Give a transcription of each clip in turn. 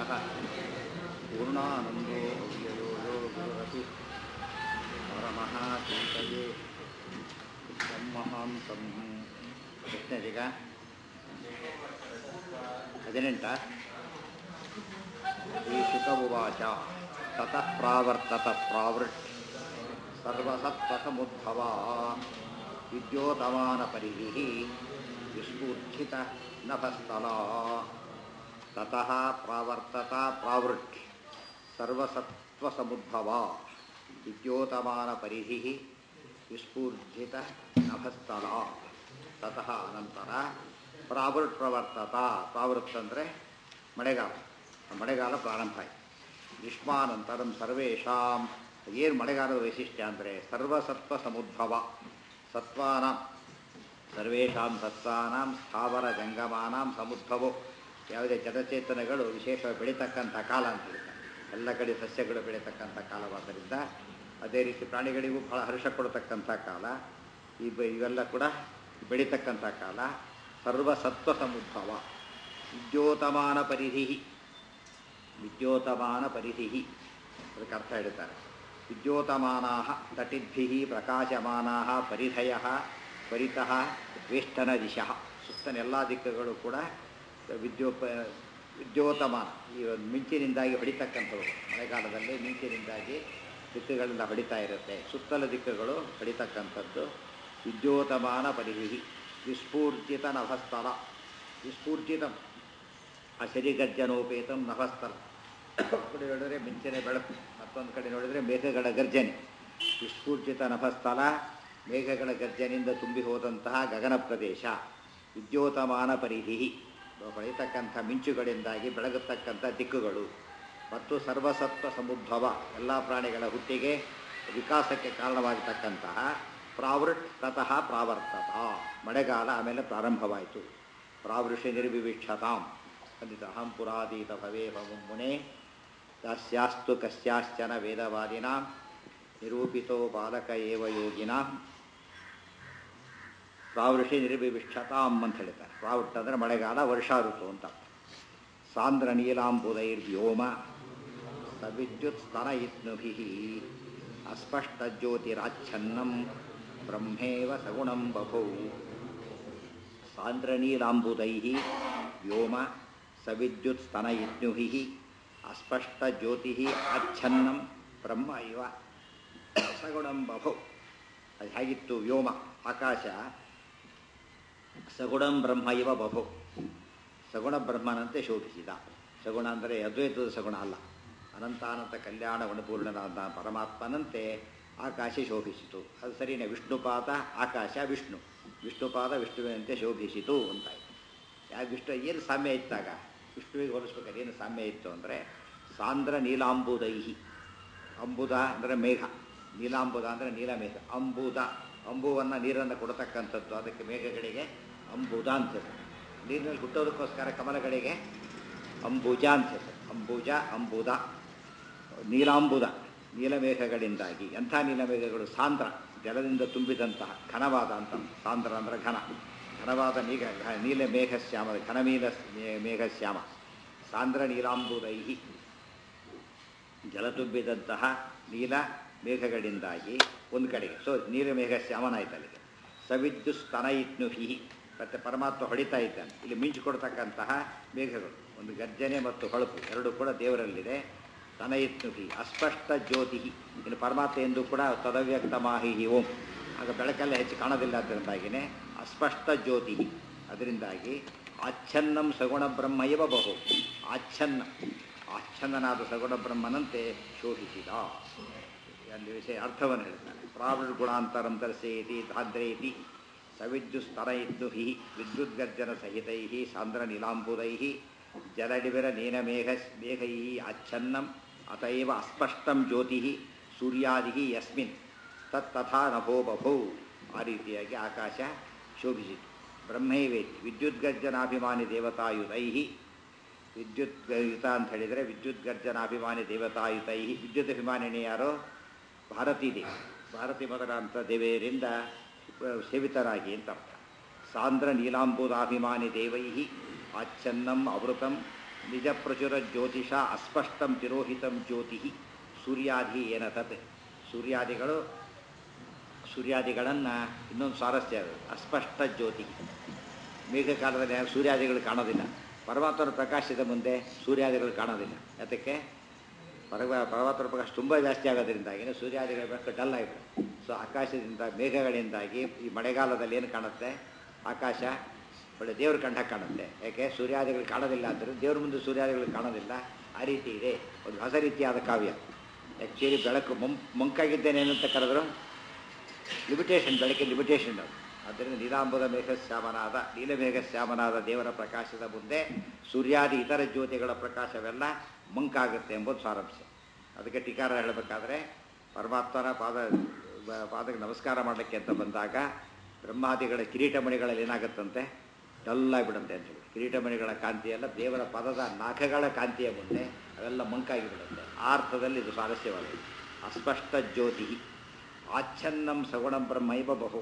पूर्णमदः पूर्णानन्दो अव्ययो यो गुरुरपि परमः चिन्तये ಬ್ರಹ್ಮಹಾಂತಂ ಎಷ್ಟನೇದೀಗ ಹದಿನೆಂಟ ಈ ಶುಕವುವಾಚ ತತಃ ಪ್ರಾವರ್ತತ ಪ್ರಾವೃಟ್ ಸರ್ವಸತ್ವಸಮುದ್ಭವ ವಿದ್ಯೋತಮಾನಪರಿಧಿः ವಿಸ್ಫೂರ್ಛಿತ ನಭಸ್ಥಲ ತತಃ ಪ್ರಾವರ್ತತ ಪ್ರಾವೃಟ್ ಸರ್ವಸತ್ವಸಮುದ್ಭವ ವಿದ್ಯೋತಮಾನಪರಿಧಿः ವಿಸ್ಫೂರ್ಜಿತ ನಭಸ್ಥಳ ತತಃ ಅನಂತರ ಪ್ರಾವೃತ್ ಪ್ರವರ್ತತ ಪ್ರಾವೃತ್ ಅಂದರೆ ಮಳೆಗಾಲ ಮಳೆಗಾಲ ಪ್ರಾರಂಭ ಆಯಿತು ಗ್ರೀಷ್ಮಾನಂತರಂ ಸರ್ವೇಷಾಂ ಏನು ಮಳೆಗಾಲದ ವೈಶಿಷ್ಟ್ಯ ಅಂದರೆ ಸರ್ವಸತ್ವ ಸಮುದ್ಭವ ಸತ್ವಾನಾಂ ಸರ್ವೇಷಾಂ ಸತ್ವಾನಾಂ ಸ್ಥಾವರ ಜಂಗಮಾನಾಂ ಸಮುದ್ಭವೋ ಯಾವುದೇ ಜಡಚೇತನಗಳು ವಿಶೇಷವಾಗಿ ಬೆಳೀತಕ್ಕಂಥ ಕಾಲ ಅಂತ ಹೇಳ್ತಾರೆ ಎಲ್ಲ ಕಡೆ ಸಸ್ಯಗಳು ಬೆಳೀತಕ್ಕಂಥ ಕಾಲವಾದ್ದರಿಂದ ಅದೇ ರೀತಿ ಪ್ರಾಣಿಗಳಿಗೂ ಬಹಳ ಹರ್ಷ ಕೊಡತಕ್ಕಂಥ ಕಾಲ ಈ ಬ ಇವೆಲ್ಲ ಕೂಡ ಬೆಳೀತಕ್ಕಂಥ ಕಾಲ ಸರ್ವಸತ್ವ ಸಮುದ್ಭವ ವಿದ್ಯೋತಮಾನ ಪರಿಧಿ ವಿದ್ಯೋತಮಾನ ಪರಿಧಿ ಅದಕ್ಕೆ ಅರ್ಥ ಹೇಳ್ತಾರೆ ವಿದ್ಯೋತಮಾನಾ ತಟಿದ್ಭಿ ಪ್ರಕಾಶಮಾನಾ ಪರಿಧಯ ಪರಿತಃ ವೇಷ್ಟನ ದಿಶಃ ಸುತ್ತನ ಎಲ್ಲ ದಿಕ್ಕುಗಳು ಕೂಡ ವಿದ್ಯೋಪ ವಿದ್ಯೋತಮಾನ ಈ ಒಂದು ಮಿಂಚಿನಿಂದಾಗಿ ಹೊಡಿತಕ್ಕಂಥವು ಮಳೆಗಾಲದಲ್ಲಿ ಮಿಂಚಿನಿಂದಾಗಿ ದಿಕ್ಕುಗಳೆಲ್ಲ ಹೊಡಿತಾ ಇರುತ್ತೆ ಸುತ್ತಲ ದಿಕ್ಕುಗಳು ಹೊಡಿತಕ್ಕಂಥದ್ದು ವಿದ್ಯೋತಮಾನ ಪರಿಧಿ ವಿಸ್ಫೂರ್ಜಿತ ನಭಸ್ಥಲ ವಿಸ್ಫೂರ್ಜಿತ ಅಶರಿಗರ್ಜನೋಪೇತಂ ನಭಸ್ಥಲ ಕಡೆ ನೋಡಿದ್ರೆ ಮಿಂಚನೆ ಬೆಳಕು ಮತ್ತೊಂದು ಕಡೆ ನೋಡಿದರೆ ಮೇಘಗಳ ಗರ್ಜನೆ ವಿಸ್ಫೂರ್ಜಿತ ನಭಸ್ಥಲ ಮೇಘಗಳ ಗರ್ಜನೆಯಿಂದ ತುಂಬಿ ಹೋದಂತಹ ಗಗನ ಪ್ರದೇಶ ವಿದ್ಯೋತಮಾನ ಪರಿಧಿ ಹೊಳಿತಕ್ಕಂಥ ಮಿಂಚುಗಳಿಂದಾಗಿ ಬೆಳಗತಕ್ಕಂಥ ದಿಕ್ಕುಗಳು ಮತ್ತು ಸರ್ವಸತ್ವ ಸಮುದ್ಭವ ಎಲ್ಲ ಪ್ರಾಣಿಗಳ ಹುಟ್ಟಿಗೆ ವಿಕಾಸಕ್ಕೆ ಕಾರಣವಾಗಿರ್ತಕ್ಕಂತಹ ಪ್ರಾವೃಟ್ ತತಃ ಪ್ರಾವರ್ತತ ಮಳೆಗಾಲ ಆಮೇಲೆ ಪ್ರಾರಂಭವಾಯಿತು ಪ್ರಾವೃಷಿ ನಿರ್ವಿವೀಕ್ಷತಾಂ ಖಂಡಿತ ಅಹಂ ಪುರಾದೀತ ಭವೇ ಮುನೆ ತಸ್ಯಾಸ್ತು ಕಸ್ಯಾಶ್ಚನ ವೇದವಾದಿನಾಂ ನಿರೂಪಿತೋ ಬಾಲಕ ಏವ ಯೋಗಿನಾಂ ಪ್ರಾವೃಷಿ ನಿರ್ವಿವಿಕ್ಷತಾಂ ಅಂತ ಹೇಳ್ತಾರೆ ಪ್ರಾವೃಟ್ ಅಂದರೆ ಮಳೆಗಾಲ ವರ್ಷಾ ಋತು ಅಂತ ಸಾಂದ್ರ ನೀಲಾಂಬುದೈರ್ವ್ಯೋಮ ಸವಿದ್ಯುತ್ ಸ್ತನಯಿತ್ನುಭಿ ಅಸ್ಪಷ್ಟಜ್ಯೋತಿರಾಚ್ಛನ್ನಂ ಬ್ರಹ್ಮೇವ ಸಗುಣಂ ಬಭೌ ಸಾಂದ್ರನೀಲಾಂಬುದೈ ವ್ಯೋಮ ಸವಿದ್ಯುತ್ ಸ್ತನಯಿತ್ನುಭಿ ಅಸ್ಪಷ್ಟಜ್ಯೋತಿ ಆಚ್ಛನ್ನಂ ಬ್ರಹ್ಮ ಇವ ಸಗುಣಂ ಬಭೌ ಅದು ಹೇಗಿತ್ತು ವ್ಯೋಮ ಆಕಾಶ ಸಗುಣಂ ಬ್ರಹ್ಮ ಇವ ಬಭೌ ಸಗುಣ ಬ್ರಹ್ಮನಂತೆ ಶೋಭಿಸಿದ ಸಗುಣ ಅಂದರೆ ಅದ್ವೈತದ ಸಗುಣ ಅಲ್ಲ ಅನಂತಾನಂತ ಕಲ್ಯಾಣ ಗುಣಪೂರ್ಣನಾದ ಪರಮಾತ್ಮನಂತೆ ಆಕಾಶ ಶೋಭಿಸಿತು ಅದು ಸರಿನೇ ವಿಷ್ಣುಪಾದ ಆಕಾಶ ವಿಷ್ಣು ವಿಷ್ಣುಪಾದ ವಿಷ್ಣುವಿನಂತೆ ಶೋಭಿಸಿತು ಅಂತಾಯಿತು ಯಾಕೆ ವಿಷ್ಣು ಏನು ಸಾಮ್ಯ ಇತ್ತಾಗ ವಿಷ್ಣುವಿಗೆ ಹೋಲಿಸ್ಬೇಕಾದ್ರೆ ಏನು ಸಾಮ್ಯ ಇತ್ತು ಅಂದರೆ ಸಾಂದ್ರ ನೀಲಾಂಬುದೈಹಿ ಅಂಬುದ ಅಂದರೆ ಮೇಘ ನೀಲಾಂಬುದ ಅಂದರೆ ನೀಲಮೇಘ ಅಂಬುದ ಅಂಬುವನ್ನು ನೀರನ್ನು ಕೊಡತಕ್ಕಂಥದ್ದು ಅದಕ್ಕೆ ಮೇಘಗಳಿಗೆ ಅಂಬುದ ಅಂತ ಹೆಸರು ನೀರಿನಲ್ಲಿ ಹುಟ್ಟೋದಕ್ಕೋಸ್ಕರ ಕಮಲಗಳಿಗೆ ಅಂಬುಜ ಅಂತ ಹೆಸರು ಅಂಬುಜ ಅಂಬುದ ನೀಲಾಂಬುದ ನೀಲಮೇಘಗಳಿಂದಾಗಿ ಎಂಥ ನೀಲಮೇಘಗಳು ಸಾಂದ್ರ ಜಲದಿಂದ ತುಂಬಿದಂತಹ ಘನವಾದ ಅಂತ ಸಾಂದ್ರ ಅಂದರೆ ಘನ ಘನವಾದ ನೀಗ ನೀಲ ಮೇಘಶ್ಯಾಮ ಘನಮೀಲ ಮೇಘಶ್ಯಾಮ ಸಾಂದ್ರ ನೀಲಾಂಬುದೈಹಿ ಜಲ ತುಂಬಿದಂತಹ ನೀಲ ಮೇಘಗಳಿಂದಾಗಿ ಒಂದು ಕಡೆಗೆ ಸೊ ನೀಲಮೇಘ ಶ್ಯಾಮನಾಯ್ತು ಅಲ್ಲಿಗೆ ಸವಿದ್ಯು ಸ್ತನ ಇತ್ನುಹಿ ಮತ್ತು ಪರಮಾತ್ಮ ಹೊಡಿತಾ ಇದ್ದಾನೆ ಇಲ್ಲಿ ಮಿಂಚು ಕೊಡ್ತಕ್ಕಂತಹ ಮೇಘಗಳು ಒಂದು ಗರ್ಜನೆ ಮತ್ತು ಹೊಳಪು ಎರಡು ಕೂಡ ದೇವರಲ್ಲಿದೆ ಸ್ತನ ಇತ್ನುಹಿ ಅಸ್ಪಷ್ಟ ಜ್ಯೋತಿ ಇನ್ನು ಪರಮಾತ್ಮ ಎಂದು ಕೂಡ ತದವ್ಯಕ್ತ ಮಾಹಿಹಿ ಓಂ ಆಗ ಬೆಳಕೆಲ್ಲ ಹೆಚ್ಚು ಕಾಣೋದಿಲ್ಲ ಅದರಿಂದಾಗಿಯೇ ಅಸ್ಪಷ್ಟ ಜ್ಯೋತಿ ಅದರಿಂದಾಗಿ ಆಚ್ಛನ್ನಂ ಸಗುಣ ಬ್ರಹ್ಮ ಇವ ಬಹು ಆಚ್ಛನ್ನ ಆಚ್ಛನ್ನನಾದ ಸಗುಣ ಬ್ರಹ್ಮನಂತೆ ಶೋಭಿಸಿದ ಅಲ್ಲಿ ವಿಷಯ ಅರ್ಥವನ್ನು ಹೇಳ್ತಾನೆ ಪ್ರಾವೃಡ್ ಗುಣಾಂತರಂ ತರ್ಸೇತಿ ಧಾದ್ರೇತಿ ಸವಿದ್ಯು ಸ್ತರಯಿದ್ದು ಹಿ ವಿದ್ಯುದ್ಗರ್ಜನ ಸಹಿತೈ ಸಾಂದ್ರ ನೀಲಾಂಬುದೈ ಜಲಡಿವಿರ ನೀನಮೇಘ ಮೇಘೈ ಆಚ್ಛನ್ನಂ ಅತೈವ ಅಸ್ಪಷ್ಟಂ ಜ್ಯೋತಿ ಸೂರ್ಯಾದಿ ಯಸ್ಮಿನ್ ತತ್ತಥಾ ನಭೋ ಬಭೌ ಆ ರೀತಿಯಾಗಿ ಆಕಾಶ ಶೋಭಿಸಿತು ಬ್ರಹ್ಮೈವೇತಿ ವಿದ್ಯುದ್ಗರ್ಜನಾಭಿಮಾನಿ ದೇವತಾಯುತೈ ವಿದ್ಯುತ್ ಯುತ ಅಂತ ಹೇಳಿದರೆ ವಿದ್ಯುತ್ ಗರ್ಜನಾಭಿಮಾನಿ ದೇವತಾಯುತೈ ವಿದ್ಯುತ್ ಅಭಿಮಾನಿನಿ ಯಾರೋ ಭಾರತೀ ದೇವಿ ಭಾರತಿ ಮೊದಲಾಂತ ದೇವಿಯರಿಂದ ಸೇವಿತರಾಗಿ ಅಂತ ಅರ್ಥ ಸಾಂದ್ರ ನೀಲಾಂಬುದಾಭಿಮಾನಿ ದೇವೈ ಆಚ್ಛನ್ನಂ ಅವೃತಂ ನಿಜ ಪ್ರಚುರ ಜ್ಯೋತಿಷ ಅಸ್ಪಷ್ಟಂ ತಿರೋಹಿತಂ ಜ್ಯೋತಿ ಸೂರ್ಯಾದಿ ಏನ ತತ್ ಸೂರ್ಯಾದಿಗಳು ಸೂರ್ಯಾದಿಗಳನ್ನು ಇನ್ನೊಂದು ಸ್ವಾರಸ್ಯ ಅದು ಅಸ್ಪಷ್ಟ ಜ್ಯೋತಿ ಮೇಘಕಾಲದಲ್ಲಿ ಯಾರು ಸೂರ್ಯಾದಿಗಳು ಕಾಣೋದಿಲ್ಲ ಪರಮಾತ್ಮನ ಪ್ರಕಾಶದ ಮುಂದೆ ಸೂರ್ಯಾದಿಗಳು ಕಾಣೋದಿಲ್ಲ ಯಾತಕ್ಕೆ ಪರಮ ಪರಮಾತ್ಮನ ಪ್ರಕಾಶ ತುಂಬ ಜಾಸ್ತಿ ಆಗೋದ್ರಿಂದಾಗಿ ಸೂರ್ಯಾದಿಗಳ ಬೆಳಕು ಡಲ್ ಆಗಿಬಿಡುತ್ತೆ ಸೊ ಆಕಾಶದಿಂದ ಮೇಘಗಳಿಂದಾಗಿ ಈ ಮಳೆಗಾಲದಲ್ಲಿ ಏನು ಕಾಣುತ್ತೆ ಆಕಾಶ ಒಳ್ಳೆ ದೇವ್ರ ಕಂಡ ಕಾಣುತ್ತೆ ಯಾಕೆ ಸೂರ್ಯಾದಿಗಳು ಕಾಣೋದಿಲ್ಲ ಅಂದರೆ ದೇವ್ರ ಮುಂದೆ ಸೂರ್ಯಾದಿಗಳು ಕಾಣೋದಿಲ್ಲ ಆ ರೀತಿ ಇದೆ ಒಂದು ಹೊಸ ರೀತಿಯಾದ ಕಾವ್ಯ ಆ್ಯಕ್ಚುಲಿ ಬೆಳಕು ಮಂ ಮಂಕಾಗಿದ್ದೇನೆ ಏನಂತ ಕರೆದ್ರು ಲಿಮಿಟೇಷನ್ ಬೆಳಕಿನ ಲಿಮಿಟೇಷನ್ ಅದು ಆದ್ದರಿಂದ ನೀಲಾಂಬುದ ಮೇಘಶ್ಯಾಮನಾದ ನೀಲಮೇಘಶ್ಯಾಮನಾದ ದೇವರ ಪ್ರಕಾಶದ ಮುಂದೆ ಸೂರ್ಯಾದಿ ಇತರ ಜ್ಯೋತಿಗಳ ಪ್ರಕಾಶವೆಲ್ಲ ಮಂಕಾಗುತ್ತೆ ಎಂಬುದು ಸಾರಾಂಶ ಅದಕ್ಕೆ ಟೀಕಾರ ಹೇಳಬೇಕಾದ್ರೆ ಪರಮಾತ್ಮನ ಪಾದ ಬ- ಪಾದಕ್ಕೆ ನಮಸ್ಕಾರ ಮಾಡಲಿಕ್ಕೆ ಅಂತ ಬಂದಾಗ ಬ್ರಹ್ಮಾದಿಗಳ ಕಿರೀಟಮಣಿಗಳಲ್ಲಿ ಏನಾಗುತ್ತಂತೆ ಡಲ್ಲಾಗಿಬಿಡುತ್ತೆ ಅಂತೇಳಿ ಕಿರೀಟಮಣಿಗಳ ಕಾಂತಿಯೆಲ್ಲ ದೇವರ ಪದದ ನಾಖಗಳ ಕಾಂತಿಯ ಮುಂದೆ ಅವೆಲ್ಲ ಮಂಕಾಗಿ ಬಿಡುತ್ತೆ ಆ ಅರ್ಥದಲ್ಲಿ ಇದು ಸ್ವಾರಸ್ಯವಾಗಿದೆ ಅಸ್ಪಷ್ಟ ಜ್ಯೋತಿ ಆಚ್ಛನ್ನಂ ಸಗುಣಂ ಬ್ರಹ್ಮೈವ ಬಹು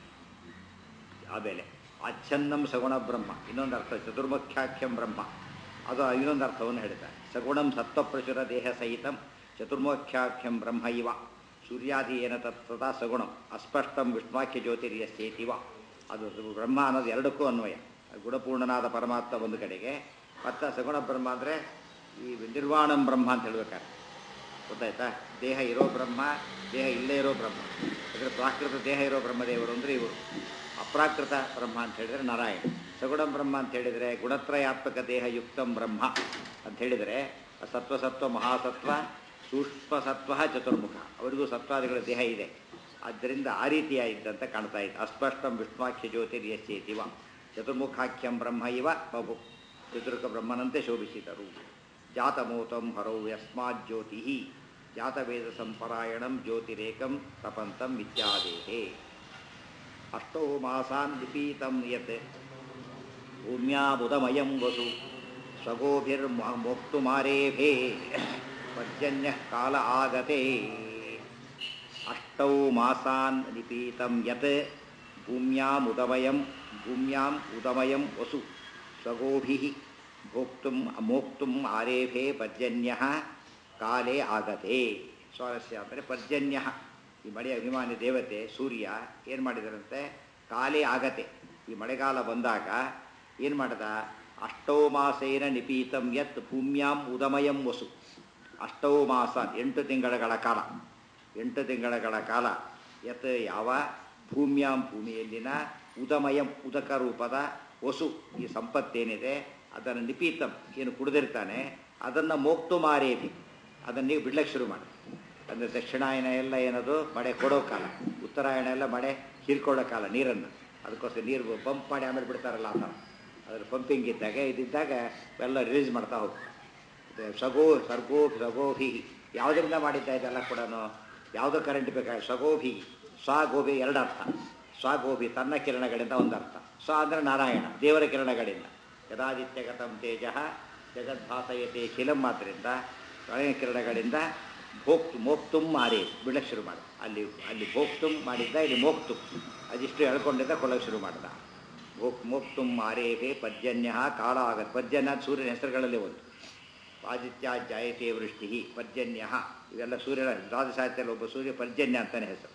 ಆಮೇಲೆ ಆಚ್ಛನ್ನಂ ಸಗುಣ ಬ್ರಹ್ಮ ಇನ್ನೊಂದು ಅರ್ಥ ಚತುರ್ಮುಖ್ಯಾಖ್ಯಂ ಬ್ರಹ್ಮ ಅದು ಇನ್ನೊಂದು ಅರ್ಥವನ್ನು ಹೇಳ್ತಾರೆ ಸಗುಣಂ ಸತ್ವಪ್ರಚುರ ದೇಹ ಸಹಿತಂ ಚತುರ್ಮುಖ್ಯಾಖ್ಯಂ ಬ್ರಹ್ಮ ಇವ ಸೂರ್ಯಾದಿ ಏನ ತತ್ ತಥಾ ಸಗುಣಂ ಅಸ್ಪಷ್ಟಂ ವಿಷ್ಣುವಾಕ್ಯ ಜ್ಯೋತಿರ್ಯಸ್ಯೇತಿವ ಅದು ಬ್ರಹ್ಮ ಅನ್ನೋದು ಎರಡಕ್ಕೂ ಅನ್ವಯ ಗುಣಪೂರ್ಣನಾದ ಪರಮಾತ್ಮ ಒಂದು ಕಡೆಗೆ ಮತ್ತು ಸಗುಣ ಬ್ರಹ್ಮ ಅಂದರೆ ಈ ನಿರ್ವಾಣಂ ಬ್ರಹ್ಮ ಅಂತ ಹೇಳ್ಬೇಕಾರೆ ಗೊತ್ತಾಯ್ತಾ ದೇಹ ಇರೋ ಬ್ರಹ್ಮ ದೇಹ ಇಲ್ಲೇ ಇರೋ ಬ್ರಹ್ಮ ಅದರ ಪ್ರಾಕೃತ ದೇಹ ಇರೋ ಬ್ರಹ್ಮದೇವರು ಅಂದರೆ ಇವರು ಅಪ್ರಾಕೃತ ಬ್ರಹ್ಮ ಅಂತ ಹೇಳಿದರೆ ನಾರಾಯಣ ಸಗುಣಂ ಬ್ರಹ್ಮ ಅಂತ ಹೇಳಿದರೆ ಗುಣತ್ರಯಾತ್ಮಕ ದೇಹ ಯುಕ್ತಂ ಬ್ರಹ್ಮ ಅಂತ ಹೇಳಿದರೆ ಸತ್ವಸತ್ವ ಮಹಾಸತ್ವ ಸೂಕ್ಷ್ಮ ಸತ್ವ ಚತುರ್ಮುಖ ಅವರಿಗೂ ಸತ್ವಾದಿಗಳ ದೇಹ ಇದೆ ಆದ್ದರಿಂದ ಆ ರೀತಿಯಾಗಿದ್ದಂತ ಕಾಣ್ತಾ ಇತ್ತು ಅಸ್ಪಷ್ಟಂ ವಿಷ್ಣುವಾಖ್ಯ ಜ್ಯೋತಿರ್ಯಸ್ಯೇತಿವ ಚತುರ್ಮುಖಾಖ್ಯಂ ಬ್ರಹ್ಮ ಇವ ಬಹು ಚತುರ್ಕ ಬ್ರಹ್ಮನಂತೆ ಶೋಭಿಸಿದರು ಜಾತಮೂತಂ ಹರೌ ಯಸ್ಮಾತ್ ಜ್ಯೋತಿ ಜಾತವೇದ ಸಂಪರಾಯಣಂ ಜ್ಯೋತಿರೇಕಂ ತಪಂತಂ ಇತ್ಯಾದೇಹೇ ಅಷ್ಟೋ ಮಾಸಾನ್ ಲಿಪೀತಂ ಯತ್ ಭೂಮ್ಯಾಬುದಮಯಂ ವಸು ಸ್ವಗೋಭಿರ್ಮೋಕ್ತುಮಾರೇಭೇ ಪರ್ಜನ್ಯ ಕಾಲ ಆಗತೆ ಅಷ್ಟೌ ಮಾಸಾನ್ ಲಿಪೀತಂ ಯತ್ ಭೂಮ್ಯಾಮುದಮಯಂ ಭೂಮ್ಯಾಂ ಉದಮಯಂ ವಸು ಸ್ವಗೋಭಿಃ ಭೋಕ್ತುಂ ಮೋಕ್ತುಂ ಆರೇಭೆ ಪರ್ಜನ್ಯ ಕಾಲೇ ಆಗತೆ ಸ್ವಾರಸ್ಯ ಅಂದರೆ ಪರ್ಜನ್ಯ ಈ ಮಳೆಯ ಅಭಿಮಾನಿ ದೇವತೆ ಸೂರ್ಯ ಏನು ಮಾಡಿದರಂತೆ ಕಾಲೇ ಆಗತೆ ಈ ಮಳೆಗಾಲ ಬಂದಾಗ ಏನು ಮಾಡ್ದ ಅಷ್ಟೌ ಮಾಸೇನ ನಿಪೀತಂ ಯತ್ ಭೂಮ್ಯಾಂ ಉದಮಯಂ ವಸು ಅಷ್ಟೌ ಮಾಸ ಎಂಟು ತಿಂಗಳುಗಳ ಕಾಲ ಎಂಟು ತಿಂಗಳುಗಳ ಕಾಲ ಯತ್ ಯಾವ ಭೂಮ್ಯಾಂ ಭೂಮಿಯಲ್ಲಿನ ಉದಮಯಂ ಉದಕ ರೂಪದ ವಸು ಈ ಸಂಪತ್ತೇನಿದೆ ಅದನ್ನು ನಿಪೀತಂ ಏನು ಕುಡಿದಿರ್ತಾನೆ ಅದನ್ನು ಮೋಕ್ತು ಮಾರೇಭಿ ಅದನ್ನು ನೀವು ಬಿಡ್ಲಿಕ್ಕೆ ಶುರು ಮಾಡಿ ಅಂದರೆ ದಕ್ಷಿಣಾಯನ ಎಲ್ಲ ಏನದು ಮಳೆ ಕೊಡೋ ಕಾಲ ಉತ್ತರಾಯಣ ಎಲ್ಲ ಮಳೆ ಹೀರ್ಕೊಳ್ಳೋ ಕಾಲ ನೀರನ್ನು ಅದಕ್ಕೋಸ್ಕರ ನೀರು ಪಂಪ್ ಮಾಡಿ ಆಮೇಲೆ ಬಿಡ್ತಾರಲ್ಲ ಆ ಥರ ಅದ್ರ ಪಂಪಿಂಗ್ ಇದ್ದಾಗ ಇದ್ದಿದ್ದಾಗ ಎಲ್ಲ ರಿಲೀಸ್ ಮಾಡ್ತಾ ಹೋಗ್ತಾರೆ ಇದು ಸಗೋ ಸರ್ಗೋ ಸಗೋಭಿ ಯಾವುದರಿಂದ ಮಾಡಿದ್ದ ಇದೆಲ್ಲ ಕೂಡ ಯಾವುದೋ ಕರೆಂಟ್ ಬೇಕಾಗ ಸಗೋಭಿ ಸ್ವಗೋಭಿ ಎರಡು ಅರ್ಥ ಸ್ವಗೋಭಿ ತನ್ನ ಕಿರಣಗಳಿಂದ ಒಂದು ಅರ್ಥ ಸ್ವ ಅಂದರೆ ನಾರಾಯಣ ದೇವರ ಕಿರಣಗಳಿಂದ ಯದಾದಿತ್ಯಗತಂ ತೇಜ ಜಗದ್ಭಾಸಯತೆ ಖಿಲಂ ಮಾತ್ರದಿಂದ ಪ್ರಳಯ ಕಿರಣಗಳಿಂದ ಭೋಕ್ತು ಮೋಕ್ತುಂ ಮಾರಿ ಬಿಡಕ್ಕೆ ಶುರು ಮಾಡ ಅಲ್ಲಿ ಅಲ್ಲಿ ಭೋಕ್ತುಂ ಮಾಡಿದ್ದ ಇಲ್ಲಿ ಮೋಕ್ತು ಅದಿಷ್ಟು ಎಳ್ಕೊಂಡಿದ್ದ ಕೊಡಕ್ಕೆ ಶುರು ಮಾಡಿದ ಭೋಕ್ ಮೋಕ್ತುಂ ಮಾರೇಹೇ ಪರ್ಜನ್ಯ ಕಾಲ ಆಗತ್ತೆ ಪರ್ಜನ್ಯ ಅಂತ ಸೂರ್ಯನ ಹೆಸರುಗಳಲ್ಲಿ ಒಂದು ಆದಿತ್ಯ ಜಾಯತೆ ವೃಷ್ಟಿ ಪರ್ಜನ್ಯ ಇವೆಲ್ಲ ಸೂರ್ಯನ ದ್ವಾದಶಾಹಿತ್ಯದಲ್ಲಿ ಒಬ್ಬ ಸೂರ್ಯ ಪರ್ಜನ್ಯ ಅಂತಾನೆ ಹೆಸರು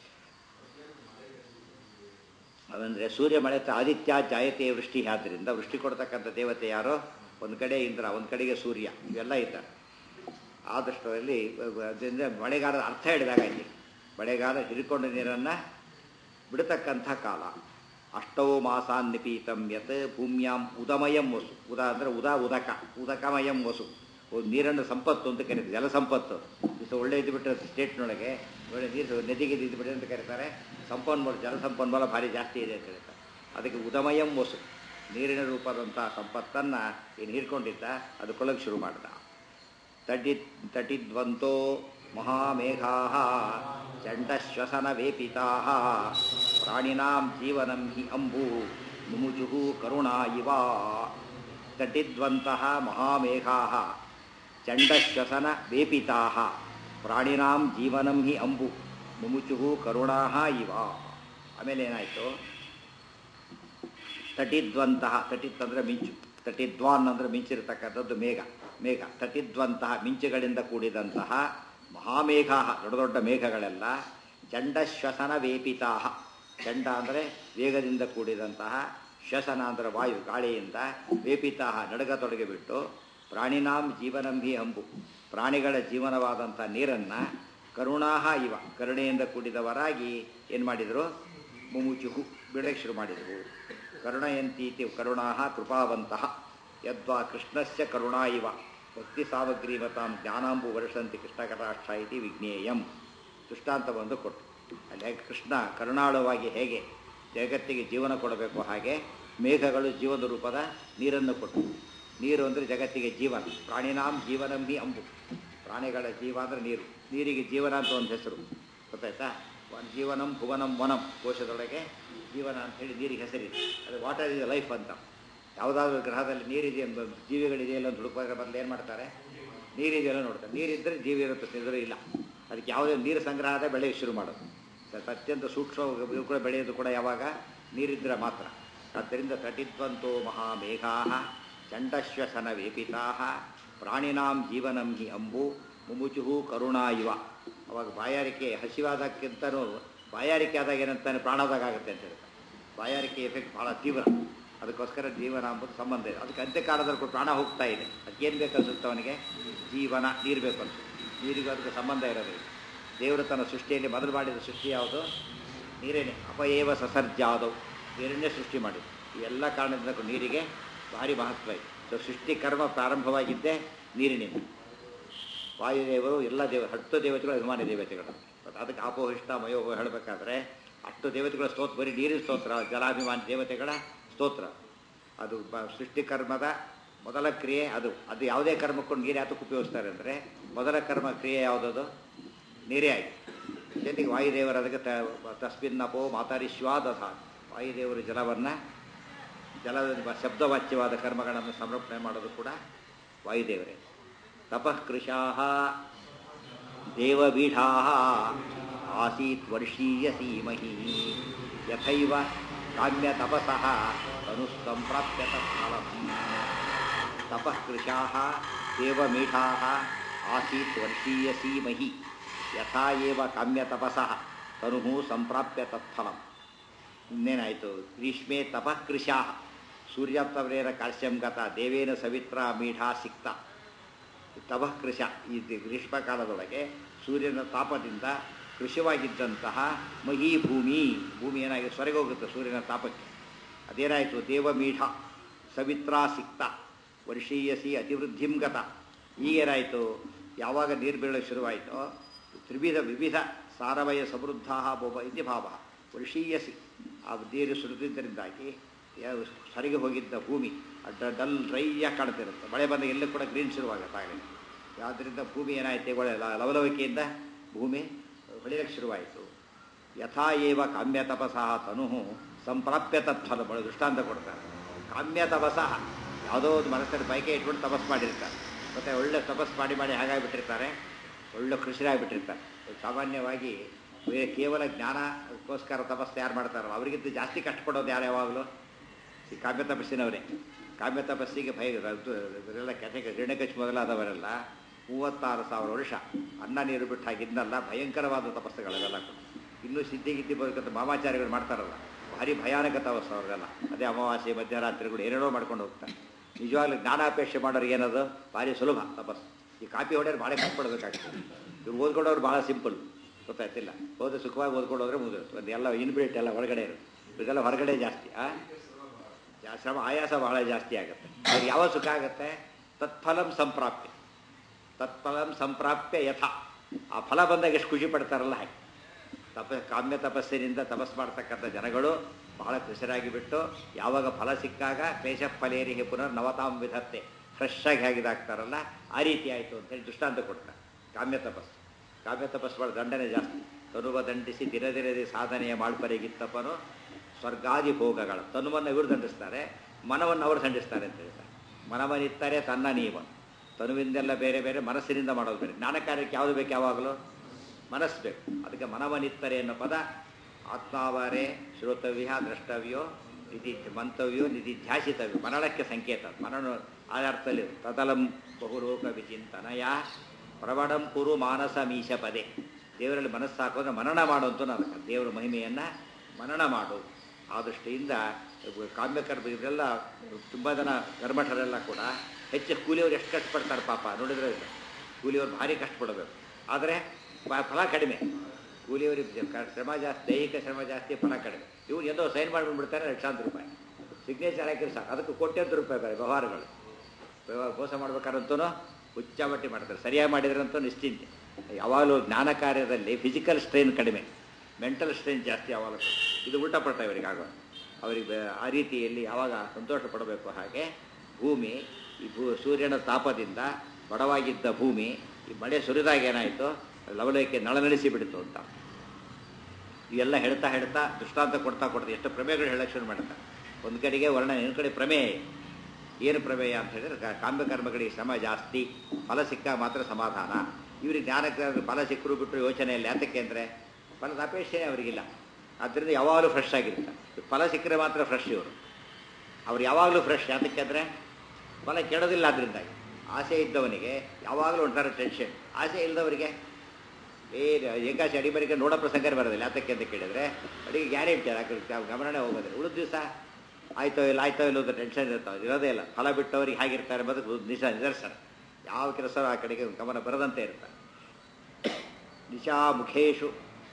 ಅದಂದರೆ ಸೂರ್ಯ ಮಳೆ ಆದಿತ್ಯ ಜಾಯತೆ ವೃಷ್ಟಿ ಆದ್ದರಿಂದ ವೃಷ್ಟಿ ಕೊಡ್ತಕ್ಕಂಥ ದೇವತೆ ಯಾರೋ ಒಂದು ಕಡೆ ಇಂದ್ರ ಒಂದು ಕಡೆಗೆ ಸೂರ್ಯ ಇವೆಲ್ಲ ಇದ್ದಾರೆ ಆ ದೃಷ್ಟದಲ್ಲಿ ಅದರಿಂದ ಮಳೆಗಾಲದ ಅರ್ಥ ಹೇಳಿದಾಗ ಇಲ್ಲಿ ಮಳೆಗಾಲ ಹಿಡ್ಕೊಂಡ ನೀರನ್ನು ಬಿಡತಕ್ಕಂಥ ಕಾಲ ಅಷ್ಟೋ ಮಾಸಾನ್ ನಿಪೀತಂ ಯತ್ ಭೂಮ್ಯಾಂ ಉದಮಯಂ ವಸು ಉದ ಅಂದರೆ ಉದ ಉದಕ ಉದಕಮಯಂ ವಸು ಒಂದು ನೀರನ್ನು ಸಂಪತ್ತು ಅಂತ ಕರೀತಾರೆ ಜಲ ಸಂಪತ್ತು ಇದು ಒಳ್ಳೆ ಇದು ಬಿಟ್ಟರೆ ಸ್ಟೇಟ್ನೊಳಗೆ ಒಳ್ಳೆ ನೀರು ನದಿಗೆ ಇದು ಬಿಟ್ಟರೆ ಅಂತ ಕರೀತಾರೆ ಸಂಪನ್ಮೂಲ ಜಲ ಸಂಪನ್ಮೂಲ ಭಾರಿ ಜಾಸ್ತಿ ಇದೆ ಅಂತ ಹೇಳ್ತಾರೆ ಅದಕ್ಕೆ ಉದಮಯಂ ವಸು ನೀರಿನ ರೂಪದಂಥ ಸಂಪತ್ತನ್ನು ಏನು ಹೀರ್ಕೊಂಡಿದ್ದ ಅದು ಕೊಳಗೆ ಶುರು ಮಾಡಿದ ತಟಿ ತಟಿದ್ವಂತೋ ಮಹಾಮೇಘಾ ಚಂಡಶ್ವಸನ ವೇಪಿತಾ ಪ್ರಾಣಿನಾಂ ಜೀವನಂ ಹಿ ಅಂಬು ಮುಮುಜು ಕರುಣಾ ಇವ ತಟಿದ್ವಂತಹ ಮಹಾಮೇಘಾ ಚಂಡಶ್ವಸನ ವೇಪಿತಾ ಪ್ರಾಣಿನಾಂ ಜೀವನಂ ಹಿ ಅಂಬು ಮುಮುಚು ಕರುಣಾ ಇವ ಆಮೇಲೆ ಏನಾಯಿತು ತಟಿದ್ವಂತಹ ತಟಿತ್ ಅಂದರೆ ಮಿಂಚು ತಟಿದ್ವಾನ್ ಅಂದರೆ ಮಿಂಚಿರ್ತಕ್ಕಂಥದ್ದು ಮೇಘ ಮೇಘ ತಟಿದ್ವಂತಹ ಮಿಂಚುಗಳಿಂದ ಕೂಡಿದಂತಹ ಮಹಾಮೇಘ ದೊಡ್ಡ ದೊಡ್ಡ ಮೇಘಗಳೆಲ್ಲ ಚಂಡ ಶ್ವಸನ ವೇಪಿತಾ ಚಂಡ ಅಂದರೆ ವೇಗದಿಂದ ಕೂಡಿದಂತಹ ಶ್ವಸನ ಅಂದರೆ ವಾಯು ಗಾಳಿಯಿಂದ ವೇಪಿತಾ ನಡಗತೊಡಗಿ ಬಿಟ್ಟು ಪ್ರಾಣಿನಾಂ ಜೀವನಂಭಿ ಹಂಬು ಪ್ರಾಣಿಗಳ ಜೀವನವಾದಂಥ ನೀರನ್ನು ಕರುಣಾಹ ಇವ ಕರುಣೆಯಿಂದ ಕೂಡಿದವರಾಗಿ ಏನು ಮಾಡಿದರು ಮುಮುಚುಹು ಬಿಡಕ್ಕೆ ಶುರು ಮಾಡಿದರು ಕರುಣಯಂತೀತಿ ಕರುಣಾಹ ಕೃಪಾವಂತಹ ಯದ್ವಾ ಕೃಷ್ಣಸ್ಯ ಕರುಣಾ ಇವ ಭಕ್ತಿ ಸಾಮಗ್ರೀಮತಾಂ ಜ್ಞಾನಾಂಬು ವರ್ಷಂತಿ ಕೃಷ್ಣಕಟಾಕ್ಷ ಇತಿ ವಿಜ್ಞೇಯಂ ದೃಷ್ಟಾಂತ ಬಂದು ಕೊಟ್ಟು ಅಲ್ಲಿ ಹೇಗೆ ಕೃಷ್ಣ ಕರುಣಾಳುವಾಗಿ ಹೇಗೆ ಜಗತ್ತಿಗೆ ಜೀವನ ಕೊಡಬೇಕು ಹಾಗೆ ಮೇಘಗಳು ಜೀವನ ರೂಪದ ನೀರನ್ನು ಕೊಟ್ಟು ನೀರು ಅಂದರೆ ಜಗತ್ತಿಗೆ ಜೀವನ ಪ್ರಾಣಿನಾಂ ಜೀವನಂಬಿ ಅಂಬು ಪ್ರಾಣಿಗಳ ಜೀವ ಅಂದರೆ ನೀರು ನೀರಿಗೆ ಜೀವನ ಅಂತ ಒಂದು ಹೆಸರು ಗೊತ್ತಾಯ್ತಾ ಒಂದು ಜೀವನಂ ಭುವನಂ ವನಂ ಕೋಶದೊಳಗೆ ಜೀವನ ಅಂಥೇಳಿ ನೀರಿಗೆ ಹೆಸರಿದೆ ಅದು ವಾಟರ್ ಇಸ್ ಲೈಫ್ ಅಂತ ಯಾವುದಾದ್ರೂ ಗ್ರಹದಲ್ಲಿ ನೀರಿದೆ ಎಂಬ ಜೀವಿಗಳಿದೆಯಲ್ಲ ಅಂತ ಹುಡುಕುವಾಗ ಬದಲು ಏನು ಮಾಡ್ತಾರೆ ನೀರಿದೆಯಲ್ಲ ನೋಡ್ತಾರೆ ನೀರಿದ್ದರೆ ಜೀವಿ ಇರುತ್ತೆ ಇದ್ರೆ ಇಲ್ಲ ಅದಕ್ಕೆ ಯಾವುದೇ ನೀರು ಸಂಗ್ರಹ ಆದ ಬೆಳೆಯೋಕ್ಕೆ ಶುರು ಮಾಡೋದು ಸ್ವಲ್ಪ ಅತ್ಯಂತ ಸೂಕ್ಷ್ಮ ಇವು ಕೂಡ ಬೆಳೆಯೋದು ಕೂಡ ಯಾವಾಗ ನೀರಿದ್ರೆ ಮಾತ್ರ ಆದ್ದರಿಂದ ತಟಿದ್ವಂತೋ ಮಹಾಮೇಘಾ ಚಂಡಶ್ವಸನ ವೇಪಿತಾ ಪ್ರಾಣಿನಾಂ ಜೀವನಂ ಹಿ ಅಂಬು ಮುಮುಚುಹು ಕರುಣಾ ಇವ ಅವಾಗ ಬಾಯಾರಿಕೆ ಹಸಿವಾದಕ್ಕಿಂತನೂ ಬಾಯಾರಿಕೆ ಆದಾಗ ಏನಂತಾನೆ ಪ್ರಾಣದಾಗ ಆಗುತ್ತೆ ಅಂತ ಹೇಳ್ತಾರೆ ಬಾಯಾರಿಕೆ ಎಫೆಕ್ಟ್ ಭಾಳ ತೀವ್ರ ಅದಕ್ಕೋಸ್ಕರ ಜೀವನ ಅಂಬುದು ಸಂಬಂಧ ಇದೆ ಅದಕ್ಕೆ ಅಂತ್ಯಕಾಲದಲ್ಲಿ ಕೂಡ ಪ್ರಾಣ ಹೋಗ್ತಾ ಇದೆ ಅದಕ್ಕೇನು ಬೇಕು ಅನ್ಸುತ್ತೆ ಅವನಿಗೆ ಜೀವನ ನೀರು ಬೇಕು ಅನ್ಸುತ್ತೆ ನೀರಿಗೂ ಅದಕ್ಕೆ ಸಂಬಂಧ ಇರೋದಿಲ್ಲ ದೇವರು ತನ್ನ ಸೃಷ್ಟಿಯಲ್ಲಿ ಮೊದಲು ಮಾಡಿದ ಸೃಷ್ಟಿ ಯಾವುದು ನೀರೇನೆ ಅಪಯೇವ ಸಸರ್ಜಾದವು ನೀರನ್ನೇ ಸೃಷ್ಟಿ ಮಾಡಿದ್ದು ಈ ಎಲ್ಲ ಕಾರಣದಿಂದ ನೀರಿಗೆ ಭಾರಿ ಮಹತ್ವ ಇದೆ ಸೊ ಸೃಷ್ಟಿ ಕರ್ಮ ಪ್ರಾರಂಭವಾಗಿದ್ದೇ ನೀರಿನಿಂದ ವಾಯುದೇವರು ಎಲ್ಲ ದೇವ ಹತ್ತು ದೇವತೆಗಳು ಅಭಿಮಾನಿ ದೇವತೆಗಳು ಮತ್ತು ಅದಕ್ಕೆ ಆಪೋಹಿಷ್ಟ ಮಯೋಹ ಹೇಳಬೇಕಾದ್ರೆ ಅಷ್ಟು ದೇವತೆಗಳ ಸ್ತೋತ್ರ ಬರೀ ನೀರಿನ ಸ್ತೋತ್ರ ಜಲಾಭಿಮಾನಿ ದೇವತೆಗಳ ಸ್ತೋತ್ರ ಅದು ಬ ಸೃಷ್ಟಿ ಕರ್ಮದ ಮೊದಲ ಕ್ರಿಯೆ ಅದು ಅದು ಯಾವುದೇ ಕರ್ಮಕ್ಕೂ ನೀರು ಯಾತಕ್ಕೆ ಉಪಯೋಗಿಸ್ತಾರೆ ಅಂದರೆ ಮೊದಲ ಕರ್ಮ ಕ್ರಿಯೆ ಯಾವುದದು ನೀರೇ ಆಗಿ ಜೊತೆಗೆ ವಾಯುದೇವರು ಅದಕ್ಕೆ ತ ತಸ್ಮಿನ್ನಪೋ ಮಾತಾರಿಶ್ವಾದಧ ವಾಯುದೇವರು ಜಲವನ್ನು ಜಲ ಶಬ್ದವಾಚ್ಯವಾದ ಕರ್ಮಗಳನ್ನು ಸಮರ್ಪಣೆ ಮಾಡೋದು ಕೂಡ ವಾಯುದೇವರೇ ತಪಃ ಕೃಶಾ ದೇವಬೀಢಾ ಆಸೀತ್ ವರ್ಷೀಯ ಸೀಮಹಿ ಯಥೈವ ಕಾಮ್ಯ ತಪಸಃ ಅನುಸಂಪ್ರಾಪ್ಯ ತತ್ಫಲಂ ತಪಃ ಕೃಶಾ ದೇವಮೀಢಾ ಆಸೀತ್ ವರ್ಷೀಯ ಸೀಮಹಿ ಯಥಾ ಏವ ಕಾಮ್ಯ ತಪಸಃ ತನು ಸಂಪ್ರಾಪ್ಯ ತತ್ಫಲಂ ಇನ್ನೇನಾಯಿತು ಗ್ರೀಷ್ಮೆ ತಪಃ ಕೃಶಾ ಸೂರ್ಯಾಪ್ತವ್ರೇನ ಕಾಲ್ಸ್ಯಂ ಗತ ದೇವೇನ ಸವಿತ್ರ ಮೀಢಾ ಸಿಕ್ತ ತಪಃ ಕೃಶ ಈ ಗ್ರೀಷ್ಮ ಕಾಲದೊಳಗೆ ಸೂರ್ಯನ ತಾಪದಿಂದ ಕೃಶವಾಗಿದ್ದಂತಹ ಮಹಿ ಭೂಮಿ ಭೂಮಿ ಏನಾಗಿ ಸ್ವರ್ಗ ಹೋಗುತ್ತೆ ಸೂರ್ಯನ ತಾಪಕ್ಕೆ ಅದೇನಾಯಿತು ದೇವಮೀಢ ಸವಿತ್ರಾ ಸಿಕ್ತ ವರ್ಷೀಯಸಿ ಅತಿವೃದ್ಧಿಂ ಗತ ಈಗೇನಾಯಿತು ಯಾವಾಗ ನೀರು ಬೀಳಕ್ಕೆ ಶುರುವಾಯಿತೋ ತ್ರಿವಿಧ ವಿವಿಧ ಸಾರವಯ ಸಮೃದ್ಧ ಬೋಬ ಇತಿ ಭಾವ ವರ್ಷೀಯಸಿ ಆ ನೀರು ಸುರಿದಿದ್ದರಿಂದಾಗಿ ಸರಿಗೆ ಹೋಗಿದ್ದ ಭೂಮಿ ಅಡ್ಡ ಡಲ್ ಡ್ರೈಯಾಗಿ ಕಾಣ್ತಿರುತ್ತೆ ಮಳೆ ಬಂದಾಗ ಎಲ್ಲೂ ಕೂಡ ಗ್ರೀನ್ ಶುರುವಾಗುತ್ತೆ ಆಗಲೇ ಆದ್ದರಿಂದ ಭೂಮಿ ಏನಾಯ್ತು ಒಳ್ಳೆ ಲವಲವಿಕೆಯಿಂದ ಭೂಮಿ ಹೊಳಿಯಕ್ಕೆ ಶುರುವಾಯಿತು ಯಥಾ ಏವ ಕಾಮ್ಯ ತಪಸಃ ತನು ಸಂಪ್ರಾಪ್ಯ ತತ್ಫಲ ಬಹಳ ದೃಷ್ಟಾಂತ ಕೊಡ್ತಾರೆ ಕಾಮ್ಯ ತಪಸಃ ಯಾವುದೋ ಒಂದು ಮನಸ್ಸಲ್ಲಿ ಬೈಕೆ ಇಟ್ಕೊಂಡು ತಪಸ್ ಮಾಡಿರ್ತಾರೆ ಮತ್ತು ಒಳ್ಳೆ ತಪಸ್ ಮಾಡಿ ಮಾಡಿ ಹಾಗಾಗಿಬಿಟ್ಟಿರ್ತಾರೆ ಒಳ್ಳೆ ಕೃಷಿಯಾಗಿಬಿಟ್ಟಿರ್ತಾರೆ ಸಾಮಾನ್ಯವಾಗಿ ಬೇರೆ ಕೇವಲ ಜ್ಞಾನಕ್ಕೋಸ್ಕರ ತಪಸ್ಸು ಯಾರು ಮಾಡ್ತಾರಲ್ಲ ಅವರಿಗಿಂತ ಜಾಸ್ತಿ ಕಷ್ಟಪಡೋದು ಯಾರು ಯಾವಾಗಲೂ ಈ ಕಾವ್ಯ ತಪಸ್ಸಿನವರೇ ಕಾವ್ಯ ತಪಸ್ಸಿಗೆ ಭಯ ಇವರೆಲ್ಲ ಕೆಟಗೆ ಗಿರಣಕಚ್ಚು ಮೊದಲಾದವರೆಲ್ಲ ಮೂವತ್ತಾರು ಸಾವಿರ ವರ್ಷ ಅನ್ನ ನೀರು ಬಿಟ್ಟು ಹಾಗಿದ್ನಲ್ಲ ಭಯಂಕರವಾದ ತಪಸ್ಸುಗಳೆಲ್ಲ ಇನ್ನೂ ಸಿದ್ಧಿ ಗಿದ್ದಿ ಬದುಕಂತ ಮಾಮಾಚಾರ್ಯಗಳು ಮಾಡ್ತಾರಲ್ಲ ಭಾರಿ ಭಯಾನಕ ತಪಸ್ಸು ಅವ್ರಿಗೆಲ್ಲ ಅದೇ ಅಮಾವಾಸ್ಯೆ ಮಧ್ಯರಾತ್ರಿಗಳು ಏನೇನೋ ಮಾಡ್ಕೊಂಡು ಹೋಗ್ತಾರೆ ನಿಜವಾಗ್ಲೂ ಜ್ಞಾನಾಪೇಕ್ಷೆ ಮಾಡೋರಿಗೆ ಏನದು ಭಾರಿ ಸುಲಭ ತಪಸ್ಸು ಈ ಕಾಪಿ ಹೊಡೆಯೋರು ಭಾಳ ಕಷ್ಟಪಡಬೇಕಾಗ್ತದೆ ಇವ್ರು ಓದ್ಕೊಂಡವ್ರು ಭಾಳ ಸಿಂಪಲ್ ಗೊತ್ತಾಯ್ತಿಲ್ಲ ಹೋದ್ರೆ ಸುಖವಾಗಿ ಓದ್ಕೊಂಡು ಹೋದ್ರೆ ಮುಗಿದಿರುತ್ತೆ ಒಂದು ಎಲ್ಲ ಇನ್ಬಿಲ್ಟ್ ಎಲ್ಲ ಒಳಗಡೆ ಇರುತ್ತೆ ಇದೆಲ್ಲ ಹೊರಗಡೆ ಜಾಸ್ತಿ ಆ ಶ್ರಮ ಆಯಾಸ ಬಹಳ ಜಾಸ್ತಿ ಆಗುತ್ತೆ ಅವ್ರಿಗೆ ಯಾವ ಸುಖ ಆಗುತ್ತೆ ತತ್ಫಲಂ ಸಂಪ್ರಾಪ್ಯ ತತ್ಫಲಂ ಸಂಪ್ರಾಪ್ಯ ಯಥ ಆ ಫಲ ಬಂದಾಗ ಎಷ್ಟು ಖುಷಿ ಪಡ್ತಾರಲ್ಲ ಹಾಗೆ ತಪ ಕಾಮ್ಯ ತಪಸ್ಸಿನಿಂದ ತಪಸ್ ಮಾಡ್ತಕ್ಕಂಥ ಜನಗಳು ಬಹಳ ಖುಷಿಯಾಗಿ ಬಿಟ್ಟು ಯಾವಾಗ ಫಲ ಸಿಕ್ಕಾಗ ಕ್ಲೇಶ ಫಲೇರಿಗೆ ಪುನರ್ ನವತಾಂ ವಿಧತ್ತೆ ಫ್ರೆಶ್ ಆಗಿ ಹೇಗಿದಾಗ್ತಾರಲ್ಲ ಆ ರೀತಿ ಆಯಿತು ಅಂತೇಳಿ ದೃಷ್ಟಾಂತ ಕೊಡ್ತಾರೆ ಕಾಮ್ಯ ತಪಸ್ಸು ಕಾವ್ಯ ತಪಸ್ಸುಗಳ ದಂಡನೆ ಜಾಸ್ತಿ ತನುವ ದಂಡಿಸಿ ದಿನ ದಿನದಿ ಸಾಧನೆಯ ಮಾಡ್ಪರಿಗಿತ್ತಪ್ಪನು ಸ್ವರ್ಗಾದಿ ಭೋಗಗಳು ತನುವನ್ನು ಇವರು ದಂಡಿಸ್ತಾರೆ ಮನವನ್ನು ಅವರು ದಂಡಿಸ್ತಾರೆ ಅಂತ ಹೇಳ್ತಾರೆ ಮನವನಿತ್ತಾರೆ ತನ್ನ ನಿಯಮ ತನುವಿಂದೆಲ್ಲ ಬೇರೆ ಬೇರೆ ಮನಸ್ಸಿನಿಂದ ಮಾಡೋದು ಬೇರೆ ಜ್ಞಾನ ಕಾರ್ಯಕ್ಕೆ ಯಾವುದು ಬೇಕು ಯಾವಾಗಲೂ ಮನಸ್ಸು ಬೇಕು ಅದಕ್ಕೆ ಮನವನಿತ್ತರೆ ಅನ್ನೋ ಪದ ಆತ್ಮಾವಾರೇ ಶ್ರೋತವ್ಯ ದ್ರಷ್ಟವ್ಯೋ ನಿಧಿ ಮಂತವ್ಯೋ ನಿಧಿ ಧ್ಯಾಸಿತವ್ಯ ಮರಣಕ್ಕೆ ಸಂಕೇತ ಮರಣ ಆ ಅರ್ಥದಲ್ಲಿ ತದಲಂ ಬಹುಲೋಕ ವಿಚಿಂತನಯ ಪ್ರವಡಂ ಕುರು ಮಾನಸ ಮೀಶ ಪದೇ ದೇವರಲ್ಲಿ ಮನಸ್ಸು ಹಾಕೋದ್ರೆ ಮನನ ಮಾಡು ಅಂತ ಅದಕ್ಕೆ ದೇವರ ಮಹಿಮೆಯನ್ನು ಮನನ ಮಾಡು ಆ ದೃಷ್ಟಿಯಿಂದ ಕಾಮ್ಯಕರ್ಮ ಇವರೆಲ್ಲ ತುಂಬ ಜನ ಕರ್ಮಠರೆಲ್ಲ ಕೂಡ ಹೆಚ್ಚು ಕೂಲಿಯವರು ಎಷ್ಟು ಕಷ್ಟಪಡ್ತಾರೆ ಪಾಪ ನೋಡಿದ್ರೆ ಇಲ್ಲ ಕೂಲಿಯವರು ಭಾರಿ ಕಷ್ಟಪಡಬೇಕು ಆದರೆ ಪ- ಫಲ ಕಡಿಮೆ ಕೂಲಿಯವರಿಗೆ ಕ- ಶ್ರಮ ಜಾಸ್ತಿ ದೈಹಿಕ ಶ್ರಮ ಜಾಸ್ತಿ ಫಲ ಕಡಿಮೆ ಇವ್ರು ಏನೋ ಸೈನ್ ಮಾಡಿಬಿಡ್ತಾರೆ ಲಕ್ಷಾಂತರ ರೂಪಾಯಿ ಸಿಗ್ನೇಚರ್ ಹಾಕಿದ್ರೆ ಸಾಕು ಅದಕ್ಕೆ ಕೋಟ್ಯಾಂತರ ರೂಪಾಯಿ ಬೇರೆ ವ್ಯವಹಾರಗಳು ವ್ಯವಹಾರ ಮೋಸ ಮಾಡ್ಬೇಕಾರಂತೂ ಹುಚ್ಚಾಬಟ್ಟಿ ಮಾಡ್ತಾರೆ ಸರಿಯಾಗಿ ಮಾಡಿದ್ರಂತೂ ನಿಶ್ಚಿಂತೆ ಯಾವಾಗಲೂ ಜ್ಞಾನ ಕಾರ್ಯದಲ್ಲಿ ಫಿಸಿಕಲ್ ಸ್ಟ್ರೈನ್ ಕಡಿಮೆ ಮೆಂಟಲ್ ಸ್ಟ್ರೈನ್ ಜಾಸ್ತಿ ಯಾವಾಗಲೂ ಇದು ಉಲ್ಟಾ ಪಡ್ತಾ ಇವರಿಗೆ ಆಗೋ ಅವರಿಗೆ ಬೆ- ಆ ರೀತಿಯಲ್ಲಿ ಯಾವಾಗ ಸಂತೋಷ ಪಡಬೇಕು ಹಾಗೆ ಭೂಮಿ ಈ ಭೂ ಸೂರ್ಯನ ತಾಪದಿಂದ ಬಡವಾಗಿದ್ದ ಭೂಮಿ ಈ ಮಳೆ ಸುರಿದಾಗ ಏನಾಯಿತು ಲವಲಯಕ್ಕೆ ನಳನಳಿಸಿ ಬಿಡ್ತು ಅಂತ ಇವೆಲ್ಲ ಹೇಳ್ತಾ ಹೇಳ್ತಾ ದೃಷ್ಟಾಂತ ಕೊಡ್ತಾ ಕೊಡ್ತಾ ಎಷ್ಟು ಪ್ರಮೇಯಗಳು ಹೇಳಕ್ಕೆ ಶುರು ಮಾಡ್ತಾರೆ ಒಂದು ಕಡೆಗೆ ವರ್ಣನೆ ಇನ್ನೊಂದು ಕಡೆ ಪ್ರಮೇಯ ಏನು ಪ್ರಮೇಯ ಅಂತ ಹೇಳಿದ್ರೆ ಕಾ- ಕಾಮ್ಯಕರ್ಮಗಳಿಗೆ ಶ್ರಮ ಜಾಸ್ತಿ ಫಲ ಸಿಕ್ಕ ಮಾತ್ರ ಸಮಾಧಾನ ಇವ್ರಿಗೆ ಜ್ಞಾನಕ್ಕೆ ಫಲ ಸಿಕ್ಕರು ಬಿಟ್ಟರು ಯೋಚನೆ ಇಲ್ಲ ಯಾತಕ್ಕೆ ಅಂದರೆ ಫಲದ ಅಪೇಕ್ಷೆನೇ ಅವರಿಗಿಲ್ಲ ಆದ್ದರಿಂದ ಯಾವಾಗಲೂ ಫ್ರೆಶ್ ಆಗಿರ್ತಾರೆ ಫಲ ಸಿಕ್ಕರೆ ಮಾತ್ರ ಫ್ರೆಶ್ ಇವರು ಅವ್ರು ಯಾವಾಗಲೂ ಫ್ರೆಶ್ ಯಾತಕ್ಕೆ ಅಂದರೆ ಫಲ ಕೆಡೋದಿಲ್ಲ ಅದರಿಂದಾಗಿ ಆಸೆ ಇದ್ದವನಿಗೆ ಯಾವಾಗಲೂ ಒಂಥರ ಟೆನ್ಷನ್ ಆಸೆ ಇಲ್ಲದವರಿಗೆ ಏನು ಏಕಾಶಿ ಅಡಿಬರಿಗೆ ನೋಡೋ ಪ್ರಸಂಗನೇ ಬರೋದಿಲ್ಲ ಯಾತಕ್ಕೆ ಅಂತ ಕೇಳಿದ್ರೆ ಅಡಿಗೆ ಗ್ಯಾರಂಟಿ ಅಲ್ಲ ಆ ಕಡೆ ಗ- ಗಮನನೇ ಹೋಗೋದಿಲ್ಲ ಉಳಿದ ದಿವಸ ಆಯ್ತೋ ಇಲ್ಲ ಆಯ್ತೋ ಇಲ್ಲ ಅಂತ ಟೆನ್ಷನ್ ಇರ್ತಾವೆ ಇರೋದೇ ಇಲ್ಲ ಫಲ ಬಿಟ್ಟವ್ರಿಗೆ ಹೇಗಿರ್ತಾರೆ ಬದುಕು ನಿಜ ನಿದರ್ಶನ ಯಾವ ಕೆಲಸ ಆ ಕಡೆಗೆ ಗಮನ ಬರದಂತೆ ಇರ್ತಾರೆ ನಿಶಾ ಮುಖೇಶು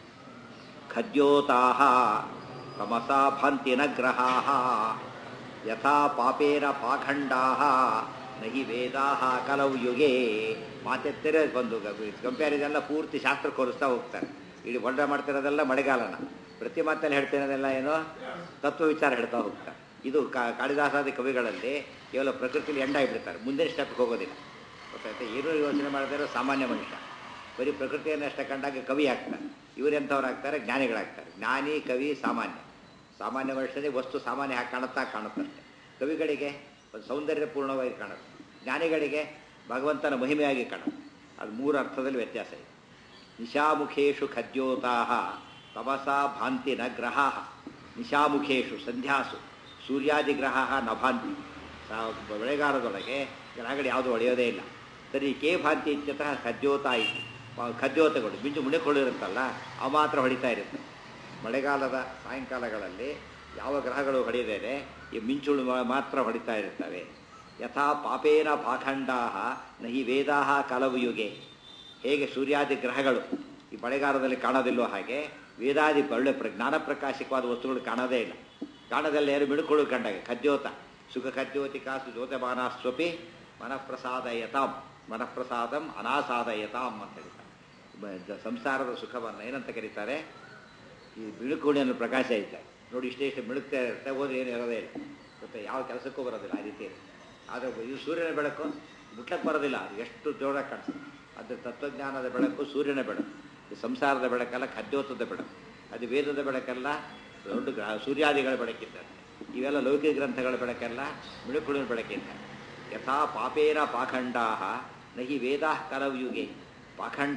ಖದ್ಯೋತಾ ತಮಸಾ ಭಾಂತಿನ ಗ್ರಹಾ ಯಥಾ ಪಾಪೇನ ಪಾಖಂಡಾ ನಹಿ ವೇದಾ ಕಲವು ಯುಗೆ ಮಾತೆತ್ತರೆ ಬಂದು ಕಂಪ್ಯಾರಿಸನ್ ಪೂರ್ತಿ ಶಾಸ್ತ್ರ ಕೋರಿಸ್ತಾ ಹೋಗ್ತಾರೆ ಇಡೀ ಒಡ್ಡ ಮಾಡ್ತಿರೋದೆಲ್ಲ ಮಳೆಗಾಲನ ಪ್ರತಿ ಮಾತಲ್ಲಿ ಹೇಳ್ತಿರೋದೆಲ್ಲ ಏನೋ ತತ್ವ ವಿಚಾರ ಹೇಳ್ತಾ ಹೋಗ್ತಾರೆ ಇದು ಕಾ- ಕಾಳಿದಾಸಾದಿ ಕವಿಗಳಲ್ಲಿ ಕೇವಲ ಪ್ರಕೃತಿಲಿ ಎಂಡಾಗಿಬಿಡ್ತಾರೆ ಮುಂದಿನ ಸ್ಟೆಪ್ಗೆ ಹೋಗೋದಿಲ್ಲ ಗೊತ್ತಾಯ್ತಾ ಏನೂ ಯೋಚನೆ ಮಾಡಿದ್ರೆ ಸಾಮಾನ್ಯ ಮನುಷ್ಯ ಬರೀ ಪ್ರಕೃತಿಯನ್ನು ಅಷ್ಟೇ ಕಂಡಾಗ ಕವಿ ಆಗ್ತಾರೆ ಇವರೆಂಥವ್ರು ಆಗ್ತಾರೆ ಜ್ಞಾನಿಗಳಾಗ್ತಾರೆ ಜ್ಞಾನಿ ಕವಿ ಸಾಮಾನ್ಯ ಸಾಮಾನ್ಯ ಮನುಷ್ಯನಿಗೆ ವಸ್ತು ಸಾಮಾನ್ಯ ಹಾಗೆ ಕಾಣುತ್ತಾ ಕಾಣುತ್ತಷ್ಟೆ ಕವಿಗಳಿಗೆ ಒಂದು ಸೌಂದರ್ಯಪೂರ್ಣವಾಗಿ ಕಾಣುತ್ತೆ ಜ್ಞಾನಿಗಳಿಗೆ ಭಗವಂತನ ಮಹಿಮೆಯಾಗಿ ಕಾಣುತ್ತೆ ಅದು ಮೂರು ಅರ್ಥದಲ್ಲಿ ವ್ಯತ್ಯಾಸ ಇದೆ ನಿಶಾಮುಖೇಶು ಖದ್ಯೋತಾ ತಮಸಾ ಭಾಂತಿ ನ ಗ್ರಹಾ ನಿಶಾಮುಖೇಶು ಸಂಧ್ಯಾಸು ಸೂರ್ಯಾದಿಗ್ರಹ ನ ಭಾಂತಿ ಸಾ- ಬೆಳೆಗಾಲದೊಳಗೆ ಗ್ರಹಗಳು ಯಾವುದು ಒಳೆಯೋದೇ ಇಲ್ಲ ಸರಿ ಕೇ ಭಾಂತಿ ಇತ್ಯತಃ ಖದ್ಯೋತ ಇತ್ತು ಆ ಖದ್ಯೋತಗಳು ಮಿಂಚು ಮುಣಿಕೊಳ್ಳಿರುತ್ತಲ್ಲ ಅವು ಮಾತ್ರ ಹೊಡಿತಾ ಇರುತ್ತೆ ಮಳೆಗಾಲದ ಸಾಯಂಕಾಲಗಳಲ್ಲಿ ಯಾವ ಗ್ರಹಗಳು ಹೊಡೆಯದೇನೆ ಈ ಮಿಂಚುಳು ಮಾ- ಮಾತ್ರ ಹೊಡಿತಾ ಇರ್ತವೆ ಯಥಾ ಪಾಪೇನ ಪಾಖಂಡಾ ನಹಿ ವೇದಾ ಕಲವು ಯುಗೆ ಹೇಗೆ ಸೂರ್ಯಾದಿ ಗ್ರಹಗಳು ಈ ಮಳೆಗಾಲದಲ್ಲಿ ಕಾಣೋದಿಲ್ಲೋ ಹಾಗೆ ವೇದಾದಿ ಒಳ್ಳೆ ಪ್ರ ಜ್ಞಾನ ಪ್ರಕಾಶಕವಾದ ವಸ್ತುಗಳು ಕಾಣೋದೇ ಇಲ್ಲ ಕಾಣದಲ್ಲಿ ಏನು ಮಿಡುಕೊಳ್ಳು ಕಂಡಾಗ ಖದ್ಯೋತ ಸುಖ ಖದ್ಯೋತಿ ಕಾಸು ಜ್ಯೋತಮಾನಸ್ವಪಿ ಮನಃಪ್ರಸಾದಯತಾಂ ಮನಃಪ್ರಸಾದಂ ಅನಾಸಾದಯತಾಂ ಅಂತ ಹೇಳ್ತಾರೆ ಬ- ದ- ಸಂಸಾರದ ಸುಖವನ್ನು ಏನಂತ ಕರೀತಾರೆ ಈ ಬಿಳುಕುಣಿಯನ್ನು ಪ್ರಕಾಶ ಇದ್ದಾರೆ ನೋಡಿ ಇಷ್ಟೇ ಇಷ್ಟು ಮಿಳುಕ್ತಾ ಇರುತ್ತೆ ಹೋದ್ರೆ ಏನು ಇರೋದೇ ಇಲ್ಲ ಮತ್ತೆ ಯಾವ ಕೆಲಸಕ್ಕೂ ಬರೋದಿಲ್ಲ ಆ ರೀತಿ ಇರುತ್ತೆ ಆದರೆ ಇದು ಸೂರ್ಯನ ಬೆಳಕು ಮುಟ್ಲಕ್ಕೆ ಬರೋದಿಲ್ಲ ಅದು ಎಷ್ಟು ಜೋರಾಗಿ ಕಾಣಿಸುತ್ತೆ ಅದು ತತ್ವಜ್ಞಾನದ ಬೆಳಕು ಸೂರ್ಯನ ಬೆಳಕು ಈ ಸಂಸಾರದ ಬೆಳಕಲ್ಲ ಖದ್ಯೋತದ ಬೆಳಕು ಅದು ವೇದದ ಬೆಳಕಲ್ಲ ದೊಡ್ಡ ಗ್ರಹ ಸೂರ್ಯಾದಿಗಳ ಬೆಳಕಿದ್ದಾರೆ ಇವೆಲ್ಲ ಲೌಕಿಕ ಗ್ರಂಥಗಳ ಬೆಳಕಲ್ಲ ಮಿಳುಕುಳಿನ ಬೆಳಕಿದ್ದಾರೆ ಯಥಾ ಪಾಪೇನ ಪಾಖಂಡಾ ನಹಿ ವೇದಾ ಕಲವ್ಯುಗೆ ಪಾಖಂಡ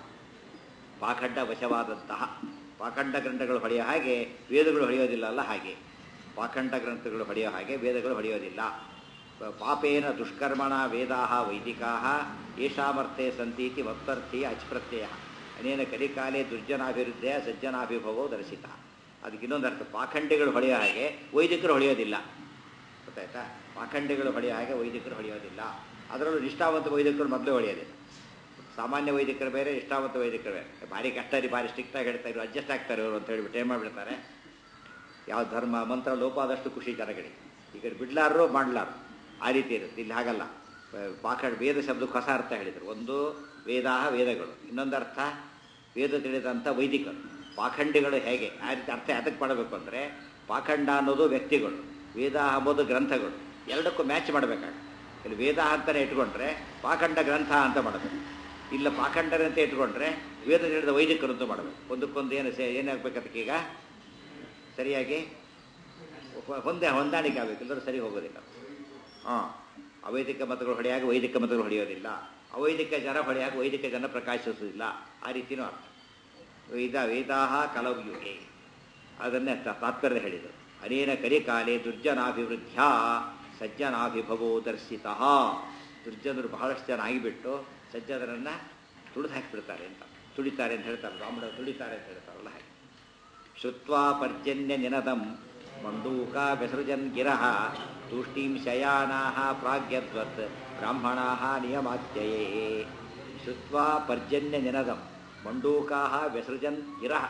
ಪಾಖಂಡ ವಶವಾದಂತಹ ಪಾಖಂಡ ಗ್ರಂಥಗಳು ಹೊಡೆಯೋ ಹಾಗೆ ವೇದಗಳು ಹೊಡೆಯೋದಿಲ್ಲ ಅಲ್ಲ ಹಾಗೆ ಪಾಖಂಡ ಗ್ರಂಥಗಳು ಹೊಡೆಯೋ ಹಾಗೆ ವೇದಗಳು ಹೊಡೆಯೋದಿಲ್ಲ ಪ- ಪಾಪೇನ ದುಷ್ಕರ್ಮಣ ವೇದಾ ವೈದಿಕಾ ಯೇಷಾಮರ್ಥೆ ಸಂತೀತಿ ವಕ್ತರ್ಥಿ ಅಚ್ಪ್ರತ್ಯಯ ಅನೇನ ಕಲಿಕಾಲೆ ದುರ್ಜನಾಭಿವೃದ್ಧಿಯ ಸಜ್ಜನಾಭಿಭವೋ ದರ್ಶಿತ ಅದಕ್ಕೆ ಇನ್ನೊಂದು ಅರ್ಥ ಪಾಖಂಡಿಗಳು ಹೊಳೆಯೋ ಹಾಗೆ ವೈದಿಕರು ಹೊಳೆಯೋದಿಲ್ಲ ಗೊತ್ತಾಯ್ತಾ ಪಾಖಂಡಿಗಳು ಹೊಳೆಯೋ ಹಾಗೆ ವೈದಿಕರು ಹೊಳೆಯೋದಿಲ್ಲ ಅದರಲ್ಲೂ ನಿಷ್ಠಾವಂತ ವೈದಿಕರು ಮೊದಲೇ ಹೊಳೆಯೋದಿಲ್ಲ ಸಾಮಾನ್ಯ ವೈದಿಕರು ಬೇರೆ ನಿಷ್ಠಾವಂತ ವೈದಿಕರು ಬೇರೆ ಭಾರಿ ಕಷ್ಟ ರೀ ಭಾರಿ ಸ್ಟ್ರಿಕ್ಟಾಗಿ ಹೇಳ್ತಾ ಇದ್ರು ಅಡ್ಜಸ್ಟ್ ಆಗ್ತಾರೆ ಇವರು ಅಂತ ಹೇಳ್ಬಿಟ್ಟು ಏನು ಮಾಡಿಬಿಡ್ತಾರೆ ಯಾವ ಧರ್ಮ ಮಂತ್ರ ಲೋಪ ಆದಷ್ಟು ಖುಷಿ ಜನಗಳಿಗೆ ಈಗ ಬಿಡ್ಲಾರು ಮಾಡ್ಲಾರು ಆ ರೀತಿ ಇರುತ್ತೆ ಇಲ್ಲಿ ಹಾಗಲ್ಲ ಪಾಖಂಡ ವೇದ ಶಬ್ದಕ್ಕೆ ಹೊಸ ಅರ್ಥ ಹೇಳಿದರು ಒಂದು ವೇದಾಹ ವೇದಗಳು ಇನ್ನೊಂದು ಅರ್ಥ ವೇದ ತಿಳಿದಂಥ ವೈದಿಕರು ಪಾಖಂಡಿಗಳು ಹೇಗೆ ಆ ರೀತಿ ಅರ್ಥ ಅದಕ್ಕೆ ಮಾಡಬೇಕು ಅಂದರೆ ಪಾಖಂಡ ಅನ್ನೋದು ವ್ಯಕ್ತಿಗಳು ವೇದ ಅಂಬೋದು ಗ್ರಂಥಗಳು ಎರಡಕ್ಕೂ ಮ್ಯಾಚ್ ಮಾಡಬೇಕಾಗ ಇಲ್ಲಿ ವೇದ ಅಂತಲೇ ಇಟ್ಕೊಂಡ್ರೆ ಪಾಖಂಡ ಗ್ರಂಥ ಅಂತ ಮಾಡಬೇಕು ಇಲ್ಲ ಪಾಖಂಡರಂತೆ ಇಟ್ಕೊಂಡ್ರೆ ವೇದ ತಿಳಿದ ವೈದಿಕರು ಅಂತ ಮಾಡಬೇಕು ಒಂದಕ್ಕೊಂದು ಏನು ಸೇ ಏನಾಗಬೇಕದಕ್ಕೆ ಈಗ ಸರಿಯಾಗಿ ಹೊ- ಹೊಂದೆ ಹೊಂದಾಣಿಕೆ ಆಗಬೇಕು ಇಲ್ಲದ್ರೆ ಸರಿ ಹೋಗೋದಿಲ್ಲ ಹಾಂ ಅವೈದಿಕ ಮತಗಳು ಹೊಡೆಯಾಗ ವೈದಿಕ ಮತಗಳು ಹೊಡೆಯೋದಿಲ್ಲ ಅವೈದಿಕ ಜನ ಹೊಡೆಯಾಗ ವೈದಿಕ ಜನ ಪ್ರಕಾಶಿಸುವುದಿಲ್ಲ ಆ ರೀತಿಯೂ ಅರ್ಥ ವೇದ ವೇದಾಹ ಕಲವ್ಯುಗೆ ಅದನ್ನೇ ತ- ತಾತ್ಪರ್ಯ ಹೇಳಿದರು ಅನೇನ ಕಲಿಕಾಲೆ ದುರ್ಜನಾಭಿವೃದ್ಧ್ಯ ಸಜ್ಜನಾಭಿಭವೋ ದರ್ಶಿತ ದುರ್ಜನರು ಬಹಳಷ್ಟು ಜನ ಆಗಿಬಿಟ್ಟು ಸಜ್ಜನರನ್ನು ತುಳಿದು ಹಾಕಿಬಿಡ್ತಾರೆ ಅಂತ ತುಳಿತಾರೆ ಅಂತ ಹೇಳ್ತಾರೆ ಬ್ರಾಹ್ಮಣರು ತುಳಿತಾರೆ ಅಂತ ಹೇಳ್ತಾರಲ್ಲ ಹಾಗೆ ಶ್ರುತ್ವಾ ಪರ್ಜನ್ಯ ನಿನದಂ ಮಂಡೂಕ ಬೆಸೃಜನ್ ಗಿರಹ ತೂಷ್ಟೀಂ ಶಯಾನಾಹ ಪ್ರಾಗ್ಯದ್ವತ್ ಬ್ರಾಹ್ಮಣಾಹ ನಿಯಮಾತ್ಯಯೇ ಶ್ರುತ್ವಾ ಪರ್ಜನ್ಯ ನಿನದಂ ಮಂಡೂಕಾಹ ವ್ಯಸೃಜನ್ ಗಿರಹ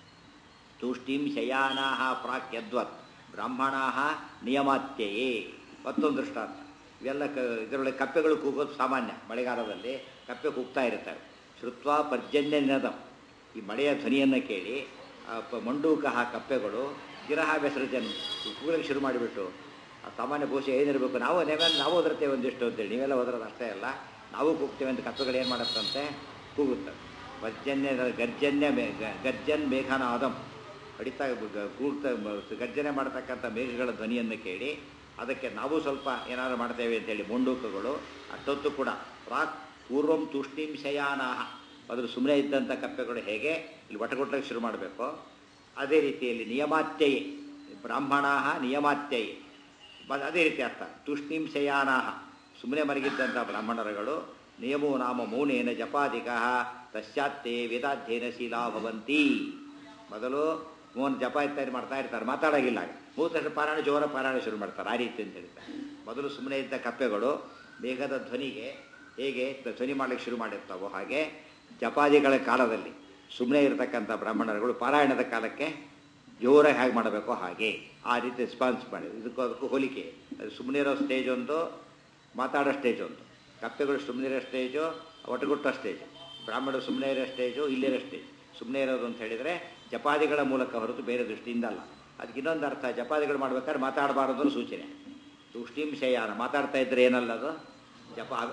ತೂಷ್ಟೀಂ ಶಯಾನಾಹ ಪ್ರಾಕ್ಯದ್ವತ್ ಬ್ರಾಹ್ಮಣಾಹ ನಿಯಮಾತ್ಯಯೇ ಮತ್ತೊಂದು ದೃಷ್ಟಾಂತ ಇವೆಲ್ಲ ಕ ಇದರೊಳಗೆ ಕಪ್ಪೆಗಳು ಕೂಗೋದು ಸಾಮಾನ್ಯ ಮಳೆಗಾಲದಲ್ಲಿ ಕಪ್ಪೆ ಕೂಗ್ತಾ ಇರ್ತಾರೆ ಶ್ರುತ್ವ ಪರ್ಜನ್ಯ ನಿನದಂ ಈ ಮಳೆಯ ಧ್ವನಿಯನ್ನು ಕೇಳಿ ಆ ಪ- ಮಂಡೂಕಹ ಕಪ್ಪೆಗಳು ಗಿರಹ ಬೆಸರ್ಜನ್ ಕೂಗಲಿಕ್ಕೆ ಶುರು ಮಾಡಿಬಿಟ್ಟು ಆ ಸಾಮಾನ್ಯ ಬಹುಶಃ ಏನಿರಬೇಕು ನಾವು ನೀವೆಲ್ಲ ನಾವು ಓದಿರ್ತೇವೆ ಒಂದಿಷ್ಟು ಅಂತೇಳಿ ನೀವೆಲ್ಲ ಓದಿರೋದು ಅಷ್ಟೇ ಅಲ್ಲ ನಾವು ಕೂಗ್ತೇವೆ ಅಂತ ಕಪ್ಪೆಗಳು ಏನು ಮಾಡುತ್ತಂತೆ ಕೂಗುತ್ತವೆ ಪರ್ಜನ್ಯ ಗರ್ಜನ್ಯ ಮೇ ಗ- ಗರ್ಜನ್ ಮೇಘನಾದಂ ಹೊಡಿತಾ ಗ- ಕೂಗ್ತಾ ಮ- ಗರ್ಜನೆ ಮಾಡ್ತಕ್ಕಂಥ ಮೇಘಗಳ ಧ್ವನಿಯನ್ನು ಕೇಳಿ ಅದಕ್ಕೆ ನಾವು ಸ್ವಲ್ಪ ಏನಾದ್ರು ಮಾಡ್ತೇವೆ ಅಂತೇಳಿ ಮುಂಡೂಕಗಳು ಅಷ್ಟೊತ್ತು ಕೂಡ ಪ್ರಾಕ್ ಪೂರ್ವಂ ತೂಷ್ಣೀಂ ಶಯಾನಾಹ ಅದ್ರ ಸುಮ್ಮನೆ ಇದ್ದಂಥ ಕಪ್ಪೆಗಳು ಹೇಗೆ ಇಲ್ಲಿ ಒಟಗೊಟ್ಟಕ್ಕೆ ಶುರು ಮಾಡಬೇಕು ಅದೇ ರೀತಿಯಲ್ಲಿ ನಿಯಮಾತ್ಯಯೇ ಬ್ರಾಹ್ಮಣಾಹ ನಿಯಮಾತ್ಯಯೇ ಮ- ಅದೇ ರೀತಿ ಅರ್ಥ ತೂಷ್ಣೀಂ ಶಯಾನಾಹ ಸುಮ್ಮನೆ ಮಲಗಿದ್ದಂಥ ಬ್ರಾಹ್ಮಣರುಗಳು ನಿಯಮೋ ನಾಮ ಮೌನೇನ ಜಪಾದಿಕ ತಶ್ಚಾತ್ತೇ ವೇದಾಧ್ಯಯನಶೀಲಾ ಭವಂತಿ ಮೊದಲು ಮೌನ ಜಪ ಇತ್ಯಾದಿ ಮಾಡ್ತಾ ಇರ್ತಾರೆ ಮಾತಾಡೋಗಿಲ್ಲ ಆಗ ಮೂರು ತಕ್ಷಣ ಪಾರಾಯಣ ಜೋರ ಪಾರಾಯಣ ಶುರು ಮಾಡ್ತಾರೆ ಆ ರೀತಿ ಅಂತ ಹೇಳ್ತಾರೆ ಮೊದಲು ಸುಮ್ಮನೆ ಇದ್ದ ಕಪ್ಪೆಗಳು ಮೇಘದ ಧ್ವನಿಗೆ ಹೇಗೆ ಧ್ವನಿ ಮಾಡಲಿಕ್ಕೆ ಶುರು ಮಾಡಿರ್ತಾವೋ ಹಾಗೆ ಜಪಾದಿಗಳ ಕಾಲದಲ್ಲಿ ಸುಮ್ಮನೆ ಇರತಕ್ಕಂಥ ಬ್ರಾಹ್ಮಣರುಗಳು ಪಾರಾಯಣದ ಕಾಲಕ್ಕೆ ಜೋರಾಗಿ ಹೇಗೆ ಮಾಡಬೇಕೋ ಹಾಗೆ ಆ ರೀತಿ ರೆಸ್ಪಾನ್ಸ್ ಮಾಡಿ ಇದಕ್ಕೂ ಅದಕ್ಕೂ ಹೋಲಿಕೆ ಅದು ಸುಮ್ಮನೆ ಇರೋ ಸ್ಟೇಜ್ ಒಂದು ಮಾತಾಡೋ ಸ್ಟೇಜ್ ಒಂದು ಕಪ್ಪೆಗಳು ಸುಮ್ಮನೆ ಇರೋ ಸ್ಟೇಜು ಒಟ್ಟುಗುಟ್ಟೋ ಸ್ಟೇಜು ಬ್ರಾಹ್ಮಣರು ಸುಮ್ಮನೆ ಇರೋ ಸ್ಟೇಜು ಇಲ್ಲಿರೋ ಸ್ಟೇಜ್ ಸುಮ್ಮನೆ ಇರೋದು ಅಂತ ಹೇಳಿದರೆ ಜಪಾದಿಗಳ ಮೂಲಕ ಹೊರತು ಬೇರೆ ದೃಷ್ಟಿಯಿಂದ ಅಲ್ಲ ಅದಕ್ಕೆ ಇನ್ನೊಂದು ಅರ್ಥ ಜಪಾದಿಗಳು ಮಾಡ್ಬೇಕಾದ್ರೆ ಮಾತಾಡಬಾರದು ಅನ್ನೋ ಸೂಚನೆ ತುಷ್ಟೀಂ ಶಯಾನ ಮಾತಾಡ್ತಾ ಇದ್ರೆ ಏನಲ್ಲ ಅದು ಜಪ ಆಗ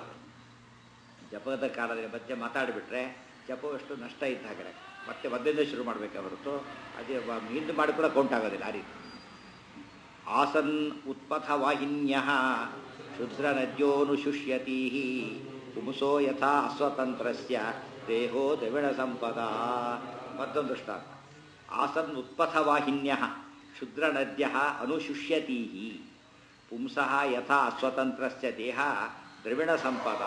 ಜಪದ ಕಾಲದಲ್ಲಿ ಮಧ್ಯೆ ಮಾತಾಡಿಬಿಟ್ರೆ ಜಪವಷ್ಟು ನಷ್ಟ ಇದ್ದ ಹಾಗೆ ಮತ್ತೆ ಮಧ್ಯದಿಂದ ಶುರು ಮಾಡಬೇಕೆ ಹೊರತು ಅದೇ ವ- ಹಿಂದೆ ಮಾಡಿ ಕೂಡ ಕೌಂಟ್ ಆಗೋದಿಲ್ಲ ಆ ರೀತಿ ಆಸನ್ ಉತ್ಪಥ ವಾಹಿನ್ಯ ಶುದ್ರ ನದ್ಯೋನುಶುಷ್ಯತೀ ಪುಂಸೋ ಯಥಾ ಅಸ್ವತಂತ್ರಸ್ಯ ದೇಹೋ ದ್ರವಿಣ ಸಂಪದ ಮತ್ತೊಂದು ದೃಷ್ಟಾಂತ ಆಸನ್ ಉತ್ಪಥ ವಾಹಿನ್ಯ ಶುದ್ರ ನದ್ಯ ಅನುಶುಷ್ಯತೀ ಪುಂಸಃ ಯಥಾ ಅಸ್ವತಂತ್ರಸ್ಯ ದೇಹ ದ್ರವಿಣ ಸಂಪದ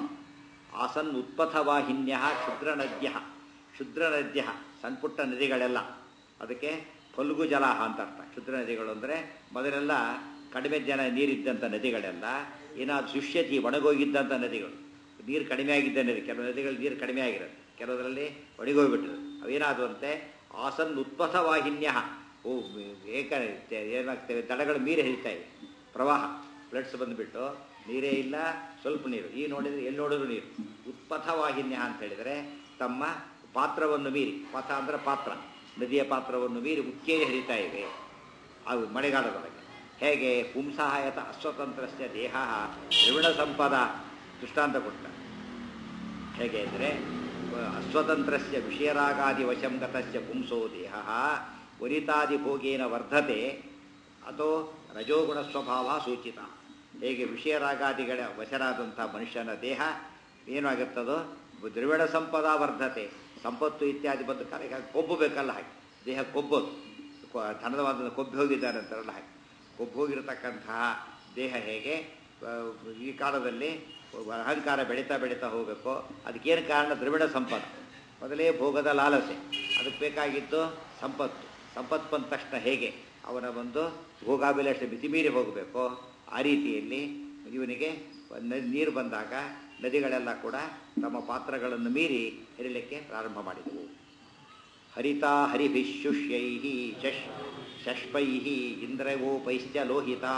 ಆಸನ್ ಉತ್ಪಥ ವಾಹಿನ್ಯ ಕ್ಷುದ್ರ ನದ್ಯ ಕ್ಷುದ್ರ ನದ್ಯ ಸಣ್ಣ ಪುಟ್ಟ ನದಿಗಳೆಲ್ಲ ಅದಕ್ಕೆ ಫಲ್ಗು ಜಲ ಅಂತ ಅರ್ಥ ಕ್ಷುದ್ರ ನದಿಗಳು ಅಂದರೆ ಮೊದಲೆಲ್ಲ ಕಡಿಮೆ ಜನ ನೀರಿದ್ದಂಥ ನದಿಗಳೆಲ್ಲ ಏನಾದ್ರು ಶುಷ್ಯತಿ ಒಣಗೋಗಿದ್ದಂಥ ನದಿಗಳು ನೀರು ಕಡಿಮೆ ಆಗಿದ್ದ ನದಿ ಕೆಲವು ನದಿಗಳು ನೀರು ಕಡಿಮೆ ಆಗಿರುತ್ತೆ ಕೆಲವರಲ್ಲಿ ಒಣಗೋಗ್ಬಿಟ್ಟಿದೆ ಅವೇನಾದವು ಅಂತೆ ಆಸನ್ ಉತ್ಪಥ ವಾಹಿನ್ಯ ಓ ಏಕ ಏನಾಗ್ತವೆ ದಡಗಳು ಮೀರಿ ಹರಿತಾ ಇವೆ ಪ್ರವಾಹ ಫ್ಲಡ್ಸ್ ಬಂದುಬಿಟ್ಟು ನೀರೇ ಇಲ್ಲ ಸ್ವಲ್ಪ ನೀರು ಈ ನೋಡಿದ್ರೆ ಎಲ್ಲಿ ನೋಡಿದ್ರು ನೀರು ಉತ್ಪಥ ವಾಹಿನ್ಯ ಅಂತ ಹೇಳಿದರೆ ತಮ್ಮ ಪಾತ್ರವನ್ನು ಮೀರಿ ಪಥ ಅಂದರೆ ಪಾತ್ರ ನದಿಯ ಪಾತ್ರವನ್ನು ಮೀರಿ ಉಕ್ಕೇರಿ ಹರಿತಾ ಇವೆ ಅವು ಮಳೆಗಾಲದೊಳಗೆ ಹೇಗೆ ಪುಂಸಾಯತ ಅಸ್ವತಂತ್ರಸ್ಯ ದೇಹ ದ್ರವಿಣ ಸಂಪದ ದೃಷ್ಟಾಂತ ಕೊಟ್ಟ ಹೇಗೆ ಅಂದರೆ ಅಸ್ವತಂತ್ರಸ್ಯ ವಿಷಯರಾಗಾದಿ ವಶಂ ಗತಸ್ಯ ಪುಂಸೋ ದೇಹ ವರಿತಾದಿ ಭೋಗೇನ ವರ್ಧತೆ ಅಥವಾ ರಜೋಗುಣ ಸ್ವಭಾವ ಸೂಚಿತ ಹೇಗೆ ವಿಷಯರಾಗಾದಿಗಳ ವಶರಾದಂಥ ಮನುಷ್ಯನ ದೇಹ ಏನಾಗುತ್ತದೋ ದ್ರವಿಡ ಸಂಪದ ವರ್ಧತೆ ಸಂಪತ್ತು ಇತ್ಯಾದಿ ಬಂದ ಕಾಲ ಕೊಬ್ಬು ಬೇಕಲ್ಲ ಹಾಗೆ ದೇಹ ಕೊಬ್ಬೋದು ಕೊ- ಧನದವಾದ ಕೊಬ್ಬಿ ಹೋಗಿದ್ದಾರೆ ಅಂತಾರಲ್ಲ ಹಾಗೆ ಕೊಬ್ಬು ಹೋಗಿರತಕ್ಕಂತಹ ದೇಹ ಹೇಗೆ ಆ, ಈ ಕಾಲದಲ್ಲಿ ಅಹಂಕಾರ ಬೆಳೀತಾ ಬೆಳೀತಾ ಹೋಗಬೇಕು ಅದಕ್ಕೇನು ಕಾರಣ ದ್ರವಿಡ ಸಂಪದ ಮೊದಲೇ ಭೋಗದ ಲಾಲಸೆ ಅದಕ್ಕೆ ಬೇಕಾಗಿದ್ದು ಸಂಪತ್ತು ಸಂಪತ್ತು ಬಂದ ತಕ್ಷಣ ಹೇಗೆ ಅವನ ಒಂದು ಭೋಗಾಭಿಲಾಷೆ ಮಿತಿಮೀರಿ ಹೋಗಬೇಕು ಆ ರೀತಿಯಲ್ಲಿ ಇವನಿಗೆ ನ- ನೀರು ಬಂದಾಗ ನದಿಗಳೆಲ್ಲ ಕೂಡ ತಮ್ಮ ಪಾತ್ರಗಳನ್ನು ಮೀರಿ ಹರಿಲಿಕ್ಕೆ ಪ್ರಾರಂಭ ಮಾಡಿದವು ಹರಿತಾ ಹರಿಭಿಶುಷ್ಯೈ ಶಶ್ ಶಷ್ಪೈ ಇಂದ್ರಗೋಪೈಶ್ಚ ಲೋಹಿತಾ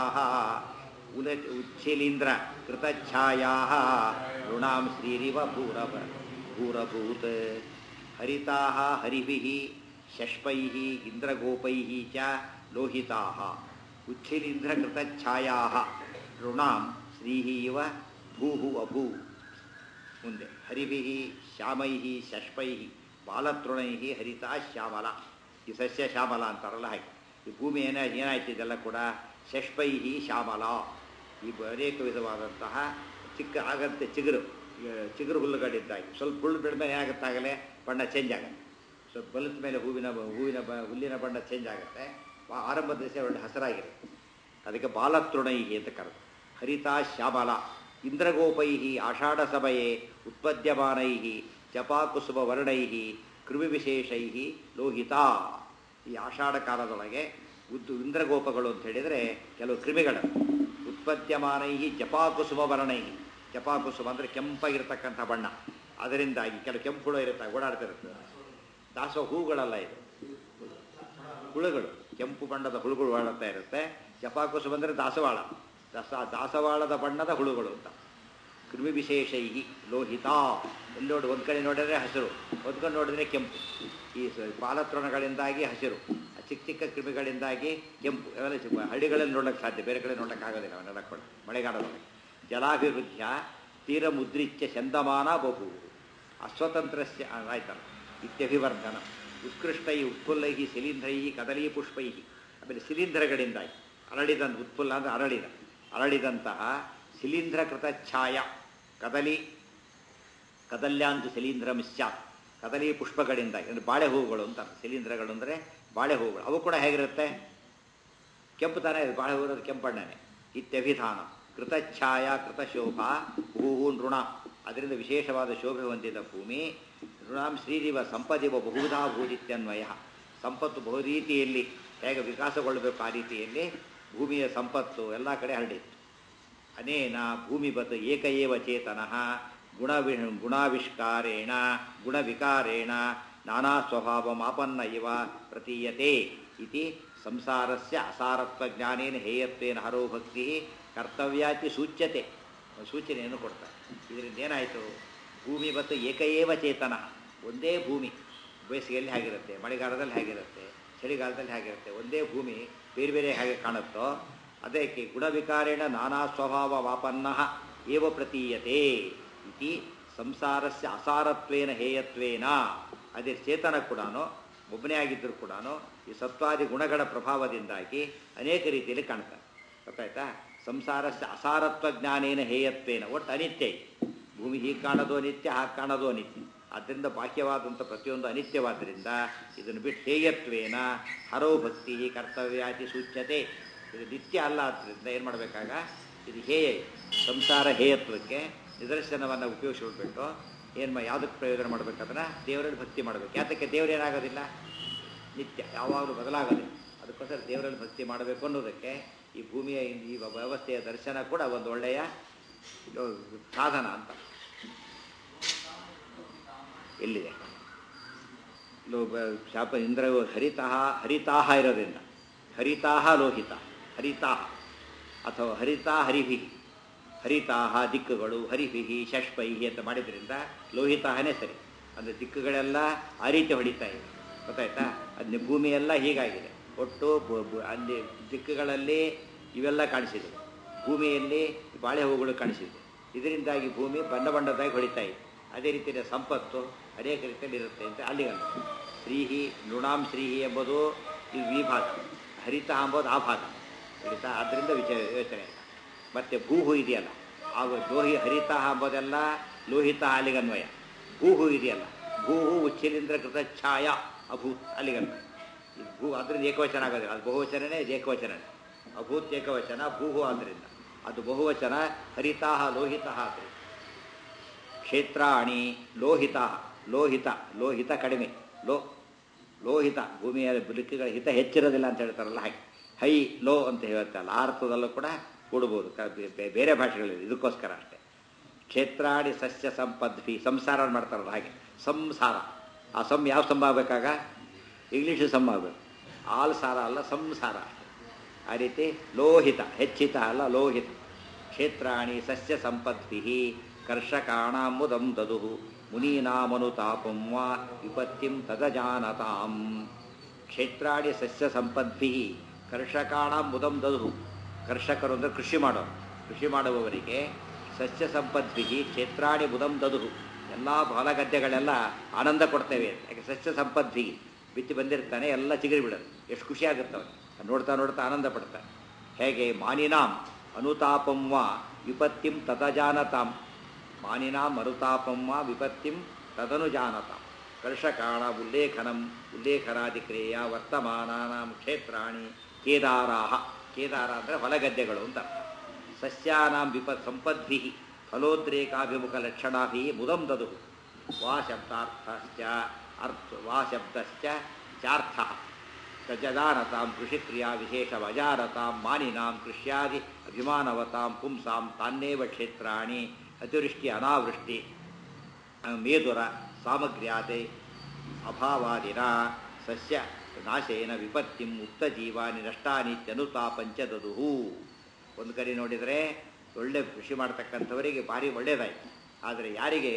ಉಲ ಉಚ್ಛಿಲೀಂದ್ರ ಕೃತಛಾಯಾ ಋಣಾಂ ಶ್ರೀರಿವ ಭೂರಭ ಭೂರಭೂತ್ ಹರಿತಾ ಹರಿಭಿ ಶಷ್ಪೈ ಇಂದ್ರಗೋಪೈ ಚ ಲೋಹಿತಾ ಉಚ್ಛಿಲೀಂದ್ರ ಕೃತಛಾಯಾ ಋಣಾಂ ಶ್ರೀ ಇವ ಭೂ ಅಭೂ ಮುಂದೆ ಹರಿಭಿ ಶ್ಯಾಮೈ ಶಷ್ಪೈ ಬಾಲತೃಣೈ ಹರಿತಾ ಶ್ಯಾಮಲ ಈ ಸಸ್ಯ ಶ್ಯಾಮಲ ಅಂತಾರಲ್ಲ ಹಾಗೆ ಈ ಭೂಮಿ ಏನ ಏನಾಯ್ತು ಇದೆಲ್ಲ ಕೂಡ ಶಷ್ಪೈ ಶ್ಯಾಮಲ ಈ ಬ- ಅನೇಕ ವಿಧವಾದಂತಹ ಚಿಕ್ಕ ಆಗಂತೆ ಚಿಗುರು ಈಗ ಚಿಗುರು ಹುಲ್ಲುಗಳಿದ್ದಾಗಿ ಸ್ವಲ್ಪ ಹುಲ್ಲು ಬೆಳೆದ ಮೇಲೆ ಏನಾಗುತ್ತಾಗಲೇ ಬಣ್ಣ ಚೇಂಜ್ ಆಗುತ್ತೆ ಸ್ವಲ್ಪ ಬಲದ ಮೇಲೆ ಹೂವಿನ ಬ- ಹೂವಿನ ಬ ಹುಲ್ಲಿನ ಬಣ್ಣ ಚೇಂಜ್ ಆಗುತ್ತೆ ಆ ಆರಂಭದ ದಿವಸ ಒಳ್ಳೆ ಹಸರಾಗಿರುತ್ತೆ ಅದಕ್ಕೆ ಬಾಲತೃಣೈಹಿ ಅಂತ ಕರೆದು ಹರಿತಾ ಶ್ಯಾಮಲ ಇಂದ್ರಗೋಪೈಹಿ ಆಷಾಢ ಸಮಯೇ ಉತ್ಪದ್ಯಮಾನೈಹಿ ಜಪಾಕುಸುಮ ವರ್ಣೈಹಿ ಕೃಮಿವಿಶೇಷೈಹಿ ಲೋಹಿತಾ ಈ ಆಷಾಢ ಕಾಲದೊಳಗೆ ಉದ್ದು ಇಂದ್ರಗೋಪಗಳು ಅಂತ ಹೇಳಿದರೆ ಕೆಲವು ಕ್ರಿಮಿಗಳು ಉತ್ಪದ್ಯಮಾನೈಹಿ ಜಪಾಕುಸುಮ ವರ್ಣೈಹಿ ಜಪಾಕುಸುಮ ಅಂದರೆ ಕೆಂಪಾಗಿರ್ತಕ್ಕಂಥ ಬಣ್ಣ ಅದರಿಂದಾಗಿ ಕೆಲವು ಕೆಂಪು ಹುಳು ಇರುತ್ತೆ ಓಡಾಡ್ತಿರುತ್ತೆ ದಾಸೋ ಹೂಗಳಲ್ಲ ಇದು ಹುಳುಗಳು ಕೆಂಪು ಬಣ್ಣದ ಹುಳುಗಳು ಓಡಾಡ್ತಾ ಇರುತ್ತೆ ಜಪಾಕುಸುಮ ಅಂದರೆ ದಾಸವಾಳ ದಸ ದಾಸವಾಳದ ಬಣ್ಣದ ಹುಳುಗಳು ಅಂತ ಕ್ರಿಮಿ ವಿಶೇಷೈಹಿ ಲೋಹಿತ ಎಲ್ಲಿ ನೋಡಿ ಒಂದು ಕಡೆ ನೋಡಿದ್ರೆ ಹಸಿರು ಒಂದು ಕಡೆ ನೋಡಿದ್ರೆ ಕೆಂಪು ಈ ಸ- ಪಾಲತೃಣಗಳಿಂದಾಗಿ ಹಸಿರು ಆ ಚಿಕ್ಕ ಚಿಕ್ಕ ಕ್ರಿಮಿಗಳಿಂದಾಗಿ ಕೆಂಪು ಅವೆಲ್ಲ ಚಿಕ್ಕ- ಹಳ್ಳಿಗಳಲ್ಲಿ ನೋಡೋಕ್ಕೆ ಸಾಧ್ಯ ಬೇರೆ ಕಡೆ ನೋಡೋಕ್ಕೆ ಆಗೋದಿಲ್ಲ ಅವನ್ನೆಲ್ಲ ಕೂಡ ಮಳೆಗಾಲದೊಳಗೆ ಜಲಾಭಿವೃದ್ಧಿಯ ತೀರ ಮುದ್ರಿಚ್ಯ ಚಂದಮಾನ ಬಹು ಅಸ್ವತಂತ್ರಸ್ಯ ಆ, ಆಯ್ತಲ್ಲ ಇತ್ಯಭಿವರ್ಧನ ಉತ್ಕೃಷ್ಟೈ ಉತ್ಫುಲ್ಲೈ ಶಿಲೀಂಧ್ರೈ ಕದಲೀ ಪುಷ್ಪೈ ಆಮೇಲೆ ಶಿಲೀಂಧ್ರಗಳಿಂದಾಗಿ ಅರಳಿದಂತ ಉತ್ಫುಲ್ಲ ಅಂದರೆ ಅರಳಿದ ಅರಳಿದಂತಹ ಶಿಲೀಂಧ್ರಕೃತ ಛಾಯ ಕದಲಿ ಕದಲ್ಯಾಂತು ಶಿಲೀಂಧ್ರಂ ಸ್ಯಾತ್ ಕದಲಿ ಪುಷ್ಪಗಳಿಂದಾಗಿ ಅಂದರೆ ಬಾಳೆ ಹೂವುಗಳು ಅಂತ ಶಿಲೀಂಧ್ರಗಳು ಅಂದರೆ ಬಾಳೆ ಹೂವುಗಳು ಅವು ಕೂಡ ಹೇಗಿರುತ್ತೆ ಕೆಂಪು ತಾನೇ ಇದು ಬಾಳೆ ಹೂವಿರೋದು ಕೆಂಪಣ್ಣನೆ ಇತ್ಯಭಿಧಾನ ಕೃತಛಾಯ ಕೃತಶೋಭಾ ಭೂಹು ನೃಣ ಅದರಿಂದ ವಿಶೇಷವಾದ ಶೋಭೆ ಹೊಂದಿದ ಭೂಮಿ ನೃಣಾಂ ಶ್ರೀದಿವ ಸಂಪದಿವ ಬಹುಧಾ ಭೂಜಿತ್ಯನ್ವಯ ಸಂಪತ್ತು ಬಹು ರೀತಿಯಲ್ಲಿ ಹೇಗೆ ವಿಕಾಸಗೊಳ್ಳಬೇಕು ಆ ರೀತಿಯಲ್ಲಿ ಭೂಮಿಯ ಸಂಪತ್ತು ಎಲ್ಲ ಕಡೆ ಹರಡಿತ್ತು ಅನೇನ ಭೂಮಿಬತ್ ಏಕ ಏವ ಚೇತನಃ ಗುಣವಿ ಗುಣಾವಿಷ್ಕಾರೇಣ ಗುಣವಿಕಾರೇಣ ನಾನಾ ಸ್ವಭಾವಮಾಪನ್ನ ಇವ ಪ್ರತೀಯತೆ ಇತಿ ಸಂಸಾರಸ್ಯ ಅಸಾರತ್ವಜ್ಞಾನೇನ ಹೇಯತ್ವೇನ ಹರೋ ಭಕ್ತಿ ಕರ್ತವ್ಯಾತಿ ಸೂಚ್ಯತೆ ಸೂಚನೆಯನ್ನು ಕೊಡ್ತಾರೆ ಇದರಿಂದ ಏನಾಯಿತು ಭೂಮಿ ಮತ್ತು ಏಕ ಏವ ಚೇತನ ಒಂದೇ ಭೂಮಿ ಬೇಸಿಗೆಯಲ್ಲಿ ಹೇಗಿರುತ್ತೆ ಮಳೆಗಾಲದಲ್ಲಿ ಹೇಗಿರುತ್ತೆ ಚಳಿಗಾಲದಲ್ಲಿ ಹೇಗಿರುತ್ತೆ ಒಂದೇ ಭೂಮಿ ಬೇರೆ ಬೇರೆ ಹೇಗೆ ಕಾಣುತ್ತೋ ಅದಕ್ಕೆ ಗುಣವಿಕಾರೇಣ ನಾನಾ ಸ್ವಭಾವ ವಾಪನ್ನ ಏವ ಪ್ರತೀಯತೆ ಇತಿ ಸಂಸಾರಸ್ಯ ಅಸಾರತ್ವೇನ ಹೇಯತ್ವೇನ ಅದೇ ಚೇತನ ಕೂಡ ಒಬ್ಬನೇ ಆಗಿದ್ದರೂ ಕೂಡ ಈ ಸತ್ವಾದಿ ಗುಣಗಳ ಪ್ರಭಾವದಿಂದಾಗಿ ಅನೇಕ ರೀತಿಯಲ್ಲಿ ಕಾಣ್ತಾರೆ ಗೊತ್ತಾಯ್ತಾ ಸಂಸಾರಸ್ಯ ಅಸಾರತ್ವ ಜ್ಞಾನೇನ ಹೇಯತ್ವೇನ ಒಟ್ಟು ಅನಿತ್ಯ ಇದೆ. ಭೂಮಿ ಹೀಗೆ ಕಾಣೋದು ಅನಿತ್ಯ ಹಾಗೆ ಕಾಣೋದು ಅನಿತ್ಯ ಆದ್ದರಿಂದ ಬಾಹ್ಯವಾದಂಥ ಪ್ರತಿಯೊಂದು ಅನಿತ್ಯವಾದ್ದರಿಂದ ಇದನ್ನು ಬಿಟ್ಟು ಹೇಯತ್ವೇನ ಹರೋ ಭಕ್ತಿ ಕರ್ತವ್ಯಾತಿ ಸೂಚ್ಯತೆ ಇದು ನಿತ್ಯ ಅಲ್ಲ ಆದ್ದರಿಂದ ಏನು ಮಾಡಬೇಕಾಗ ಇದು ಹೇಯ ಸಂಸಾರ ಹೇಯತ್ವಕ್ಕೆ ನಿದರ್ಶನವನ್ನು ಉಪಯೋಗಿಸ್ಬಿಟ್ಟು ಏನು ಮಾ ಯಾವುದಕ್ಕೆ ಪ್ರಯೋಜನ ಮಾಡಬೇಕಂದ್ರೆ ದೇವರಲ್ಲಿ ಭಕ್ತಿ ಮಾಡಬೇಕು ಯಾತಕ್ಕೆ ದೇವರು ಏನಾಗೋದಿಲ್ಲ ನಿತ್ಯ ಯಾವಾಗಲೂ ಬದಲಾಗೋದಿಲ್ಲ ಅದಕ್ಕೋಸ್ಕರ ದೇವರಲ್ಲಿ ಭಕ್ತಿ ಮಾಡಬೇಕು ಅನ್ನೋದಕ್ಕೆ ಈ ಭೂಮಿಯ ಈ ವ್ಯವಸ್ಥೆಯ ದರ್ಶನ ಕೂಡ ಒಂದು ಒಳ್ಳೆಯ ಇದು ಸಾಧನ ಅಂತ ಎಲ್ಲಿದೆ ಲೋ ಬ- ಶಾಪ ಇಂದ್ರ ಹರಿತಃ ಹರಿತಾಹ ಇರೋದ್ರಿಂದ ಹರಿತಾಹ ಲೋಹಿತ ಹರಿತಾಹ ಅಥವಾ ಹರಿತಾ ಹರಿಭಿ ಹರಿತಾಹ ದಿಕ್ಕುಗಳು ಹರಿಭಿಹಿ ಷಷ್ಪೈಹಿ ಅಂತ ಮಾಡಿದ್ರಿಂದ ಲೋಹಿತಾಹನೇ ಸರಿ ಅಂದರೆ ದಿಕ್ಕುಗಳೆಲ್ಲ ಆ ರೀತಿ ಹೊಡಿತಾ ಇವೆ ಗೊತ್ತಾಯ್ತಾ ಅದು ಭೂಮಿಯೆಲ್ಲ ಹೀಗಾಗಿದೆ ಒಟ್ಟು ಬು- ಬು- ಅಲ್ಲಿ ದಿಕ್ಕುಗಳಲ್ಲಿ ಇವೆಲ್ಲ ಕಾಣಿಸಿದೆ ಭೂಮಿಯಲ್ಲಿ ಬಾಳೆ ಹೂಗಳು ಕಾಣಿಸಿದೆ ಇದರಿಂದಾಗಿ ಭೂಮಿ ಬಣ್ಣ ಬಣ್ಣದಾಗಿ ಹೊಡಿತಾ ಇದೆ ಅದೇ ರೀತಿಯ ಸಂಪತ್ತು ಅನೇಕ ರೀತಿಯಲ್ಲಿ ಇರುತ್ತೆ ಅಂತ ಅಲ್ಲಿಗೆ ಶ್ರೀಹಿ ನೃಣಾಂ ಶ್ರೀಹಿ ಎಂಬುದು ಇದು ಈ ಭಾಗ ಹರಿತ ಎಂಬುದು ಆ ಭಾಗ ಹರಿತ ಆದ್ದರಿಂದ ವಿಚಾರ ಯೋಚನೆ ಇಲ್ಲ ಮತ್ತು ಭೂಹು ಇದೆಯಲ್ಲ ಆಗ ಲೋಹಿ ಹರಿತ ಎಂಬುದೆಲ್ಲ ಲೋಹಿತ ಅಲಿಗನ್ವಯ ಭೂಹು ಇದೆಯಲ್ಲ ಭೂಹು ಉಚ್ಚಿಲಿಂದ್ರ ಕೃತ ಛಾಯ ಅಭೂತ್ ಅಲಿಗನ್ವಯ ಇದು ಭೂ ಅದರಿಂದ ಏಕವಚನ ಆಗೋದಿಲ್ಲ ಅದು ಬಹುವಚನನೇ ಇದು ಏಕವಚನನೇ ಅಭೂತ್ ಏಕವಚನ ಭೂಹು ಆದ್ದರಿಂದ ಅದು ಬಹುವಚನ ಹರಿತಾಹ ಲೋಹಿತಃ ಆದ್ದರಿಂದ ಕ್ಷೇತ್ರಾಣಿ ಲೋಹಿತ ಲೋಹಿತ ಲೋಹಿತ ಕಡಿಮೆ ಲೋ ಲೋಹಿತ ಭೂಮಿಯ ಬದುಕುಗಳ ಹಿತ ಹೆಚ್ಚಿರೋದಿಲ್ಲ ಅಂತ ಹೇಳ್ತಾರಲ್ಲ ಹಾಗೆ ಹೈ ಲೋ ಅಂತ ಹೇಳ್ತಲ್ಲ ಆ ಅರ್ಥದಲ್ಲೂ ಕೂಡ ಕೂಡ್ಬೋದು ಕ- ಬೇ- ಬೇ- ಬೇರೆ ಭಾಷೆಗಳಿದೆ ಇದಕ್ಕೋಸ್ಕರ ಅಷ್ಟೇ ಕ್ಷೇತ್ರಾಣಿ ಸಸ್ಯ ಸಂಪದ್ಭಿ ಸಂಸಾರ ಮಾಡ್ತಾರಲ್ಲ ಹಾಗೆ ಸಂಸಾರ ಆ ಸಂ ಯಾವ ಸಮ ಆಗಬೇಕಾಗ ಇಂಗ್ಲೀಷು ಸಮ ಆಗಬೇಕು ಆಲ್ ಸಾರ ಅಲ್ಲ ಸಂಸಾರ ಅಷ್ಟೇ ಆ ರೀತಿ ಲೋಹಿತ ಹೆಚ್ಚಿತ ಅಲ್ಲ ಲೋಹಿತ ಕ್ಷೇತ್ರಾಣಿ ಸಸ್ಯ ಸಂಪದ್ಭಿ ಕರ್ಷಕಾಣಾಮುದಂ ದದು ಮುನೀನಾಮನುತಾಪಂ ವಾ ವಿಪತ್ತಿಂ ತದಜಾನತಾಂ ಕ್ಷೇತ್ರಾಣಿ ಸಸ್ಯ ಸಂಪದ್ಭಿ ಕರ್ಷಕಾಣ ಮುದಂ ದದು ಕರ್ಷಕರು ಅಂದರೆ ಕೃಷಿ ಮಾಡೋರು ಕೃಷಿ ಮಾಡುವವರಿಗೆ ಸಸ್ಯ ಸಂಪದ್ಭಿ ಕ್ಷೇತ್ರಾಣಿ ಮುದಂ ದದು ಎಲ್ಲ ಹೊಲ ಗದ್ದೆಗಳೆಲ್ಲ ಆನಂದ ಕೊಡ್ತೇವೆ ಅಂತ ಯಾಕೆ ಸಸ್ಯ ಸಂಪದ್ಭಿ ಬಿತ್ತಿ ಬಂದಿರ್ತಾನೆ ಎಲ್ಲ ಚಿಗುರಿ ಬಿಡೋದು ಎಷ್ಟು ಖುಷಿ ಆಗುತ್ತೆ ಅವನಿಗೆ ನೋಡ್ತಾ ನೋಡ್ತಾ ಆನಂದ ಪಡ್ತಾನೆ ಹೇಗೆ ಮಾನಿನಾಂ ಅನುತಾಪಂ ವಾ ವಿಪತ್ತಿಂ ತದಜಾನತಾಂ ಮಾನಿನಾಂ ಅನುತಾಪಂ ವಾ ವಿಪತ್ತಿಂ ತದನು ಜಾನತಾಂ ಕರ್ಷಕಾಣ ಉಲ್ಲೇಖನಂ ಉಲ್ಲೇಖನಾದಿಕ್ರಿಯೆಯ ವರ್ತಮಾನಾನಾಂ ಕ್ಷೇತ್ರಾಣಿ ಕೇದಾರಾಹ ಕೇದಾರ ಅಂದರೆ ಹೊಲಗದ್ದೆಗಳು ಅಂತ ಅರ್ಥ ಸಸ್ಯಾನಾಂ ವಿಪ ಸಂಪದ್ಭಿ ಫಲೋದ್ರೇಕಾಭಿಮುಖ ಲಕ್ಷಣಾಭಿ ಮುದಂ ದದು ವಾ ಶಬ್ದಾರ್ಥಶ್ಚ ಅರ್ಥ ವಾ ಶಬ್ದಶ್ಚ ಚಾರ್ಥ ಸಜದಾನತಾಂ ಕೃಷಿಕ್ರಿಯಾ ವಿಶೇಷವಜಾರತಾಂ ಮಾನಿನಾಂ ಕೃಷ್ಯಾದಿ ಅಭಿಮಾನವತಾಂ ಪುಂಸಾಂ ತಾನ್ನೇವ ಕ್ಷೇತ್ರಾಣಿ ಅತಿವೃಷ್ಟಿ ಅನಾವೃಷ್ಟಿ ಮೇದುರ ಸಾಮಗ್ರ್ಯಾತೆ ಅಭಾವಾದಿನ ಸಸ್ಯ ನಾಶೇನ ವಿಪತ್ತಿಂ ಉಕ್ತ ಜೀವಾನಿ ನಷ್ಟಾನಿತ್ಯನುತಾಪಂಚ ದದುಹು ಒಂದು ಕಡೆ ನೋಡಿದರೆ ಒಳ್ಳೆ ಕೃಷಿ ಮಾಡ್ತಕ್ಕಂಥವರಿಗೆ ಭಾರಿ ಒಳ್ಳೆಯದಾಯಿತು ಆದರೆ ಯಾರಿಗೆ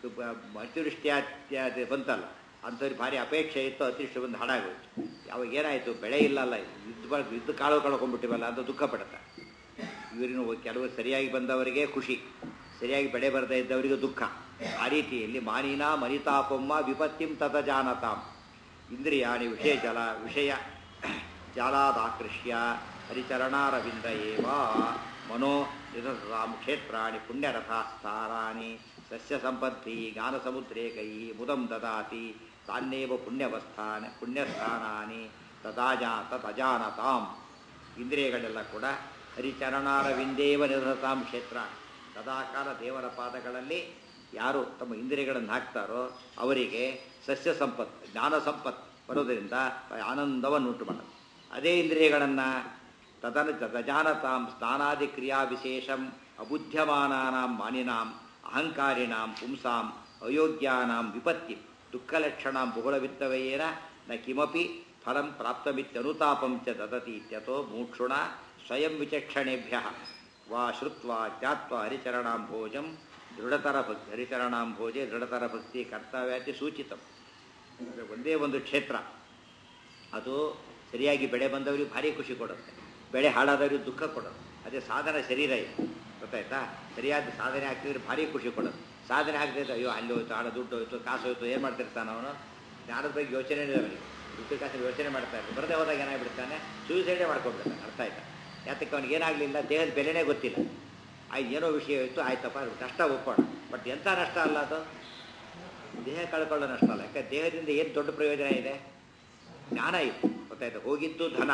ಅತಿವೃಷ್ಟ್ಯಾತ್ಯಾದಿ ಬಂತಲ್ಲ ಅಂಥವ್ರಿಗೆ ಭಾರಿ ಅಪೇಕ್ಷೆ ಇತ್ತು ಅತಿವೃಷ್ಟಿ ಬಂದು ಹಾಳಾಗೋಯ್ತು ಅವಾಗ ಏನಾಯಿತು ಬೆಳೆ ಇಲ್ಲಲ್ಲ ಇದ್ದು ಬ ಇದ್ದು ಕಾಳು ಕಳ್ಕೊಂಡ್ಬಿಟ್ಟಿವಲ್ಲ ಅಂತ ದುಃಖ ಪಡುತ್ತೆ ಇವರಿನ ಕೆಲವು ಸರಿಯಾಗಿ ಬಂದವರಿಗೆ ಖುಷಿ ಸರಿಯಾಗಿ ಬೆಳೆ ಬರದೇ ಇದ್ದವರಿಗೆ ದುಃಖ ಆ ರೀತಿಯಲ್ಲಿ ಮಾನಿನ ಮನಿತಾಪಮ್ಮ ವಿಪತ್ತಿಂ ತತ ಜಾನತಾಂ ಇಂದ್ರಿಯಾಣಿ ವಿಷಯ ಜಲ ವಿಷಯ ಜಾಲಾದಾಕೃಷ್ಯ ಹರಿಚರಣಾರವಿಂದ ಏವ ಮನೋ ನಿರಸಾಂ ಕ್ಷೇತ್ರಾಣಿ ಪುಣ್ಯರಥಾಸ್ಥಾನಾನಿ ಸಸ್ಯ ಸಂಪತ್ತಿ ಜ್ಞಾನಸಮುದ್ರೇಕೈ ಮುದಂ ದದಾತಿ ತಾನ್ನೇವ ಪುಣ್ಯವಸ್ಥಾನ ಪುಣ್ಯಸ್ಥಾನಾನಿ ತದಾಜಾ ತದಜಾನತಾಂ ಇಂದ್ರಿಯಗಳೆಲ್ಲ ಕೂಡ ಹರಿಚರಣಾರವಿಂದೇವ ನಿರತಾಂ ಕ್ಷೇತ್ರ ಸದಾಕಾಲ ದೇವರ ಪಾದಗಳಲ್ಲಿ ಯಾರು ತಮ್ಮ ಇಂದ್ರಿಯಗಳನ್ನು ಹಾಕ್ತಾರೋ ಅವರಿಗೆ ಸಸ್ಯ ಸಂಪತ್ ಜ್ಞಾನ ಸಂಪತ್ ಬರೋದರಿಂದ ಆನಂದವನ್ನು ಉಂಟು ಮಾಡೋದು ಅದೇ ಇಂದ್ರಿಯಗಳನ್ನು ತದನ ತಜಾನತಾಂ ಸ್ನಾನಾದಿ ಕ್ರಿಯಾ ವಿಶೇಷಂ ಅಬುದ್ಧ್ಯಮಾನಾನಾಂ ಮಾನಿನಾಂ ಅಹಂಕಾರಿಣಾಂ ಪುಂಸಾಂ ಅಯೋಗ್ಯಾನಾಂ ವಿಪತ್ತಿ ದುಃಖಲಕ್ಷಣಾಂ ಬಹುಳವಿತ್ತವಯೇನ ನ ಕಿಮಪಿ ಫಲಂ ಪ್ರಾಪ್ತಮಿತ್ಯನುತಾಪಂ ಚ ದದತಿ ಇತ್ಯತೋ ಮೂಕ್ಷುಣ ಸ್ವಯಂ ವಿಚಕ್ಷಣೇಭ್ಯ ವಾ ಶ್ರುತ್ವಾ ಜ್ಞಾತ್ವಾ ಹರಿಚರಣಾಂ ಭೋಜಂ ದೃಢತರ ಭಕ್ತಿ ಹರಿಚರಣಾಂ ಭೋಜೆ ದೃಢತರ ಭಕ್ತಿ ಕರ್ತವ್ಯಾತಿ ಸೂಚಿತಂ ಒಂದೇ ಒಂದು ಕ್ಷೇತ್ರ ಅದು ಸರಿಯಾಗಿ ಬೆಳೆ ಬಂದವರಿಗೆ ಭಾರಿ ಖುಷಿ ಕೊಡುತ್ತೆ ಬೆಳೆ ಹಾಳಾದವರಿಗೆ ದುಃಖ ಕೊಡೋದು ಅದೇ ಸಾಧನ ಶರೀರ ಇದೆ ಗೊತ್ತಾಯ್ತಾ ಸರಿಯಾದ ಸಾಧನೆ ಹಾಕಿದ್ರೆ ಭಾರಿ ಖುಷಿ ಕೊಡೋದು ಸಾಧನೆ ಹಾಕಿದ್ರೆ ಅಯ್ಯೋ ಅಲ್ಲಿ ಹೋಯ್ತು ಹಣ ದುಡ್ಡು ಹೋಯ್ತು ಕಾಸು ಹೋಯ್ತು ಏನು ಮಾಡ್ತಿರ್ತಾನೆ ಅವನು ಜ್ಞಾನದ ಬಗ್ಗೆ ಯೋಚನೆ ಇದೆ ಅವನಿಗೆ ದುಡ್ಡು ಕಾಸಿನ ಯೋಚನೆ ಮಾಡ್ತಾ ಇರ್ತಾನೆ ಬರದೇ ಹೋದಾಗ ಏನಾಗ್ಬಿಡ್ತಾನೆ ಸೂಸೈಡೇ ಮಾಡ್ಕೊಂಡ್ಬಿಡ್ತಾನೆ ಅರ್ಥ ಆಯ್ತಾ ಯಾತಕ್ಕೆ ಅವನಿಗೆ ಏನಾಗಲಿಲ್ಲ ದೇಹದ ಬೆಲೆನೇ ಗೊತ್ತಿಲ್ಲ ಆಯ್ತು ಏನೋ ವಿಷಯ ಇತ್ತು ಆಯ್ತಪ್ಪ ಕಷ್ಟ ಒಪ್ಪೋಣ ಬಟ್ ಎಂಥ ನಷ್ಟ ಅಲ್ಲ ಅದು ದೇಹ ಕಳ್ಕೊಳ್ಳೋ ನಷ್ಟ ಅಲ್ಲ ಯಾಕೆ ದೇಹದಿಂದ ಏನು ದೊಡ್ಡ ಪ್ರಯೋಜನ ಇದೆ ಜ್ಞಾನ ಇತ್ತು ಗೊತ್ತಾಯ್ತು ಹೋಗಿದ್ದು ಧನ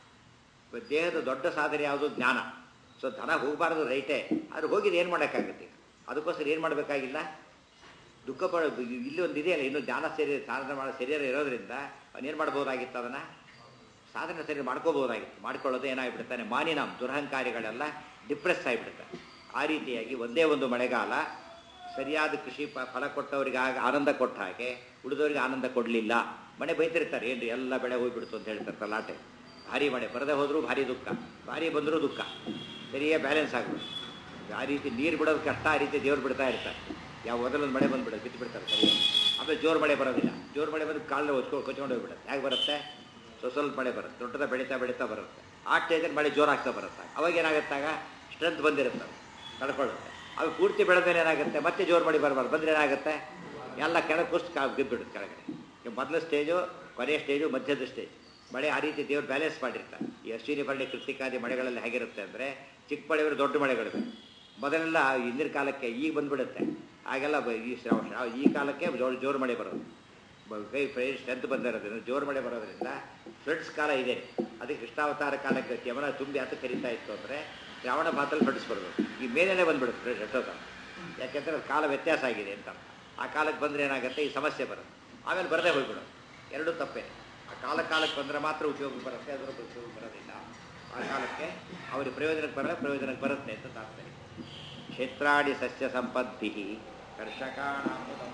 ದೇಹದ ದೊಡ್ಡ ಸಾಧನೆ ಯಾವುದು ಜ್ಞಾನ ಸೊ ಧನ ಹೋಗಬಾರ್ದು ರೈಟೇ ಆದ್ರೆ ಹೋಗಿದ್ದು ಏನು ಮಾಡೋಕ್ಕಾಗುತ್ತೆ ಅದಕ್ಕೋಸ್ಕರ ಏನು ಮಾಡಬೇಕಾಗಿಲ್ಲ ದುಃಖ ಪಡ ಇಲ್ಲಿ ಒಂದು ಇದೆಯಲ್ಲ ಇನ್ನು ಜ್ಞಾನ ಶರೀರ ಸಾಧನೆ ಮಾಡೋ ಶರೀರ ಇರೋದ್ರಿಂದ ಅವನೇನು ಮಾಡ್ಬೋದಾಗಿತ್ತು ಅದನ್ನು ಸಾಧನೆ ಸರಿ ಮಾಡ್ಕೋಬೋದಾಗಿತ್ತು ಮಾಡ್ಕೊಳ್ಳೋದು ಏನಾಗಿಬಿಡ್ತಾನೆ ಮಾನಿನಾಮ್ ದುರಹಂಕಾರಿಗಳೆಲ್ಲ ಡಿಪ್ರೆಸ್ ಆಗಿಬಿಡ್ತಾರೆ ಆ ರೀತಿಯಾಗಿ ಒಂದೇ ಒಂದು ಮಳೆಗಾಲ ಸರಿಯಾದ ಕೃಷಿ ಪ ಫಲ ಕೊಟ್ಟವರಿಗೆ ಆಗ ಆನಂದ ಕೊಟ್ಟ ಹಾಗೆ ಉಳಿದವರಿಗೆ ಆನಂದ ಕೊಡಲಿಲ್ಲ ಮಳೆ ಬೈತಿರ್ತಾರೆ ಏನು ಎಲ್ಲ ಬೆಳೆ ಹೋಗ್ಬಿಡ್ತು ಅಂತ ಹೇಳ್ತಾರೆ ತಲಾಟೆ ಭಾರಿ ಮಳೆ ಬರದೇ ಹೋದರೂ ಭಾರಿ ದುಃಖ ಭಾರಿ ಬಂದರೂ ದುಃಖ ಸರಿಯೇ ಬ್ಯಾಲೆನ್ಸ್ ಆಗ್ಬಿಡುತ್ತೆ ಆ ರೀತಿ ನೀರು ಬಿಡೋದು ಕಷ್ಟ ಆ ರೀತಿ ದೇವ್ರು ಬಿಡ್ತಾ ಇರ್ತಾರೆ ಯಾವ ಮೊದಲೊಂದು ಮಳೆ ಬಂದುಬಿಡೋದು ಬಿಟ್ಟು ಬಿಡ್ತಾರೆ ಸರಿ ಆಮೇಲೆ ಜೋರು ಮಳೆ ಬರೋದಿಲ್ಲ ಜೋರು ಮಳೆ ಬಂದು ಕಾಲು ಹೊಚ್ಕೊಂಡು ಕೊಚ್ಕೊಂಡು ಹೋಗ್ಬಿಡುತ್ತೆ ಹೇಗೆ ಬರುತ್ತೆ ಸೊ ಸ್ವಲ್ಪ ಮಳೆ ಬರುತ್ತೆ ದೊಡ್ಡದ ಬೆಳೀತಾ ಬೆಳೀತಾ ಬರುತ್ತೆ ಆ ಸ್ಟೇಜಲ್ಲಿ ಮಳೆ ಜೋರಾಗ್ತಾ ಬರುತ್ತೆ ಅವಾಗ ಏನಾಗುತ್ತಾಗ ಸ್ಟ್ರೆಂತ್ ಬಂದಿರುತ್ತೆ ತಡ್ಕೊಳ್ಳುತ್ತೆ ಅವಾಗ ಪೂರ್ತಿ ಬೆಳೆದ್ರೆ ಏನಾಗುತ್ತೆ ಮತ್ತೆ ಜೋರು ಮಳೆ ಬರಬಾರ್ದು ಬಂದರೆ ಏನಾಗುತ್ತೆ ಎಲ್ಲ ಕೆಳಗೆ ಕುಸ್ತು ಕಾ ಬಿದ್ದುಬಿಡುತ್ತೆ ಕೆಳಗಡೆ ಈಗ ಮೊದಲ ಸ್ಟೇಜು ಕೊನೆಯ ಸ್ಟೇಜು ಮಧ್ಯದ ಸ್ಟೇಜ್ ಮಳೆ ಆ ರೀತಿ ದೇವ್ರು ಬ್ಯಾಲೆನ್ಸ್ ಮಾಡಿರ್ತಾರೆ ಈ ಅಶ್ವಿನಿ ಬಳ್ಳಿ ಕೃತಿಕಾದಿ ಮಳೆಗಳಲ್ಲಿ ಹೇಗಿರುತ್ತೆ ಅಂದರೆ ಚಿಕ್ಕ ಮಳೆಗಳು ದೊಡ್ಡ ಮಳೆಗಳಿವೆ ಮೊದಲೆಲ್ಲ ಹಿಂದಿನ ಕಾಲಕ್ಕೆ ಈಗ ಬಂದ್ಬಿಡುತ್ತೆ ಆಗೆಲ್ಲ ಬ- ಈ ಶ್ರಾವ ಶ್ರಾವ- ಈ ಕಾಲಕ್ಕೆ ಜೋರು ಜೋರು ಮಳೆ ಬರೋದು ಬ- ಕೈ ಪ್ರೈ ಸ್ಟ್ರೆಂತ್ ಬಂದಿರೋದ್ರಿಂದ ಜೋರು ಮಳೆ ಬರೋದ್ರಿಂದ ಫ್ಲಡ್ಸ್ ಕಾಲ ಇದೆ ಅದಕ್ಕೆ ಕೃಷ್ಣಾವತಾರ ಕಾಲಕ್ಕೆ ಯಮನ ತುಂಬಿ ಅಂತ ಕರೀತಾ ಇತ್ತು ಅಂದರೆ ಶ್ರಾವಣ ಮಾತಲ್ಲಿ ಫ್ಲಡ್ಸ್ ಬರ್ಬೋದು ಈ ಮೇಲೆನೇ ಬಂದ್ಬಿಡುತ್ತೆ ಫ್ಲಡ್ ಎಷ್ಟೋತ ಯಾಕೆಂದರೆ ಅದು ಕಾಲ ವ್ಯತ್ಯಾಸ ಆಗಿದೆ ಅಂತ ಆ ಕಾಲಕ್ಕೆ ಬಂದರೆ ಏನಾಗುತ್ತೆ ಈ ಸಮಸ್ಯೆ ಬರುತ್ತೆ ಆಮೇಲೆ ಬರದೇ ಹೋಗ್ಬಿಡೋದು ಎರಡೂ ತಪ್ಪೇ ಆ ಕಾಲ ಕಾಲಕ್ಕೆ ಬಂದರೆ ಮಾತ್ರ ಉಪಯೋಗ ಬರುತ್ತೆ ಅದರ ಉಪಯೋಗ ಬರೋದಿಲ್ಲ ಆ ಕಾಲಕ್ಕೆ ಅವ್ರಿಗೆ ಪ್ರಯೋಜನಕ್ಕೆ ಬರಲ್ಲ ಪ್ರಯೋಜನಕ್ಕೆ ಬರುತ್ತೆ ಅಂತ ತಾತ್ಪರ್ಯ ಕ್ಷೇತ್ರಾಡಿ ಸಸ್ಯ ಸಂಪದ್ಭಿ ಕರ್ಷಕಾಣಾಮೃತಂ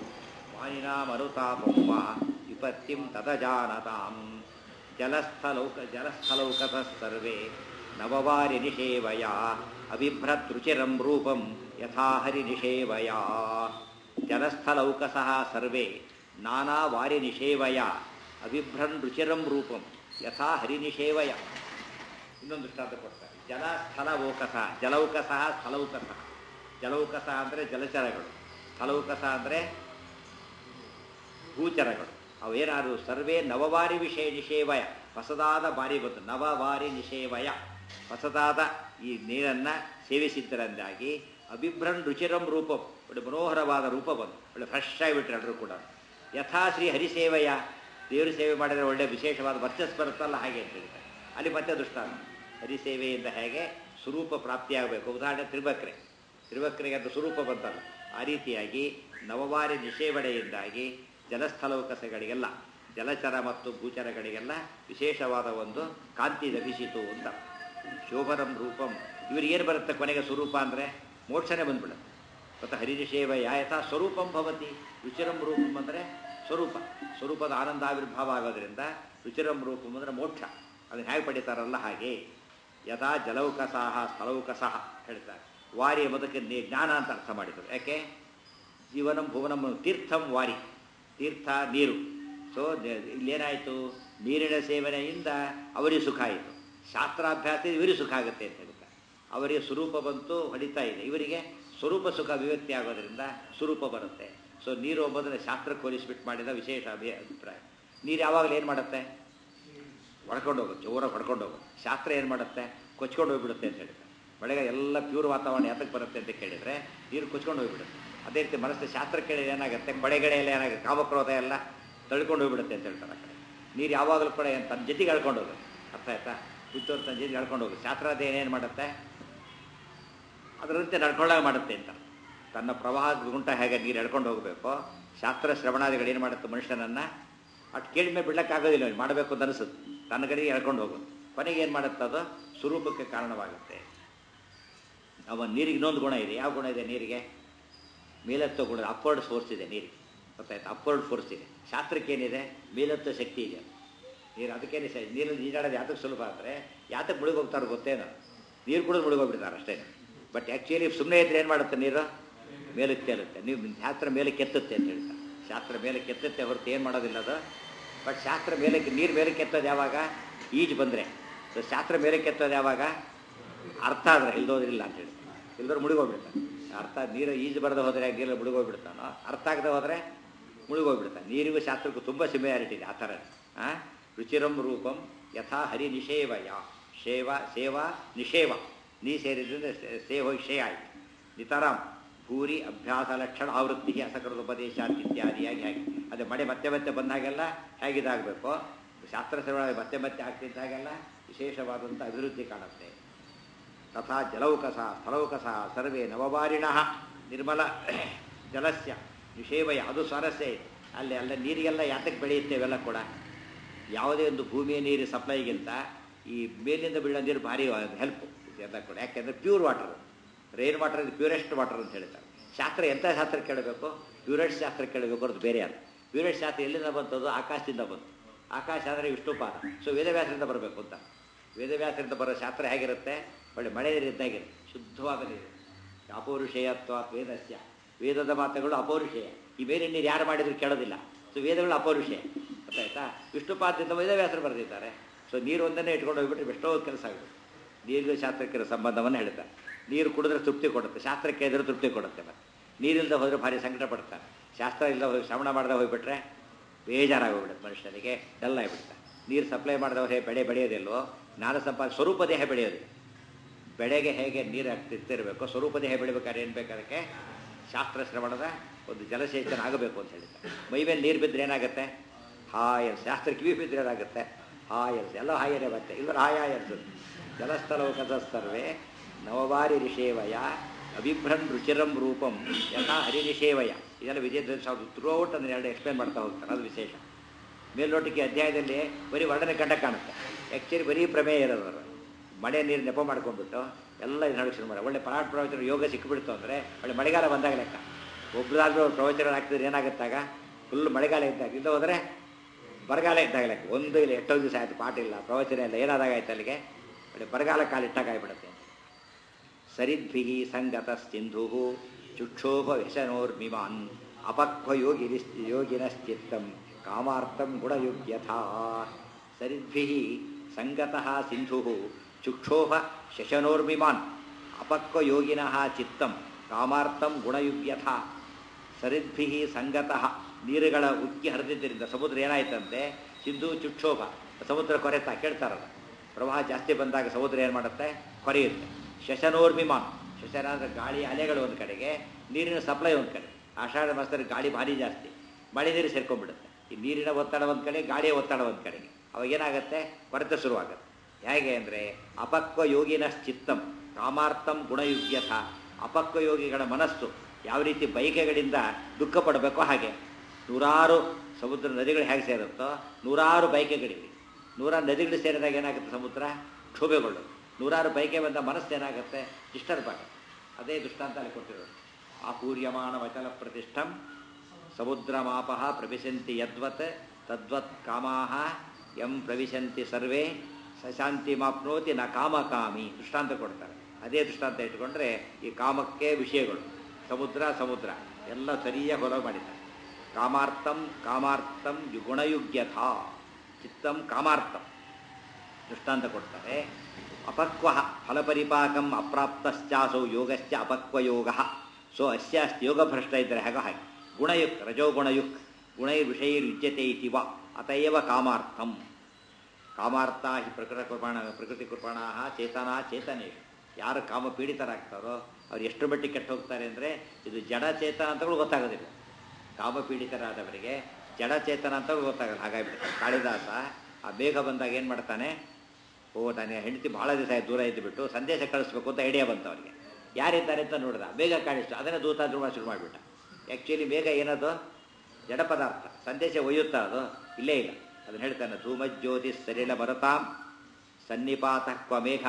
ವಾಣಿನಾಮರುತಾಪಮ್ಮ ವಿಪತ್ತಿಂ ತದಜಾನತಾಂ ಜಲಸ್ಥಲೌಕ ಜಲಸ್ಥಲೌಕತಃ ಸರ್ವೇ ನವವಾರಿ ನಿಷೇವಯ ಅಬಿಭ್ರತೃಚಿರಂ ರೂಪಂ ಯಥಾ ಹರಿ ನಿಷೇವಯ ಜಲಸ್ಥಲೌಕಸಃ ಸರ್ವೇ ನಾನಾ ವಾರಿ ನಿಷೇವಯ ಅಬಿಭ್ರನ್ ರುಚಿರಂ ರೂಪಂ ಯಥಾ ಹರಿ ನಿಷೇವಯ ಇನ್ನೊಂದು ದೃಷ್ಟಾಂತ ಕೊಡ್ತಾರೆ ಜಲ ಸ್ಥಳ ಓಕಸ ಜಲೌಕಸ ಸ್ಥಳೌಕಸ ಜಲೌಕಸ ಅಂದರೆ ಜಲಚರಗಳು ಸ್ಥಳೌಕಸ ಅಂದರೆ ಭೂಚರಗಳು ಅವೇನಾದ್ರು ಸರ್ವೇ ನವವಾರಿ ವಿಷಯ ನಿಷೇವಯ ಹೊಸದಾದ ಬಾರಿ ಬಂತು ನವವಾರಿ ನಿಷೇವಯ ಹೊಸದಾದ ಈ ನೀರನ್ನು ಸೇವಿಸಿದ್ದರಿಂದಾಗಿ ಅಭಿಭ್ರನ್ ರುಚಿರಂ ರೂಪಂ ಒಳ್ಳೆ ಮನೋಹರವಾದ ರೂಪ ಬಂತು ಒಳ್ಳೆ ಫ್ರೆಶ್ ಆಗಿಬಿಟ್ರೆ ಎಲ್ಲರೂ ಕೂಡ ಯಥಾಶ್ರೀ ಹರಿಸೇವೆಯ ದೇವ್ರ ಸೇವೆ ಮಾಡಿದರೆ ಒಳ್ಳೆ ವಿಶೇಷವಾದ ವರ್ಚಸ್ ಬರುತ್ತಲ್ಲ ಹಾಗೆ ಅಂತ ಹೇಳ್ತಾರೆ ಅಲ್ಲಿ ಮತ್ತೆ ದೃಷ್ಟಾಂತ ಹರಿಸೇವೆಯಿಂದ ಹೇಗೆ ಸ್ವರೂಪ ಪ್ರಾಪ್ತಿಯಾಗಬೇಕು ಉದಾಹರಣೆ ತ್ರಿಬಕ್ರೆ ತ್ರಿಬಕ್ರೆಗೆ ಅದು ಸ್ವರೂಪ ಬಂತಲ್ಲ ಆ ರೀತಿಯಾಗಿ ನವವಾರಿ ನಿಷೇವಣೆಯಿಂದಾಗಿ ಜಲಸ್ಥಲವಕಸಗಳಿಗೆಲ್ಲ ಜಲಚರ ಮತ್ತು ಭೂಚರಗಳಿಗೆಲ್ಲ ವಿಶೇಷವಾದ ಒಂದು ಕಾಂತಿ ಲಭಿಸಿತು ಅಂತ ಶೋಭನಂ ರೂಪಂ ಇವ್ರಿಗೆ ಏನು ಬರುತ್ತೆ ಕೊನೆಗೆ ಸ್ವರೂಪ ಅಂದರೆ ಮೋಕ್ಷನೇ ಬಂದ್ಬಿಡುತ್ತೆ ಮತ್ತು ಹರಿನಿಷೇವ ಯಾಯಥ ಸ್ವರೂಪಂ ಭವತಿ ರುಚಿರಂ ರೂಪಂ ಅಂದರೆ ಸ್ವರೂಪ ಸ್ವರೂಪದ ಆನಂದಾವಿರ್ಭಾವ ಆಗೋದ್ರಿಂದ ರುಚಿರಂ ರೂಪಂ ಅಂದರೆ ಮೋಕ್ಷ ಅದನ್ನು ಹೇಗೆ ಪಡಿತಾರಲ್ಲ ಹಾಗೆ ಯಥಾ ಜಲೌಕಸಾಹ ಸ್ಥಳೌಕಸಹ ಹೇಳ್ತಾರೆ ವಾರಿ ಎಂಬುದಕ್ಕೆ ನಿ- ಜ್ಞಾನ ಅಂತ ಅರ್ಥ ಮಾಡಿದರು ಯಾಕೆ ಜೀವನಂ ಭುವನಂ ತೀರ್ಥಂ ವಾರಿ ತೀರ್ಥ ನೀರು ಸೊ ಇಲ್ಲೇನಾಯಿತು ನೀರಿನ ಸೇವನೆಯಿಂದ ಅವರಿಗೆ ಸುಖ ಆಯಿತು ಶಾಸ್ತ್ರಾಭ್ಯಾಸ ಇವರಿಗೆ ಸುಖ ಆಗುತ್ತೆ ಅಂತ ಹೇಳ್ತಾರೆ ಅವರಿಗೆ ಸ್ವರೂಪ ಬಂತು ಹೊಡಿತಾ ಇದೆ ಇವರಿಗೆ ಸ್ವರೂಪ ಸುಖ ಅಭಿವ್ಯಕ್ತಿ ಆಗೋದ್ರಿಂದ ಸ್ವರೂಪ ಬರುತ್ತೆ ಸೊ ನೀರು ಎಂಬುದನ್ನು ಶಾಸ್ತ್ರಕ್ಕೆ ಹೋಲಿಸ್ಬಿಟ್ಟು ಮಾಡಿದ ವಿಶೇಷ ಅಭಿ ಅಭಿಪ್ರಾಯ ನೀರು ಯಾವಾಗಲೂ ಏನು ಮಾಡುತ್ತೆ ಹೊಡ್ಕೊಂಡು ಹೋಗುತ್ತೆ ಜೋರಾಗಿ ಹೊಡ್ಕೊಂಡು ಹೋಗುತ್ತೆ ಶಾಸ್ತ್ರ ಏನು ಮಾಡುತ್ತೆ ಕೊಚ್ಕೊಂಡು ಹೋಗ್ಬಿಡುತ್ತೆ ಅಂತ ಹೇಳ್ತಾರೆ ಬೆಳಗ್ಗೆ ಎಲ್ಲ ಪ್ಯೂರ್ ವಾತಾವರಣ ಯಾತಕ್ಕೆ ಬರುತ್ತೆ ಅಂತ ಕೇಳಿದರೆ ನೀರು ಕೊಚ್ಕೊಂಡು ಹೋಗ್ಬಿಡುತ್ತೆ ಅದೇ ರೀತಿ ಮನಸ್ಸು ಶಾಸ್ತ್ರ ಕೇಳಿದ್ರೆ ಏನಾಗುತ್ತೆ ಕೊಡೆಗಡೆ ಎಲ್ಲ ಏನಾಗುತ್ತೆ ಕಾಮಕ್ರೋಧ ಎಲ್ಲ ತಳ್ಕೊಂಡು ಹೋಗ್ಬಿಡುತ್ತೆ ಅಂತ ಹೇಳ್ತಾರೆ ಆ ಕಡೆ ನೀರು ಯಾವಾಗಲೂ ಕೂಡ ಏನ್ ತನ್ನ ಜೊತೆಗೆ ಎಳ್ಕೊಂಡು ಹೋಗುತ್ತೆ ಅರ್ಥ ಆಯ್ತಾ ಬಿದ್ದವ್ರು ತನ್ನ ಜೊತೆಗೆ ಎಳ್ಕೊಂಡು ಹೋಗುತ್ತೆ ಶಾಸ್ತ್ರ ಅದು ಏನೇನು ಮಾಡುತ್ತೆ ಅದರಂತೆ ನಡ್ಕೊಳ್ಳಾಗ ಮಾಡುತ್ತೆ ಅಂತ ತನ್ನ ಪ್ರವಾಹ ಗುಂಟ ಹೇಗೆ ನೀರು ಎಳ್ಕೊಂಡು ಹೋಗಬೇಕು ಶಾಸ್ತ್ರ ಶ್ರವಣಾದಿಗಳು ಏನು ಮಾಡುತ್ತೆ ಮನುಷ್ಯನನ್ನು ಅಷ್ಟು ಕೇಳಿದ ಮೇಲೆ ಬಿಡ್ಲಿಕ್ಕಾಗೋದಿಲ್ಲ ಅವ್ನು ಮಾಡಬೇಕು ಅಂತ ಅನಿಸುತ್ತೆ ತನ್ನ ಕಡೆಗೆ ಎಳ್ಕೊಂಡು ಹೋಗುತ್ತೆ ಕೊನೆಗೆ ಏನು ಮಾಡುತ್ತೆ ಅದು ಸ್ವರೂಪಕ್ಕೆ ಕಾರಣವಾಗುತ್ತೆ ಅವ ನೀರಿಗೆ ಇನ್ನೊಂದು ಗುಣ ಇದೆ ಯಾವ ಗುಣ ಇದೆ ನೀರಿಗೆ ಮೇಲೆತ್ತೋ ಗುಣ ಅಪ್ವರ್ಡ್ ಫೋರ್ಸ್ ಇದೆ ನೀರಿಗೆ ಗೊತ್ತಾಯ್ತು ಅಪ್ವರ್ಡ್ ಫೋರ್ಸ್ ಇದೆ ಶಾಸ್ತ್ರಕ್ಕೆ ಏನಿದೆ ಮೇಲೆತ್ತೋ ಶಕ್ತಿ ಇದೆ ನೀರು ಅದಕ್ಕೇನೆ ಸ ನೀರಲ್ಲಿ ಈಜಾಡೋದು ಯಾತಕ್ಕೆ ಸುಲಭ ಅಂದರೆ ಯಾತಕ್ಕೆ ಮುಳುಗಿ ಹೋಗ್ತಾರೋ ಗೊತ್ತೇನೋ ನೀರು ಕುಡಿದು ಮುಳುಗೋಗ್ಬಿಡ್ತಾರೆ ಅಷ್ಟೇ ಬಟ್ ಆ್ಯಕ್ಚುಲಿ ಸುಮ್ಮನೆ ಇದ್ರೆ ಏನು ಮಾಡುತ್ತೆ ನೀರು ಮೇಲಕ್ಕೆ ತೇಲುತ್ತೆ ನೀವು ಶಾಸ್ತ್ರ ಮೇಲೆ ಕೆತ್ತುತ್ತೆ ಅಂತ ಹೇಳ್ತಾರೆ ಶಾಸ್ತ್ರ ಮೇಲೆ ಕೆತ್ತುತ್ತೆ ಹೊರತು ಏನು ಮಾಡೋದಿಲ್ಲ ಅದು ಬಟ್ ಶಾಸ್ತ್ರ ಮೇಲಕ್ಕೆ ನೀರು ಮೇಲೆ ಕೆತ್ತೋದು ಯಾವಾಗ ಈಜು ಬಂದರೆ ಸೊ ಶಾಸ್ತ್ರ ಮೇಲೆ ಕೆತ್ತೋದು ಯಾವಾಗ ಅರ್ಥ ಆದರೆ ಇಲ್ದೋದ್ರಿಲ್ಲ ಅಂತ ಹೇಳಿ ಇಲ್ದೋರು ಮುಳುಗೋಗ್ಬಿಡ್ತಾನೆ ಅರ್ಥ ನೀರು ಈಜು ಬರದೆ ಹೋದರೆ ನೀರು ಮುಳುಗೋಗ್ಬಿಡ್ತಾನೋ ಅರ್ಥ ಆಗದೆ ಹೋದರೆ ಮುಳುಗೋಗ್ಬಿಡ್ತಾನೆ ನೀರಿಗೂ ಶಾಸ್ತ್ರಕ್ಕೂ ತುಂಬ ಸಿಮಿಲಾರಿಟಿ ಇದೆ ಆ ಥರ ಆ? ರುಚಿರಂ ರೂಪಂ ಯಥಾ ಹರಿ ನಿಷೇವಯ ಶೇವ ಸೇವಾ ನಿಷೇವ ನೀ ಸೇರಿದ್ರಿಂದ ಸೇ- ಸೇ ಹೋಗಿ ಶೇ ಆಯಿತು ನಿತರಾಂ ಭೂರಿ ಅಭ್ಯಾಸ ಲಕ್ಷಣ ಆವೃತ್ತಿ ಅಸಕೃತ ಉಪದೇಶ ಇತ್ಯಾದಿಯಾಗಿ ಹಾಗೆ ಅದೇ ಮಳೆ ಮತ್ತೆ ಮತ್ತೆ ಬಂದಾಗೆಲ್ಲ ಹೇಗಿದಾಗಬೇಕು ಶಾಸ್ತ್ರ ಶ್ರವಣ ಮತ್ತೆ ಮತ್ತೆ ಆಗ್ತಿದ್ದಾಗೆಲ್ಲ ವಿಶೇಷವಾದಂಥ ಅಭಿವೃದ್ಧಿ ಕಾಣುತ್ತೆ ತಥಾ ಜಲೌಕಸ ಸ್ಥಳೌಕಸ ಸರ್ವೇ ನವವಾರಿಣಃ ನಿರ್ಮಲ ಜಲಸ್ಯ ನಿಷೇವಯ ಅದು ಸ್ವಾರಸ್ಯ ಇದೆ ಅಲ್ಲಿ ಅಲ್ಲ ನೀರಿಗೆಲ್ಲ ಯಾತಕ್ಕೆ ಬೆಳೆಯುತ್ತೆ ಇವೆಲ್ಲ ಕೂಡ ಯಾವುದೇ ಒಂದು ಭೂಮಿಯ ನೀರು ಸಪ್ಲೈಗಿಂತ ಈ ಮೇಲಿಂದ ಬೀಳೋ ನೀರು ಭಾರಿ ಹೆಲ್ಪ್ ಎಲ್ಲ ಕೂಡ ಯಾಕೆಂದರೆ ಪ್ಯೂರ್ ವಾಟರ್ ರೈನ್ ವಾಟರ್ ಇದು ಪ್ಯೂರೆಸ್ಟ್ ವಾಟರ್ ಅಂತ ಹೇಳ್ತಾರೆ ಶಾಸ್ತ್ರ ಎಂಥ ಶಾಸ್ತ್ರ ಕೇಳಬೇಕು ಪ್ಯೂರೆಸ್ಟ್ ಶಾಸ್ತ್ರ ಕೇಳಬೇಕು ಹೊರತು ಬೇರೆ ಅಲ್ಲ ಪ್ಯೂರೆಸ್ಟ್ ಶಾಸ್ತ್ರ ಎಲ್ಲಿಂದ ಬಂತದ್ದು ಆಕಾಶದಿಂದ ಬಂತು ಆಕಾಶ ಅಂದರೆ ವಿಷ್ಣುಪಾದ ಸೊ ವೇದವ್ಯಾಸರಿಂದ ಬರಬೇಕು ಅಂತ ವೇದವ್ಯಾಸರಿಂದ ಬರೋ ಶಾಸ್ತ್ರ ಹೇಗಿರುತ್ತೆ ಒಳ್ಳೆ ಮಳೆ ನೀರಿದ್ದಾಗಿರುತ್ತೆ ಶುದ್ಧವಾದ ನೀರು ಅಪೌರುಷೇಯತ್ವ ವೇದಸ್ಯ ವೇದದ ಮಾತುಗಳು ಅಪೌರುಷೇಯ ಈ ಬೇರೆ ನೀರು ಯಾರು ಮಾಡಿದ್ರು ಕೇಳೋದಿಲ್ಲ ಸೊ ವೇದಗಳು ಅಪೌರುಷೇಯ ಗೊತ್ತಾಯ್ತಾ ವಿಷ್ಣುಪಾದದಿಂದ ವೇದವ್ಯಾಸರು ಬರೆದಿದ್ದಾರೆ ಸೊ ನೀರು ಒಂದನ್ನೇ ಇಟ್ಕೊಂಡು ಹೋಗ್ಬಿಟ್ರೆ ಎಷ್ಟೋ ಕೆಲಸ ಆಗುತ್ತೆ ನೀರಿಗೂ ಶಾಸ್ತ್ರಕ್ಕಿರೋ ಸಂಬಂಧವನ್ನು ಹೇಳ್ತಾರೆ ನೀರು ಕುಡಿದ್ರೆ ತೃಪ್ತಿ ಕೊಡುತ್ತೆ ಶಾಸ್ತ್ರಕ್ಕೆ ಎದುರು ತೃಪ್ತಿ ಕೊಡುತ್ತೆ ಮತ್ತೆ ನೀರಿಲ್ಲದೆ ಹೋದರೆ ಭಾರಿ ಸಂಕಟ ಪಡ್ತಾರೆ ಶಾಸ್ತ್ರ ಇಲ್ಲದೆ ಹೋಗಿ ಶ್ರವಣ ಮಾಡದೆ ಹೋಗ್ಬಿಟ್ರೆ ಬೇಜಾರಾಗೋಗ್ಬಿಡುತ್ತೆ ಮನುಷ್ಯನಿಗೆ ಡಲ್ ಆಗಿಬಿಡುತ್ತೆ ನೀರು ಸಪ್ಲೈ ಮಾಡಿದವ್ರೆ ಬೆಳೆ ಬೆಳೆಯೋದಿಲ್ವೋ ಜ್ಞಾನ ಸಂಪಾದ ಸ್ವರೂಪ ದೇಹ ಬೆಳೆಯೋದಿಲ್ಲ ಬೆಳೆಗೆ ಹೇಗೆ ನೀರು ಹಾಕ್ತಿರ್ತಿರ್ಬೇಕು ಸ್ವರೂಪ ದೇಹ ಬೆಳಿಬೇಕಾದ್ರೆ ಏನು ಬೇಕಾದಕ್ಕೆ ಶಾಸ್ತ್ರ ಶ್ರವಣದ ಒಂದು ಜಲಸೇಚನ ಆಗಬೇಕು ಅಂತ ಹೇಳ್ತಾರೆ ಮೈ ಮೇಲೆ ನೀರು ಬಿದ್ದರೆ ಏನಾಗುತ್ತೆ ಹಾಯ್ ಅನ್ಸ್ ಶಾಸ್ತ್ರ ಕಿವಿ ಬಿದ್ದರೆ ಏನಾಗುತ್ತೆ ಹಾಯ್ ಅನ್ಸ್ ಎಲ್ಲ ಹಾಯರೇ ಬರುತ್ತೆ ಇಲ್ಲರ ಹಾಯ್ ಹಾಯ್ ಅನ್ಸುತ್ತೆ ಜಲಸ್ಥಲೌಕದ ಸರ್ವೇ ನವವಾರಿ ರಿಷೇವಯ ಅವಿಭ್ರನ್ ರುಚಿರಂ ರೂಪಂ ಯಥಾ ಹರಿನಿಷೇವಯ ಇದೆಲ್ಲ ವಿಜಯ ಥ್ರೂ ಔಟ್ ಅದನ್ನ ಎರಡು ಎಕ್ಸ್ಪ್ಲೇನ್ ಮಾಡ್ತಾ ಹೋಗ್ತಾರೆ ಅದು ವಿಶೇಷ ಮೇಲ್ನೋಟಕ್ಕೆ ಅಧ್ಯಾಯದಲ್ಲಿ ಬರೀ ವರ್ಣನೆ ಕಂಡ ಕಾಣುತ್ತೆ ಆ್ಯಕ್ಚುಲಿ ಬರೀ ಪ್ರಮೇಯ ಇರೋದು ಮಳೆ ನೀರು ನೆಪ ಮಾಡ್ಕೊಂಡ್ಬಿಟ್ಟು ಎಲ್ಲ ಇದು ನಡುವೆ ಶುರು ಮಾಡಿ ಒಳ್ಳೆ ಪರಾಟ ಪ್ರವಚನ ಯೋಗ ಸಿಕ್ಕಿಬಿಡ್ತು ಅಂದರೆ ಒಳ್ಳೆ ಮಳೆಗಾಲ ಬಂದಾಗ ಲೆಕ್ಕ ಒಬ್ಬರಾದ್ರೂ ಪ್ರವಚನ ಹಾಕ್ತಿದ್ರೆ ಏನಾಗುತ್ತಾಗ ಫುಲ್ ಮಳೆಗಾಲ ಇದ್ದಾಗ ಇಲ್ಲ ಹೋದರೆ ಬರಗಾಲ ಇದ್ದಾಗ ಲೆಕ್ಕ ಒಂದು ಇಲ್ಲ ಎಷ್ಟೋ ದಿವಸ ಆಯಿತು ಪಾಠ ಇಲ್ಲ ಪ್ರವಚನ ಇಲ್ಲ ಏನಾದಾಗ ಆಯ್ತು ಅಲ್ಲಿಗೆ ಒಳ್ಳೆ ಬರಗಾಲ ಕಾಲಿಟ್ಟಾಗ ಆಗಿಬಿಡುತ್ತೆ ಸರಿದ್ಭಿ ಸಂಗತ ಸಿಂಧು ಚುಕ್ಷೋಭ ವ್ಯಸನೋರ್ಮಿಮಾನ್ ಅಪಕ್ವ ಯೋಗಿನಿ ಯೋಗಿನಶ್ಚಿತ್ತಂ ಕಾಮಾರ್ಥಂ ಗುಣಯುಗ್ಯಥಾ ಸರಿದ್ಭಿ ಸಂಗತಃ ಸಿಂಧು ಚುಕ್ಷೋಭ ಶಶನೋರ್ಮಿಮಾನ್ ಅಪಕ್ವ ಯೋಗಿನಃ ಚಿತ್ತಂ ಕಾಮಾರ್ಥಂ ಗುಣಯುಗ್ಯಥಾ ಸರಿದ್ಭಿ ಸಂಗತಃ ನೀರುಗಳ ಉಕ್ಕಿ ಹರಿದಿದ್ದರಿಂದ ಸಮುದ್ರ ಏನಾಯ್ತಂತೆ ಸಿಂಧು ಚುಕ್ಷೋಭ ಸಮುದ್ರ ಕೊರೆತ ಕೇಳ್ತಾರಲ್ಲ ಪ್ರವಾಹ ಜಾಸ್ತಿ ಬಂದಾಗ ಸಮುದ್ರ ಏನು ಮಾಡುತ್ತೆ ಕೊರೆಯುತ್ತೆ ಶಶನೋರ್ಮಿಮಾನ್ ಶಶನ ಅಂದರೆ ಗಾಳಿ ಅಲೆಗಳು ಒಂದು ಕಡೆಗೆ ನೀರಿನ ಸಪ್ಲೈ ಒಂದು ಕಡೆ ಆಷಾಢ ಮಾಸದಲ್ಲಿ ಗಾಳಿ ಭಾರಿ ಜಾಸ್ತಿ ಮಳೆ ನೀರು ಸೇರ್ಕೊಂಡ್ಬಿಡುತ್ತೆ ಈ ನೀರಿನ ಒತ್ತಡ ಒಂದು ಕಡೆ ಗಾಳಿಯ ಒತ್ತಡ ಒಂದು ಕಡೆಗೆ ಅವಾಗ ಏನಾಗುತ್ತೆ ಕೊರತೆ ಶುರುವಾಗುತ್ತೆ ಹೇಗೆ ಅಂದರೆ ಅಪಕ್ವ ಯೋಗಿನ ಚಿತ್ತಂ ಕಾಮಾರ್ಥಂ ಗುಣಯುಗ್ಯಥ ಅಪಕ್ವ ಯೋಗಿಗಳ ಮನಸ್ಸು ಯಾವ ರೀತಿ ಬೈಕೆಗಳಿಂದ ದುಃಖ ಪಡಬೇಕೋ ಹಾಗೆ ನೂರಾರು ಸಮುದ್ರ ನದಿಗಳು ಹೇಗೆ ಸೇರುತ್ತೋ ನೂರಾರು ಬೈಕೆಗಳಿವೆ ನೂರಾರು ನದಿಗಳು ಸೇರಿದಾಗ ಏನಾಗುತ್ತೆ ಸಮುದ್ರ ಕ್ಷೋಭೆಗೊಳ್ಳೋದು ನೂರಾರು ಬೈಕೆ ಬಂದ ಮನಸ್ಸು ಏನಾಗುತ್ತೆ ಡಿಸ್ಟರ್ಬ್ ಆಗುತ್ತೆ ಅದೇ ದೃಷ್ಟಾಂತ ಅಲ್ಲಿ ಕೊಟ್ಟಿರೋದು ಆಪೂರ್ಯಮಾನ ವಚನ ಪ್ರತಿಷ್ಠಂ ಸಮುದ್ರಮಾಪ ಪ್ರವಿಶಂತಿ ಯದ್ವತ್ ತದ್ವತ್ ಕಾಮಾಹ ಎಂ ಪ್ರವಿಶಂತಿ ಸರ್ವೇ ಸಶಾಂತಿ ಮಾಪ್ನೋತಿ ನ ಕಾಮಕಾಮಿ ದೃಷ್ಟಾಂತ ಕೊಡ್ತಾರೆ ಅದೇ ದೃಷ್ಟಾಂತ ಇಟ್ಕೊಂಡ್ರೆ ಈ ಕಾಮಕ್ಕೆ ವಿಷಯಗಳು ಸಮುದ್ರ ಸಮುದ್ರ ಎಲ್ಲ ಸರಿಯಾಗಿ ಹೊಲ ಮಾಡಿದ್ದಾರೆ ಕಾಮಾರ್ಥಂ ಕಾಮಾರ್ಥಂ ಗುಣಯುಗ್ಯಥ ಚಿತ್ತಂ ಕಾಮಾರ್ಥಂ ದೃಷ್ಟಾಂತ ಕೊಡ್ತಾರೆ ಅಪಕ್ವ ಫಲಪರಿಪಾಕಂ ಅಪ್ರಾಪ್ತಶ್ಚಾಸೌ ಯೋಗಶ್ಚ ಅಪಕ್ವಯೋಗ ಸೊ ಅಸ್ಯ ಅಸ್ತಿ ಯೋಗಭ್ರಷ್ಟ ಇದ್ದರೆ ಹಾಗೆ ಹಾಗೆ ಗುಣಯುಕ್ ರಜೋಗುಣಯುಕ್ ಗುಣೈರ್ವಿಷಯೈರ್ಯುಜ್ಯತೆ ಇತಿ ವ ಅತಯವ ಕಾಮಾರ್ಥಂ ಕಾಮಾರ್ಥ ಹಿ ಪ್ರಕೃತ ಕೃಪಾಣ ಪ್ರಕೃತಿ ಕೃಪಾಣ ಚೇತನ ಚೇತನೇಶು ಯಾರು ಕಾಮ ಪೀಡಿತರಾಗ್ತಾರೋ ಅವ್ರು ಎಷ್ಟು ಮಟ್ಟಿಗೆ ಕೆಟ್ಟು ಹೋಗ್ತಾರೆ ಅಂದರೆ ಇದು ಜಡ ಚೇತನ ಅಂತಗಳು ಗೊತ್ತಾಗೋದಿಲ್ಲ ಕಾಮ ಪೀಡಿತರಾದವರಿಗೆ ಜಡ ಚೇತನ ಅಂತ ಗೊತ್ತಾಗಲ್ಲ ಹಾಗಾಗಿಬಿಡುತ್ತೆ ಕಾಳಿದಾಸ ಆ ಬೇಗ ಬಂದಾಗ ಏನು ಮಾಡ್ತಾನೆ ಓ ನಾನು ಹೆಂಡತಿ ಭಾಳ ದಿವಸ ಆಯ್ತು ದೂರ ಇದ್ದುಬಿಟ್ಟು ಸಂದೇಶ ಕಳಿಸ್ಬೇಕು ಅಂತ ಐಡಿಯಾ ಬಂತು ಅವರಿಗೆ ಯಾರಿದ್ದಾರೆ ಅಂತ ನೋಡಿದ ಬೇಗ ಕಾಣಿಸ್ತು ಅದನ್ನೇ ದೂತ ಧ್ರುವ ಶುರು ಮಾಡಿಬಿಟ್ಟ ಆ್ಯಕ್ಚುಲಿ ಬೇಗ ಏನದು ಜಡ ಪದಾರ್ಥ ಸಂದೇಶ ಒಯ್ಯುತ್ತಾ ಅದು ಇಲ್ಲೇ ಇಲ್ಲ ಅದನ್ನು ಹೇಳ್ತಾನೆ ಧೂಮಜ್ಯೋತಿ ಸರಿಳ ಭರತಾಂ ಸನ್ನಿಪಾತ ಕ್ವ ಮೇಘ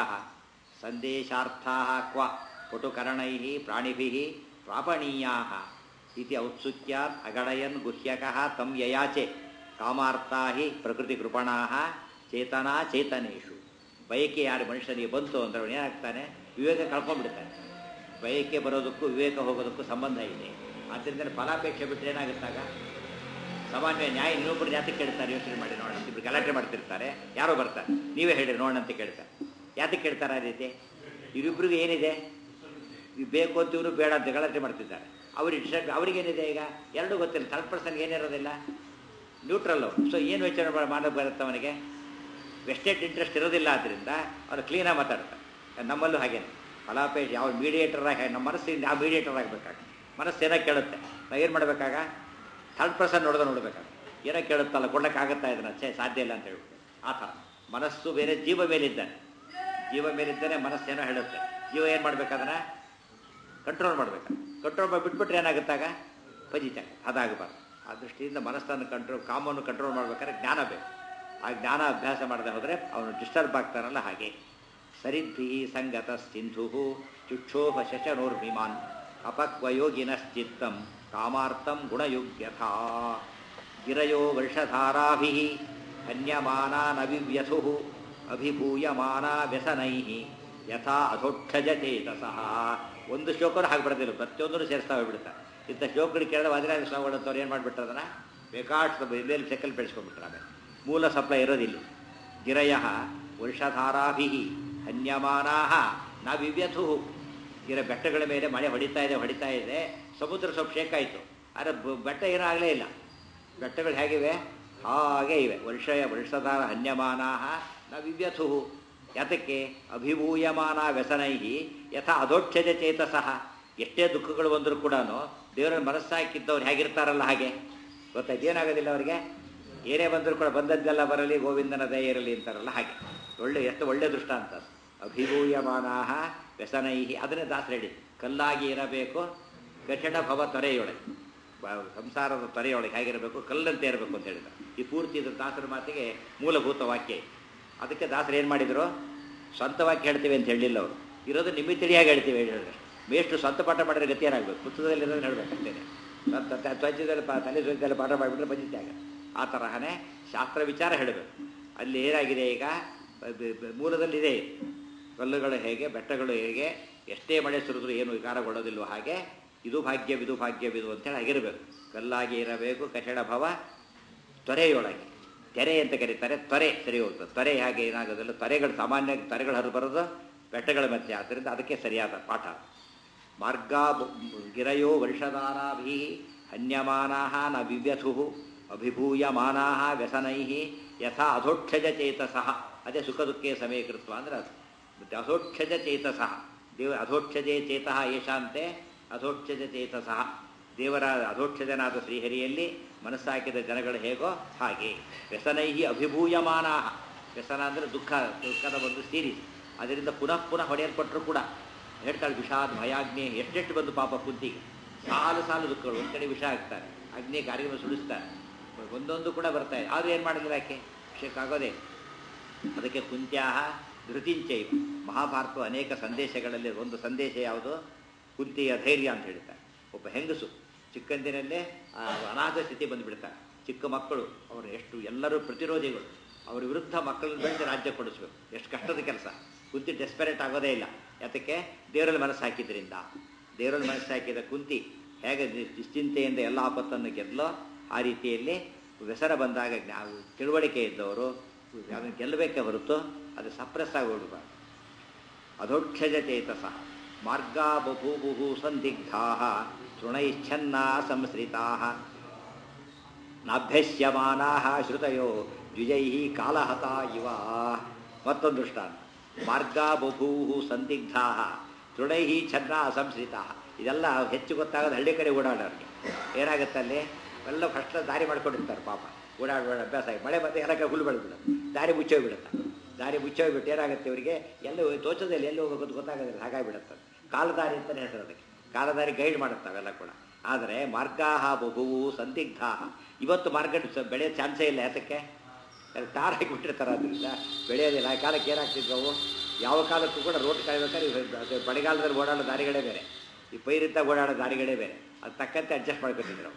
ಸಂದೇಶಾರ್ಥಾ ಕ್ವ ಪಟುಕರಣೈ ಪ್ರಾಣಿಭಿ ಪ್ರಾಪಣೀಯಾ ಇತಿ ಔತ್ಸುಕ್ಯಾತ್ ಅಗಡಯನ್ ಗುಹ್ಯಕಃ ತಂ ಯಯಾಚೆ ಕಾಮಾರ್ಥಾ ಹಿ ಪ್ರಕೃತಿ ಕೃಪಣಾ ಚೇತನಾ ಚೇತನೇಶು ಬಯಕೆ ಯಾರು ಮನುಷ್ಯನಿಗೆ ಬಂತು ಅಂದ್ರೆ ಅವನು ಏನಾಗ್ತಾನೆ ವಿವೇಕ ಕಳ್ಕೊಂಡ್ಬಿಡ್ತಾನೆ ಬಯಕೆ ಬರೋದಕ್ಕೂ ವಿವೇಕ ಹೋಗೋದಕ್ಕೂ ಸಂಬಂಧ ಇದೆ ಆದ್ದರಿಂದ ಫಲಾಪೇಕ್ಷೆ ಬಿಟ್ಟರೆ ಏನಾಗುತ್ತಾಗ ಸಾಮಾನ್ಯ ನ್ಯಾಯ ಇನ್ನೊಬ್ಬರು ಯಾತಕ್ಕೆ ಕೇಳ್ತಾರೆ ಯೋಚನೆ ಮಾಡಿ ನೋಡೋಣ ಇಬ್ರು ಗಲಾಟೆ ಮಾಡ್ತಿರ್ತಾರೆ ಯಾರೋ ಬರ್ತಾರೆ ನೀವೇ ಹೇಳಿ ನೋಡೋಣ ಅಂತ ಕೇಳ್ತಾರೆ ಯಾತಕ್ಕೆ ಕೇಳ್ತಾರೆ ಆ ರೀತಿ ಇವರಿಬ್ಬರಿಗೂ ಏನಿದೆ ಇವ್ ಬೇಕು ಅಂತ ಇವರು ಬೇಡ ಅಂತ ಗಲಾಟೆ ಮಾಡ್ತಿದ್ದಾರೆ ಅವ್ರಿಗೆ ಇಷ್ಟ ಅವ್ರಿಗೇನಿದೆ ಈಗ ಎರಡೂ ಗೊತ್ತಿಲ್ಲ ಥರ್ಡ್ ಪರ್ಸನ್ಗೆ ಏನಿರೋದಿಲ್ಲ ನ್ಯೂಟ್ರಲ್ ಅವರು ಸೊ ಏನು ಯೋಚನೆ ಮಾಡೋಕೆ ಬರುತ್ತೆ ಅವನಿಗೆ ವೆಸ್ಟೆಡ್ ಇಂಟ್ರೆಸ್ಟ್ ಇರೋದಿಲ್ಲ ಆದ್ದರಿಂದ ಅವನು ಕ್ಲೀನಾಗಿ ಮಾತಾಡ್ತಾರೆ ನಮ್ಮಲ್ಲೂ ಹಾಗೇನೆ ಫಲಾಪೇಕ್ಷ ಯಾವ ಮೀಡಿಯೇಟರ್ ಆಗಿ ನಮ್ಮ ಮನಸ್ಸಿಂದ ಯಾವ ಮೀಡಿಯೇಟರ್ ಆಗಬೇಕಾಗ ಮನಸ್ಸು ಏನೋ ಕೇಳುತ್ತೆ ನಾವು ಏನು ಮಾಡಬೇಕಾಗ ಥರ್ಡ್ ಪರ್ಸನ್ ನೋಡಿದ್ರೆ ನೋಡ್ಬೇಕಾಗ ಏನೋ ಕೇಳುತ್ತಲ್ಲ ಕೊಡೋಕ್ಕಾಗತ್ತಾ ಇದನ್ನ ಛೇ ಸಾಧ್ಯ ಇಲ್ಲ ಅಂತ ಹೇಳ್ಬಿಟ್ಟು ಆ ಥರ ಮನಸ್ಸು ಬೇರೆ ಜೀವ ಮೇಲಿದ್ದಾನೆ ಜೀವ ಮೇಲಿದ್ದಾನೆ ಮನಸ್ಸೇನೋ ಹೇಳುತ್ತೆ ಜೀವ ಏನು ಮಾಡ್ಬೇಕಾದ್ರೆ ಕಂಟ್ರೋಲ್ ಮಾಡ್ಬೇಕು ಕಂಟ್ರೋಲ್ ಮಾಡಿ ಬಿಟ್ಬಿಟ್ರೆ ಏನಾಗುತ್ತಾಗ ಪಜಿತ ಅದಾಗಬಾರ್ದು ಆ ದೃಷ್ಟಿಯಿಂದ ಮನಸ್ಸನ್ನು ಕಂಟ್ರೋಲ್ ಕಾಮನ್ನು ಕಂಟ್ರೋಲ್ ಮಾಡ್ಬೇಕಾದ್ರೆ ಜ್ಞಾನ ಬೇಕು ಆ ಜ್ಞಾನ ಅಭ್ಯಾಸ ಮಾಡದೆ ಹೋದರೆ ಅವನು ಡಿಸ್ಟರ್ಬ್ ಆಗ್ತಾನಲ್ಲ ಹಾಗೆ ಸರಿದ್ಭಿ ಸಂಗತ ಸಿಂಧು ಚುಕ್ಷೋಭ ಶಶನೋರ್ಭಿಮಾನ್ ಅಪಕ್ವಯೋಗಿನಶ್ಚಿತ್ತಂ ಕಾಮಾರ್ಥಂ ಗುಣಯುಗ್ಯಥಾ ಗಿರಯೋ ವರ್ಷಧಾರಾಭಿ ಹನ್ಯಮಾನಾನವಿವ್ಯಥು ಅಭಿಭೂಯಮಾನ ವ್ಯಸನೈ ಯಥಾ ಅಧೋಕ್ಷಜ ಚೇತಸಃ ಒಂದು ಶ್ಲೋಕರು ಹಾಗೆ ಬರೋದಿಲ್ಲ ಪ್ರತಿಯೊಂದನ್ನು ಸೇರಿಸ್ತಾ ಹೋಗ್ಬಿಡ್ತಾರೆ ಇಂಥ ಶ್ಲೋಕಗಳು ಕೇಳಿದ ವಾದಿರಾಜ ಸ್ವಾಮಿಗಳಂತವ್ರು ಏನು ಮಾಡಿಬಿಟ್ರದನ್ನ ಬೇಕಾಷ್ಟು ಮೇಲೆ ಸೆಕಲ್ ಬೆಳೆಸ್ಕೊಂಡ್ಬಿಟ್ರೆ ಆಮೇಲೆ ಮೂಲ ಸಪ್ಲೈ ಇರೋದಿಲ್ಲ ಗಿರಯ ವರ್ಷಧಾರಾಭಿ ಹನ್ಯಮಾನಾ ನಾ ವಿವ್ಯಥು ಗಿರ ಬೆಟ್ಟಗಳ ಮೇಲೆ ಮಳೆ ಹೊಡಿತಾ ಇದೆ ಹೊಡಿತಾ ಇದೆ ಸಮುದ್ರ ಸ್ವಲ್ಪ ಶೇಕ್ ಆಯಿತು ಆದರೆ ಬ- ಬೆಟ್ಟ ಏನೂ ಆಗಲೇ ಇಲ್ಲ ಬೆಟ್ಟಗಳು ಹೇಗಿವೆ ಹಾಗೆ ಇವೆ ವರ್ಷಯ ವರ್ಷಧಾರ ಹನ್ಯಮಾನಾ ನ ವಿವ್ಯಥು ಯಾತಕ್ಕೆ ಅಭಿಭೂಯಮಾನ ವ್ಯಸನೈ ಯಥಾ ಅಧೋಕ್ಷಜ ಚೇತಸಃ ಎಷ್ಟೇ ದುಃಖಗಳು ಬಂದರೂ ಕೂಡ ದೇವರ ಮನಸ್ಸಾಕಿದ್ದವ್ರು ಹೇಗಿರ್ತಾರಲ್ಲ ಹಾಗೆ ಗೊತ್ತಾಯ್ತು ಏನಾಗೋದಿಲ್ಲ ಅವರಿಗೆ ಏನೇ ಬಂದರೂ ಕೂಡ ಬಂದದ್ದೆಲ್ಲ ಬರಲಿ ಗೋವಿಂದನ ದಯ ಇರಲಿ ಅಂತಾರಲ್ಲ ಹಾಗೆ ಒಳ್ಳೆ ಎಷ್ಟು ಒಳ್ಳೆ ದೃಷ್ಟಾಂತ ಅದು. ಅಭಿಭೂಯಮಾನಾ ವ್ಯಸನೈ ಅದನ್ನೇ ದಾಸರು ಹೇಳಿ ಕಲ್ಲಾಗಿ ಇರಬೇಕು ಕಠಿಣ ಭವ ತೊರೆಯೊಳಗೆ ಬ- ಸಂಸಾರದ ತೊರೆಯೊಳಗೆ ಹೇಗಿರಬೇಕು ಕಲ್ಲಂತೆ ಇರಬೇಕು ಅಂತ ಹೇಳಿದ ಈ ಪೂರ್ತಿ ಇದು ದಾಸರ ಮಾತಿಗೆ ಮೂಲಭೂತ ವಾಕ್ಯ ಇದು. ಅದಕ್ಕೆ ದಾಸರು ಏನು ಮಾಡಿದರು ಸ್ವಂತ ವಾಕ್ಯ ಹೇಳ್ತೀವಿ ಅಂತ ಹೇಳಿಲ್ಲ ಅವರು ಇರೋದು ನಿಮಿತ್ತಡಿಯಾಗಿ ಹೇಳ್ತೀವಿ ಹೇಳಿದ್ರೆ ಮೇಷ್ಟು ಸ್ವಂತ ಪಾಠ ಮಾಡಿದ್ರೆ ಗತಿ ಏನಾಗಬೇಕು ಪುಸ್ತಕದಲ್ಲಿ ಇರೋದನ್ನ ಹೇಳ್ಬೇಕು ಅಷ್ಟೇನೆ ಸ್ವಂತ ತ- ತ್ವಚದಲ್ಲಿ ಪಾ ತಲೆ ತ್ವಚದಲ್ಲಿ ಪಾಠ ಮಾಡಿಬಿಟ್ರೆ ಬಂದಿತ್ತೆ ಆಗ ಆ ತರಹನೇ ಶಾಸ್ತ್ರ ವಿಚಾರ ಹೇಳಬೇಕು ಅಲ್ಲಿ ಏನಾಗಿದೆ ಈಗ ಬ- ಬ- ಬ- ಮೂಲದಲ್ಲಿದೆ ಕಲ್ಲುಗಳು ಹೇಗೆ ಬೆಟ್ಟಗಳು ಹೇಗೆ ಎಷ್ಟೇ ಮಳೆ ಸುರಿದ್ರು ಏನು ವಿಕಾರಗೊಳ್ಳೋದಿಲ್ವೋ ಹಾಗೆ ಇದು ಭಾಗ್ಯವಿದು ಭಾಗ್ಯವಿದು ಅಂತೇಳಿ ಆಗಿರಬೇಕು ಕಲ್ಲಾಗಿ ಇರಬೇಕು ಕಠಿಣ ಭವ ತೊರೆಯೊಳಗೆ ತೆರೆ ಅಂತ ಕರೀತಾರೆ ತೊರೆ ಸರಿ ಹೋಗ್ತದೆ ತೊರೆ ಹಾಗೆ ಏನಾಗೋದಿಲ್ಲ ತೊರೆಗಳು ಸಾಮಾನ್ಯ ತೊರೆಗಳು ಹರಿದು ಬರೋದು ಬೆಟ್ಟಗಳ ಮಧ್ಯೆ ಆದ್ದರಿಂದ ಅದಕ್ಕೆ ಸರಿಯಾದ ಪಾಠ ಮಾರ್ಗ ಗಿರಯೋ ವರ್ಷಧಾರಾಭಿ ಹನ್ಯಮಾನಾ ನ ವಿವ್ಯಥು ಅಭಿಭೂಯಮಾನಾ ವ್ಯಸನೈ ಯಥಾ ಅಧೋಕ್ಷಜ ಚೇತಸಃ ಅದೇ ಸುಖ ದುಃಖೇ ಸಮೀಕೃತ್ವ ಅಂದ್ರೆ ಅದು ಮತ್ತೆ ಅಧೋಕ್ಷಜ ಚೇತಸಃ ದೇವ ಅಧೋಕ್ಷಜೇ ಚೇತಃ ಯಶಾಂತೆ ಅಧೋಕ್ಷಜ ಚೇತಸಃ ದೇವರ ಅಧೋಕ್ಷಜನಾದ ಶ್ರೀಹರಿಯಲ್ಲಿ ಮನಸ್ಸಾಕಿದ ಜನಗಳು ಹೇಗೋ ಹಾಗೆ ವ್ಯಸನೈಹಿ ಅಭಿಭೂಯಮಾನ ವ್ಯಸನ ಅಂದರೆ ದುಃಖ ದುಃಖದ ಒಂದು ಸೀರೀಸ್ ಅದರಿಂದ ಪುನಃ ಪುನಃ ಹೊಡೆಯಲ್ಪಟ್ಟರು ಕೂಡ ಹೇಳ್ತಾಳೆ ವಿಷಾದ ಭಯಾಗ್ನಿ ಎಷ್ಟೆಷ್ಟು ಬಂದು ಪಾಪ ಕುಂತಿಗೆ ಸಾಲು ಸಾಲು ದುಃಖಗಳು ಒಂದು ಕಡೆ ವಿಷ ಆಗ್ತಾರೆ ಅಗ್ನಿ ಕಾರ್ಯಕ್ರಮ ಸುಡಿಸ್ತಾರೆ ಒಂದೊಂದು ಕೂಡ ಬರ್ತಾರೆ ಆದರೂ ಏನು ಮಾಡಿದ್ರೆ ಯಾಕೆ ವಿಷಯಕ್ಕಾಗೋದೇ ಅದಕ್ಕೆ ಕುಂತ್ಯಾಹ ಧೃತಿಂಚೈವ ಮಹಾಭಾರತವು ಅನೇಕ ಸಂದೇಶಗಳಲ್ಲಿ ಒಂದು ಸಂದೇಶ ಯಾವುದು ಕುಂತಿಯ ಧೈರ್ಯ ಅಂತ ಹೇಳ್ತಾರೆ ಒಬ್ಬ ಹೆಂಗಸು ಚಿಕ್ಕಂದಿನಲ್ಲೇ ಆ ಅನಾಥ ಸ್ಥಿತಿ ಬಂದುಬಿಡ್ತಾರೆ ಚಿಕ್ಕ ಮಕ್ಕಳು ಅವರು ಎಷ್ಟು ಎಲ್ಲರೂ ಪ್ರತಿರೋಧಿಗಳು ಅವರ ವಿರುದ್ಧ ಮಕ್ಕಳನ್ನು ಬೆಳೆದು ರಾಜ್ಯ ಕೊಡಿಸ್ಬೇಕು ಎಷ್ಟು ಕಷ್ಟದ ಕೆಲಸ ಕುಂತಿ ಡೆಸ್ಪರೇಟ್ ಆಗೋದೇ ಇಲ್ಲ ಯಾತಕ್ಕೆ ದೇವರಲ್ಲಿ ಮನಸ್ಸು ಹಾಕಿದ್ರಿಂದ ದೇವರಲ್ಲಿ ಮನಸ್ಸು ಹಾಕಿದ ಕುಂತಿ ಹೇಗೆ ನಿ- ನಿಶ್ಚಿಂತೆಯಿಂದ ಎಲ್ಲ ಆಪತ್ತನ್ನು ಗೆದ್ದಲೋ ಆ ರೀತಿಯಲ್ಲಿ ವ್ಯಸನ ಬಂದಾಗ ಜ್ಞಾ ತಿಳುವಳಿಕೆ ಇದ್ದವರು ಅದನ್ನು ಗೆಲ್ಲಬೇಕೇ ಹೊರತು ಅದು ಸಪ್ರೆಸ್ ಆಗಿ ಓಡಬಾರ್ದು ಅಧೋಕ್ಷಜಚೇತಸ ಮಾರ್ಗಾ ಬಭೂಭು ಸಂದಿಗ್ಧಾ ತೃಣೈಚ್ಛನ್ನಾ ಸಂಸ್ರಿತಾ ನಾಭ್ಯಸ್ಯಮಾನಾ ಶ್ರುತಯೋ ದ್ವಿಜೈ ಕಾಲಹತ ಇವ ಮತ್ತೊಂದು ದೃಷ್ಟಾಂತ ಮಾರ್ಗಾ ಬಭೂವು ಸಂದಿಗ್ಧಾ ತೃಣೈ ಛನ್ನ ಅಸಂಸ್ರಿತಾ ಇದೆಲ್ಲ ಹೆಚ್ಚು ಗೊತ್ತಾಗೋದು ಹಳ್ಳಿ ಕಡೆ ಓಡಾಡೋರಿಗೆ ಏನಾಗುತ್ತೆ ಅಲ್ಲಿ ಎಲ್ಲ ಫಸ್ಟ್ ದಾರಿ ಮಾಡ್ಕೊಂಡಿರ್ತಾರೆ ಪಾಪ ಓಡಾಡೋಡ ಅಭ್ಯಾಸ ಆಗಿ ಮಳೆ ಬಂದು ಎಲ್ಲ ಹುಲ್ಲು ಬೆಳೆದ್ಬಿಡುತ್ತೆ ದಾರಿ ಮುಚ್ಚೋಗ್ಬಿಡುತ್ತೆ ದಾರಿ ಮುಚ್ಚೋಗ್ಬಿಟ್ಟು ಏನಾಗುತ್ತೆ ಇವರಿಗೆ ಎಲ್ಲೋ ತೋಚದಲ್ಲಿ ಎಲ್ಲಿ ಹೋಗೋದು ಅಂತ ಗೊತ್ತಾಗೋದಿಲ್ಲ ಹಾಗಾಗಿಬಿಡುತ್ತೆ ಕಾಲದಾರಿ ಅಂತಲೇ ಹೆಸರು ಅದಕ್ಕೆ ಕಾಲದಾರಿ ಗೈಡ್ ಮಾಡುತ್ತೆ ಅವೆಲ್ಲ ಕೂಡ ಆದರೆ ಮಾರ್ಗಾಹ ಬಹುವು ಸಂದಿಗ್ಧಾಹ ಇವತ್ತು ಮಾರ್ಕೆಟ್ ಬೆಳೆಯೋ ಚಾನ್ಸೇ ಇಲ್ಲ ಯಾತಕ್ಕೆ ಅಲ್ಲಿ ಟಾರ್ ಹಾಕಿಬಿಟ್ಟಿರ್ತಾರೆ ಅದರಿಂದ ಬೆಳೆಯೋದಿಲ್ಲ ಆ ಕಾಲಕ್ಕೆ ಏನಾಗ್ತಿದ್ವು ಅವು ಯಾವ ಕಾಲಕ್ಕೂ ಕೂಡ ರೋಡ್ ಕಾಯ್ಬೇಕಾದ್ರೆ ಇವ್ ಅದು ಮಳೆಗಾಲದಲ್ಲಿ ಓಡಾಡೋ ದಾರಿಗಳೇ ಬೇರೆ ಈ ಪೈರಿದ್ದಾಗ ಓಡಾಡೋ ದಾರಿಗಳೇ ಬೇರೆ ಅದು ತಕ್ಕಂತೆ ಅಡ್ಜಸ್ಟ್ ಮಾಡ್ಕೊತಿದ್ರು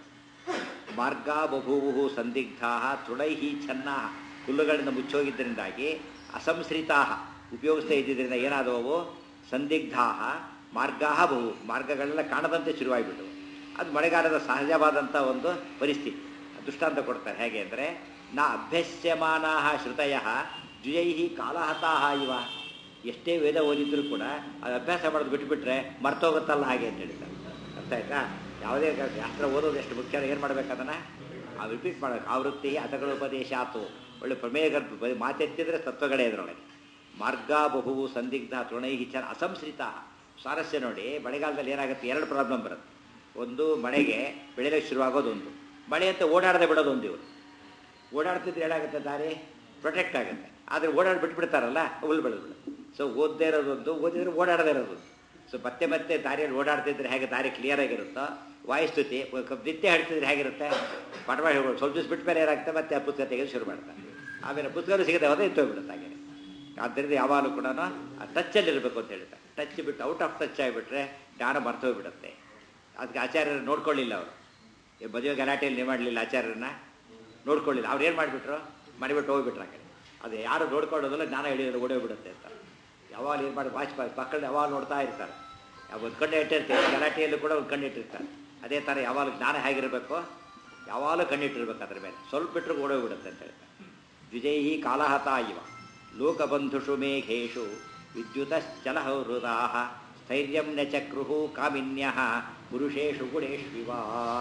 ಮಾರ್ಗ ಬಭೂವು ಸಂದಿಗ್ಧಾ ತೃಣೈಹಿ ಛನ್ನ ಹುಲ್ಲುಗಳಿಂದ ಮುಚ್ಚೋಗಿದ್ದರಿಂದಾಗಿ ಅಸಂಸ್ರಿತಾ ಉಪಯೋಗಿಸ್ತಾ ಇದ್ದಿದ್ದರಿಂದ ಏನಾದವು ಸಂದಿಗ್ಧಾ ಮಾರ್ಗಾ ಬಹು ಮಾರ್ಗಗಳೆಲ್ಲ ಕಾಣದಂತೆ ಶುರುವಾಗಿಬಿಟ್ಟು ಅದು ಮಳೆಗಾಲದ ಸಹಜವಾದಂಥ ಒಂದು ಪರಿಸ್ಥಿತಿ ದೃಷ್ಟಾಂತ ಕೊಡ್ತಾರೆ ಹೇಗೆ ಅಂದರೆ ನಾ ಅಭ್ಯಸ್ಯಮಾನಾ ಶ್ರುತಯ ದ್ವಿಜೈ ಕಾಲಹತಾಹ ಇವ ಎಷ್ಟೇ ವೇದ ಓದಿದ್ರು ಕೂಡ ಅದು ಅಭ್ಯಾಸ ಮಾಡೋದು ಬಿಟ್ಬಿಟ್ರೆ ಮರ್ತೋಗುತ್ತಲ್ಲ ಹಾಗೆ ಅಂತ ಹೇಳ್ತಾರೆ ಅರ್ಥ ಆಯ್ತಾ ಯಾವುದೇ ಕ- ಶಾಸ್ತ್ರ ಓದೋದು ಎಷ್ಟು ಮುಖ್ಯ ಏನು ಮಾಡ್ಬೇಕು ಅದನ್ನು ಆ ರಿಪೀಟ್ ಮಾಡಬೇಕು ಆವೃತ್ತಿ ಅಥಗಳ ಉಪದೇಶ ಆತು ಒಳ್ಳೆ ಪ್ರಮೇಯಗಳ ಬ- ಮಾತೆತ್ತಿದ್ರೆ ತತ್ವಗಳೇ ಇದರೊಳಗೆ ಮಾರ್ಗ ಬಹುವು ಸಂದಿಗ್ಧ ತೃಣೈಹಿ ಚ ಅಸಂಸ್ರಿತ ಸ್ವಾರಸ್ಯ ನೋಡಿ ಮಳೆಗಾಲದಲ್ಲಿ ಏನಾಗುತ್ತೆ ಎರಡು ಪ್ರಾಬ್ಲಮ್ ಬರುತ್ತೆ ಒಂದು ಮಳೆಗೆ ಬೆಳೆಯಲಿಕ್ಕೆ ಶುರುವಾಗೋದೊಂದು ಮಳೆ ಅಂತ ಓಡಾಡದೆ ಬಿಡೋದೊಂದು ಇವರು ಓಡಾಡ್ತಿದ್ರೆ ಏನಾಗುತ್ತೆ ದಾರಿ ಪ್ರೊಟೆಕ್ಟ್ ಆಗುತ್ತೆ ಆದರೆ ಓಡಾಡಿ ಬಿಟ್ಬಿಡ್ತಾರಲ್ಲ ಹುಲ್ಲು ಬೆಳೆದ್ಬಿಡು ಸೊ ಓದದೇ ಇರೋದೊಂದು ಓದಿದ್ರೆ ಓಡಾಡದೇ ಇರೋದೊಂದು ಸೊ ಮತ್ತೆ ಮತ್ತೆ ದಾರಿಯಲ್ಲಿ ಓಡಾಡ್ತಿದ್ರೆ ಹೇಗೆ ದಾರಿ ಕ್ಲಿಯರ್ ಆಗಿರುತ್ತೋ ವಾಯುಸ್ತುತಿ ನಿತ್ಯ ಹೇಳ್ತಿದ್ರೆ ಹೇಗಿರುತ್ತೆ ಪಟವ ಹೇಳ್ಬೋದು ಸ್ವಲ್ಪ ದಿವಸ ಬಿಟ್ಟ ಮೇಲೆ ಏನಾಗುತ್ತೆ ಮತ್ತೆ ಆ ಪುಸ್ತಕ ತೆಗೆದು ಶುರು ಮಾಡ್ತಾರೆ ಆಮೇಲೆ ಪುಸ್ತಕ ಸಿಗದೆ ಹೋದ್ರೆ ಇತ್ತೋಗ್ಬಿಡುತ್ತೆ ಹಾಗೆ ಆದ್ದರಿಂದ ಯಾವಾಗಲೂ ಕೂಡ ಆ ಟಚ್ಚಲ್ಲಿ ಇರಬೇಕು ಅಂತ ಹೇಳ್ತಾರೆ ಟಚ್ ಬಿಟ್ಟು ಔಟ್ ಆಫ್ ಟಚ್ ಆಗಿಬಿಟ್ರೆ ಜ್ಞಾನ ಮರ್ತೋಗ್ಬಿಡುತ್ತೆ ಅದಕ್ಕೆ ಆಚಾರ್ಯರು ನೋಡ್ಕೊಳ್ಳಿಲ್ಲ ಅವರು ಈ ಮದುವೆ ಗಲಾಟೆಯಲ್ಲಿ ಮಾಡಲಿಲ್ಲ ಆಚಾರ್ಯರನ್ನ ನೋಡ್ಕೊಳ್ಳಿಲ್ಲ ಅವ್ರು ಏನು ಮಾಡಿಬಿಟ್ರು ಮಾಡಿಬಿಟ್ಟು ಹೋಗ್ಬಿಟ್ರು ಆ ಕಡೆ ಅದು ಯಾರು ನೋಡ್ಕೊಳ್ಳೋದಿಲ್ಲ ಜ್ಞಾನ ಹಿಡಿಯೋದು ಓಡೋಗ್ಬಿಡುತ್ತೆ ಅಂತ ಯಾವಾಗ ಏನು ಮಾಡಿ ವಾಚ್ ಮಕ್ಕಳು ಯಾವಾಗ ನೋಡ್ತಾ ಇರ್ತಾರೆ ಯಾವ ಒಂದು ಕಣ್ಣು ಇಟ್ಟಿರ್ತಾರೆ ಗಲಾಟೆಯಲ್ಲೂ ಕೂಡ ಒಂದು ಕಣ್ಣು ಇಟ್ಟಿರ್ತಾರೆ ಅದೇ ಥರ ಯಾವಾಗ ಜ್ಞಾನ ಹೇಗಿರಬೇಕು ಯಾವಾಗಲೂ ಕಣ್ಣಿಟ್ಟಿರ್ಬೇಕು ಅದ್ರ ಮೇಲೆ ಸ್ವಲ್ಪ ಬಿಟ್ಟರು ಓಡೋಗ್ಬಿಡುತ್ತೆ ಅಂತ ಹೇಳ್ತಾರೆ ದ್ವಿಜೈ ಕಾಲಹತ ಇವ ಲೋಕಬಂಧುಷು ಮೇಘೇಶು ವಿದ್ಯುತಶ್ಚಲ ಹೃದಾ ಸ್ಥೈರ್ಯಂ ನ ಚಕ್ರು ಕಾಮಿನ್ಯ ಪುರುಷೇಷು ಗುಣೇಶ್ವಿವ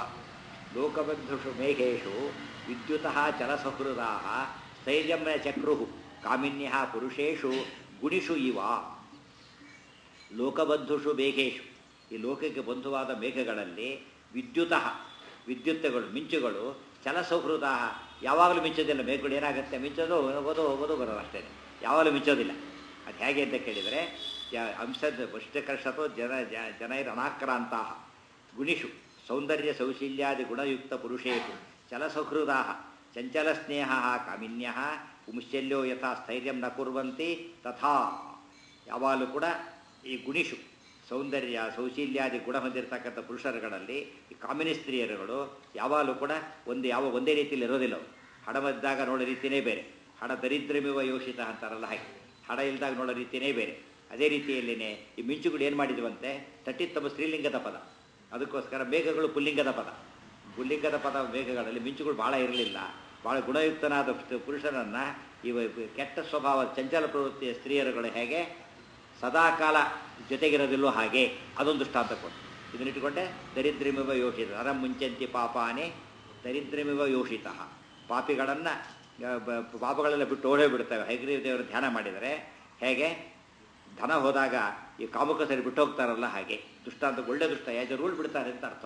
ಲೋಕಬಂಧುಷು ಮೇಘೇಶು ವಿದ್ಯುತಃ ಚಲಸಹೃದಾ ಸ್ಥೈರ್ಯಂ ನ ಚಕ್ರು ಕಾಮಿನ್ಯ ಪುರುಷೇಷು ಗುಣಿಷು ಇವ ಲೋಕಬಂಧುಷು ಮೇಘೇಶು ಈ ಲೋಕಕ್ಕೆ ಬಂಧುವಾದ ಮೇಘಗಳಲ್ಲಿ ವಿದ್ಯುತಃ ವಿದ್ಯುತ್ಗಳು ಮಿಂಚುಗಳು ಚಲಸೌಹೃದ ಯಾವಾಗಲೂ ಮಿಂಚೋದಿಲ್ಲ ಮೇಘಗಳು ಏನಾಗುತ್ತೆ ಮಿಂಚೋದು ಹೋಗೋದು ಹೋಗೋದು ಬರೋದು ಅಷ್ಟೇ ಯಾವಾಗಲೂ ಮಿಂಚೋದಿಲ್ಲ ಅದು ಹೇಗೆ ಅಂತ ಕೇಳಿದರೆ ಯ- ಅಂಶದ ವಷ್ಟಕರ್ಷತೋ ಜನ ಜ- ಜನೈರನಾಕ್ರಾಂತ ಗುಣಿಷು ಸೌಂದರ್ಯ ಸೌಶೀಲ್ಯಾದಿ ಗುಣಯುಕ್ತ ಪುರುಷೇಷು ಚಲಸೌಹೃದಾ ಚಂಚಲ ಸ್ನೇಹ ಕಾಮಿನ್ಯ ಪುಂಶಲ್ಯೋ ಯಥಾ ಸ್ಥೈರ್ಯಂ ನ ಕುರ್ವಂತಿ ತಥಾ ಯಾವಾಗಲೂ ಕೂಡ ಈ ಗುಣಿಷು ಸೌಂದರ್ಯ ಸೌಶೀಲ್ಯಾದಿ ಗುಣ ಹೊಂದಿರತಕ್ಕಂಥ ಪುರುಷರುಗಳಲ್ಲಿ ಈ ಕಾಮಿನಿ ಸ್ತ್ರೀಯರುಗಳು ಯಾವಾಗಲೂ ಕೂಡ ಒಂದು ಯಾವ ಒಂದೇ ರೀತಿಯಲ್ಲಿ ಇರೋದಿಲ್ಲ ಅವು ಹಡಮದ್ದಾಗ ನೋಡೋ ರೀತಿಯೇ ಬೇರೆ ಹಡ ದರಿದ್ರಮಿವ ಯೋಷಿತ ಅಂತಾರಲ್ಲ ಹಾಗೆ ಹಡ ಇಲ್ದಾಗ ನೋಡೋ ರೀತಿಯೇ ಬೇರೆ ಅದೇ ರೀತಿಯಲ್ಲಿನೇ ಈ ಮಿಂಚುಗಳು ಏನು ಮಾಡಿದ್ವಂತೆ ತಟ್ಟಿತ್ತಮ್ಮ ಸ್ತ್ರೀಲಿಂಗದ ಪದ ಅದಕ್ಕೋಸ್ಕರ ಮೇಘಗಳು ಪುಲ್ಲಿಂಗದ ಪದ ಪುಲ್ಲಿಂಗದ ಪದ ಮೇಘಗಳಲ್ಲಿ ಮಿಂಚುಗಳು ಭಾಳ ಇರಲಿಲ್ಲ ಭಾಳ ಗುಣಯುಕ್ತನಾದ ಪುರುಷನನ್ನು ಇವ ಕೆಟ್ಟ ಸ್ವಭಾವ ಚಂಚಲ ಪ್ರವೃತ್ತಿಯ ಸ್ತ್ರೀಯರುಗಳು ಹೇಗೆ ಸದಾಕಾಲ ಜೊತೆಗಿರೋದಿಲ್ಲೋ ಹಾಗೆ ಅದೊಂದು ದೃಷ್ಟಾಂತ ಕೊಟ್ಟು ಇದನ್ನಿಟ್ಟುಕೊಂಡೆ ದರಿದ್ರಮಿವ ಯೋಷಿತ ನರ ಮುಂಚಂತಿ ಪಾಪಾನೆ ದರಿದ್ರಮಿವ ಯೋಷಿತ ಪಾಪಿಗಳನ್ನು ಪಾಪಗಳೆಲ್ಲ ಬಿಟ್ಟು ಓಡೇ ಬಿಡ್ತವೆ ಹೈಗ್ರೀವ ದೇವರ ಧ್ಯಾನ ಮಾಡಿದರೆ ಹೇಗೆ ಧನ ಹೋದಾಗ ಈ ಕಾಮುಕ ಸರಿ ಬಿಟ್ಟು ಹೋಗ್ತಾರಲ್ಲ ಹಾಗೆ ದುಷ್ಟಾಂತ ಒಳ್ಳೆ ದುಷ್ಟ ಯಾಜ ರೂಲ್ ಬಿಡ್ತಾರೆ ಅಂತ ಅರ್ಥ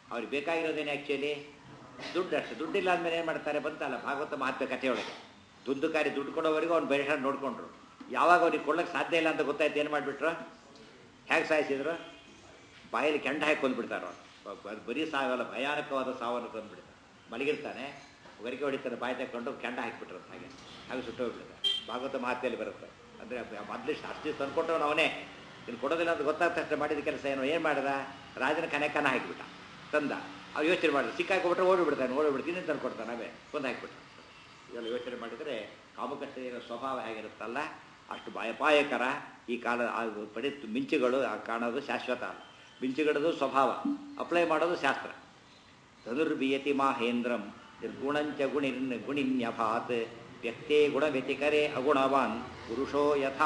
ಅವ್ರಿಗೆ ಬೇಕಾಗಿರೋದೇನು ಆ್ಯಕ್ಚುಲಿ ದುಡ್ಡು ಅಷ್ಟೇ ದುಡ್ಡಿಲ್ಲ ಅಂದಮೇಲೆ ಏನು ಮಾಡ್ತಾರೆ ಬಂತಲ್ಲ ಭಾಗವತ ಮಹಾತ್ಮ ಕಥೆಯೊಳಗೆ ದುಡ್ಡುಕಾರಿ ದುಡ್ಡು ಕೊಡೋವರೆಗೂ ಅವ್ನು ಬೇರೆ ನೋಡ್ಕೊಂಡ್ರು ಯಾವಾಗ ಅವ್ರಿಗೆ ಕೊಡ್ಲಿಕ್ಕೆ ಸಾಧ್ಯ ಇಲ್ಲ ಅಂತ ಗೊತ್ತಾಯ್ತು ಏನು ಮಾಡಿಬಿಟ್ರು ಹೇಗೆ ಸಾಯಿಸಿದ್ರು ಬಾಯಲ್ಲಿ ಕೆಂಡ ಹಾಕಿ ಕೊಂದ್ಬಿಡ್ತಾರೆ ಅವ್ರು ಅದು ಬರೀ ಸಾವಲ್ಲ ಭಯಾನಕವಾದ ಸಾವನ್ನು ಕೊಂದ್ಬಿಡ್ತಾರೆ ಮಲಗಿರ್ತಾನೆ ಗರಿಕೆ ಹೊಡಿತಾರೆ ಬಾಯಿ ತಗೊಂಡು ಕೆಂಡ ಹಾಕಿಬಿಟ್ರು ಹಾಗೆ ಹಾಗೆ ಸುಟ್ಟು ಹೋಗ್ಬಿಡ್ತಾರೆ ಭಾಗವತ ಮಹಾತ್ಮೆಯಲ್ಲಿ ಬರುತ್ತೆ ಅಂದರೆ ಮೊದಲು ಅಷ್ಟು ತಂದ್ಕೊಟ್ಟವನು ಅವನೇ ಇನ್ನು ಕೊಡೋದಿಲ್ಲ ಅಂತ ಗೊತ್ತಾದ ತಕ್ಷಣ ಮಾಡಿದ ಕೆಲಸ ಏನು ಏನು ಮಾಡಿದ ರಾಜನ ಕನೆ ಕನ ಹಾಕಿಬಿಟ್ಟ ತಂದ ಅವ್ರು ಯೋಚನೆ ಮಾಡಿದ ಸಿಕ್ಕಾಕೊಬಿಟ್ರೆ ಓಡಿಬಿಡ್ತಾನೆ ಓಡಿಬಿಡ್ತೀನಿ ಇನ್ನೇನು ತಂದು ಕೊಡ್ತಾನೆ ಅವೇ ಕೊಂದು ಹಾಕಿಬಿಟ್ಟ ಇದೆಲ್ಲ ಯೋಚನೆ ಮಾಡಿದರೆ ಕಾಮಕಷ್ಟೆಯ ಸ್ವಭಾವ ಹೇಗಿರುತ್ತಲ್ಲ ಅಷ್ಟು ಭಯಪಾಯಕರ ಈ ಕಾಲ ಆ ಪಡಿ ಮಿಂಚುಗಳು ಆ ಕಾಣೋದು ಶಾಶ್ವತ ಅಲ್ಲ ಮಿಂಚುಗಳದು ಸ್ವಭಾವ ಅಪ್ಲೈ ಮಾಡೋದು ಶಾಸ್ತ್ರ ಧನುರ್ಬಿಯತಿ ಮಾಹೇಂದ್ರಂ ನಿರ್ಗುಣಂಚ ಗುಣಿರ್ ಗುಣಿನ್ಯಭಾತ್ ವ್ಯಕ್ತೇ ಗುಣವ್ಯತಿಕರೇ ಅಗುಣವಾನ್ ಪುರುಷೋ ಯಥಾ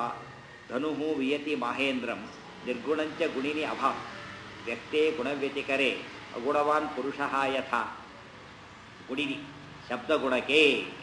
ಧನು ವಿಯತಿ ಮಾಹೇಂದ್ರಂ ನಿರ್ಗುಣಂಚ ಗುಣಿನಿ ಅಭಾತ್ ವ್ಯಕ್ತೇ ಗುಣವ್ಯತಿಕರೇ ಅಗುಣವಾನ್ ಪುರುಷ ಯಥಾ ಗುಣಿನಿ ಶಬ್ದಗುಣಕ್ಕೆ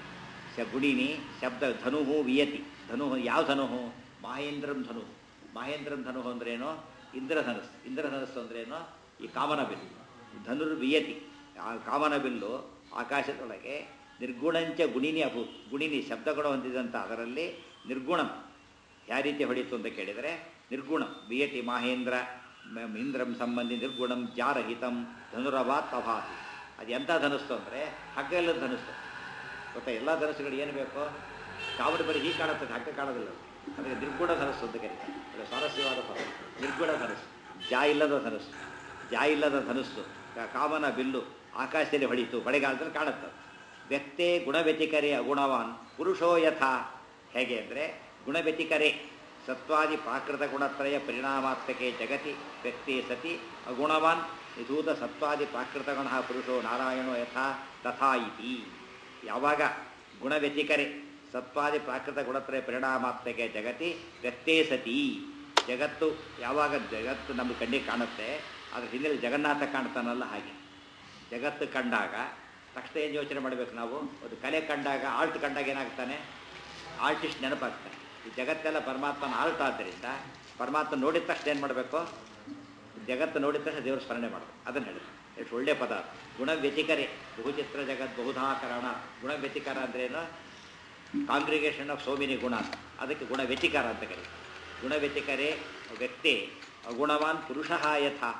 ಶ ಗುಣಿನಿ ಶಬ್ದ ಧನು ವಿಯತಿ ಧನು ಯಾವ ಧನು ಮಾಹೇಂದ್ರಂ ಧನು ಮಾಹೇಂದ್ರಂ ಧನು ಅಂದ್ರೇನು ಇಂದ್ರಧನಸ್ಸು ಇಂದ್ರಧನಸ್ಸು ಅಂದ್ರೇನು ಈ ಕಾಮನ ಬಿಲ್ಲು ಧನುರ್ ವಿಯತಿ ಆ ಕಾಮನ ಬಿಲ್ಲು ಆಕಾಶದೊಳಗೆ ನಿರ್ಗುಣಂಚ ಗುಣಿನಿ ಅಭೂತ್ ಗುಣಿನಿ ಶಬ್ದಗುಣ ಹೊಂದಿದಂಥ ಅದರಲ್ಲಿ ನಿರ್ಗುಣಂ ಯಾವ ರೀತಿ ಹೊಡಿತು ಅಂತ ಕೇಳಿದರೆ ನಿರ್ಗುಣಂ ವಿಯತಿ ಮಾಹೇಂದ್ರ ಮ- ಇಂದ್ರಂ ಸಂಬಂಧಿ ನಿರ್ಗುಣಂ ಜಾರಹಿತಂ ಧನುರವಾತ್ ಅಭಾತಿ ಅದು ಎಂಥ ಧನಸ್ಸು ಅಂದರೆ ಹಗ್ಗ ಇಲ್ಲದ ಧನಸ್ಸು ಗೊತ್ತಾ ಎಲ್ಲ ಧನಸ್ಸುಗಳು ಏನು ಬೇಕು ಕಾವಲು ಬರೀ ಹೀಗೆ ಕಾಣುತ್ತದೆ ಹಗ್ಗ ಕಾಣೋದಿಲ್ಲ ಅದು. ಅದಕ್ಕೆ ನಿರ್ಗುಣ ಧನಸ್ಸು ಅಂತ ಕರೀತಾರೆ ಒಳ್ಳೆ ಸ್ವಾರಸ್ಯವಾದ ಪದ ನಿರ್ಗುಣ ಧನಸ್ಸು ಜಾ ಇಲ್ಲದ ಧನಸ್ಸು ಜಾ ಇಲ್ಲದ ಧನಸ್ಸು ಕ- ಕಾಮನ ಬಿಲ್ಲು ಆಕಾಶದಲ್ಲಿ ಹೊಡಿತು ಹೊಳೆಗಾಲದಲ್ಲಿ ಕಾಣುತ್ತದೆ ವ್ಯಕ್ತೇ ಗುಣವ್ಯತಿಕರೇ ಅಗುಣವಾನ್ ಪುರುಷೋ ಯಥಾ ಹೇಗೆ ಅಂದರೆ ಗುಣವ್ಯತಿಕರೇ ಸತ್ವಾದಿ ಪ್ರಾಕೃತ ಗುಣತ್ರಯ ಪರಿಣಾಮಾತ್ಮಕೆ ಜಗತಿ ವ್ಯಕ್ತಿ ಸತಿ ಅಗುಣವಾನ್ ನಿಧೂತ ಸತ್ವಾದಿ ಪ್ರಾಕೃತ ಗುಣ ಪುರುಷೋ ನಾರಾಯಣೋ ಯಥಾ ತಥಾ ಇತಿ ಯಾವಾಗ ಗುಣವ್ಯತಿಕರೆ ಸತ್ವಾದಿ ಪ್ರಾಕೃತ ಗುಣತ್ರಯ ಪರಿಣಾಮಾತ್ಮಕೆ ಜಗತಿ ವ್ಯಕ್ತೇ ಸತಿ ಜಗತ್ತು ಯಾವಾಗ ಜಗತ್ತು ನಮ್ಮ ಕಣ್ಣಿಗೆ ಕಾಣುತ್ತೆ ಅದ್ರ ಹಿಂದೆ ಜಗನ್ನಾಥ ಕಾಣ್ತಾನಲ್ಲ ಹಾಗೆ ಜಗತ್ತು ಕಂಡಾಗ ತಕ್ಷಣ ಏನು ಯೋಚನೆ ಮಾಡಬೇಕು ನಾವು ಒಂದು ಕಲೆ ಕಂಡಾಗ ಆರ್ಟ್ ಕಂಡಾಗ ಏನಾಗ್ತಾನೆ ಆರ್ಟಿಸ್ಟ್ ನೆನಪಾಗ್ತಾನೆ ಈ ಜಗತ್ತೆಲ್ಲ ಪರಮಾತ್ಮನ ಆರ್ಟ್ ಆದ್ದರಿಂದ ಪರಮಾತ್ಮ ನೋಡಿದ ತಕ್ಷಣ ಏನು ಮಾಡಬೇಕು ಜಗತ್ತು ನೋಡಿದ ತಕ್ಷಣ ದೇವರು ಸ್ಮರಣೆ ಮಾಡಬೇಕು ಅದನ್ನು ಹೇಳಿ ಎಷ್ಟು ಒಳ್ಳೆಯ ಪದ ಅದು. ಗುಣವ್ಯತಿಕರೆ ಬಹುಚಿತ್ರ ಜಗತ್ ಬಹುಧಾಕರಣ ಗುಣವ್ಯತಿಕರ ಅಂದ್ರೇನು ಕಾಂಗ್ರಿಗೇಷನ್ ಆಫ್ ಸೋ ಮೆನಿ ಗುಣ ಅಂತ ಅದಕ್ಕೆ ಗುಣವ್ಯತಿಕಾರ ಅಂತ ಕರೀತಾರೆ ಗುಣವ್ಯತಿಕರೆ ವ್ಯಕ್ತಿ ಅಗುಣವಾನ್ ಪುರುಷ ಯಥಾ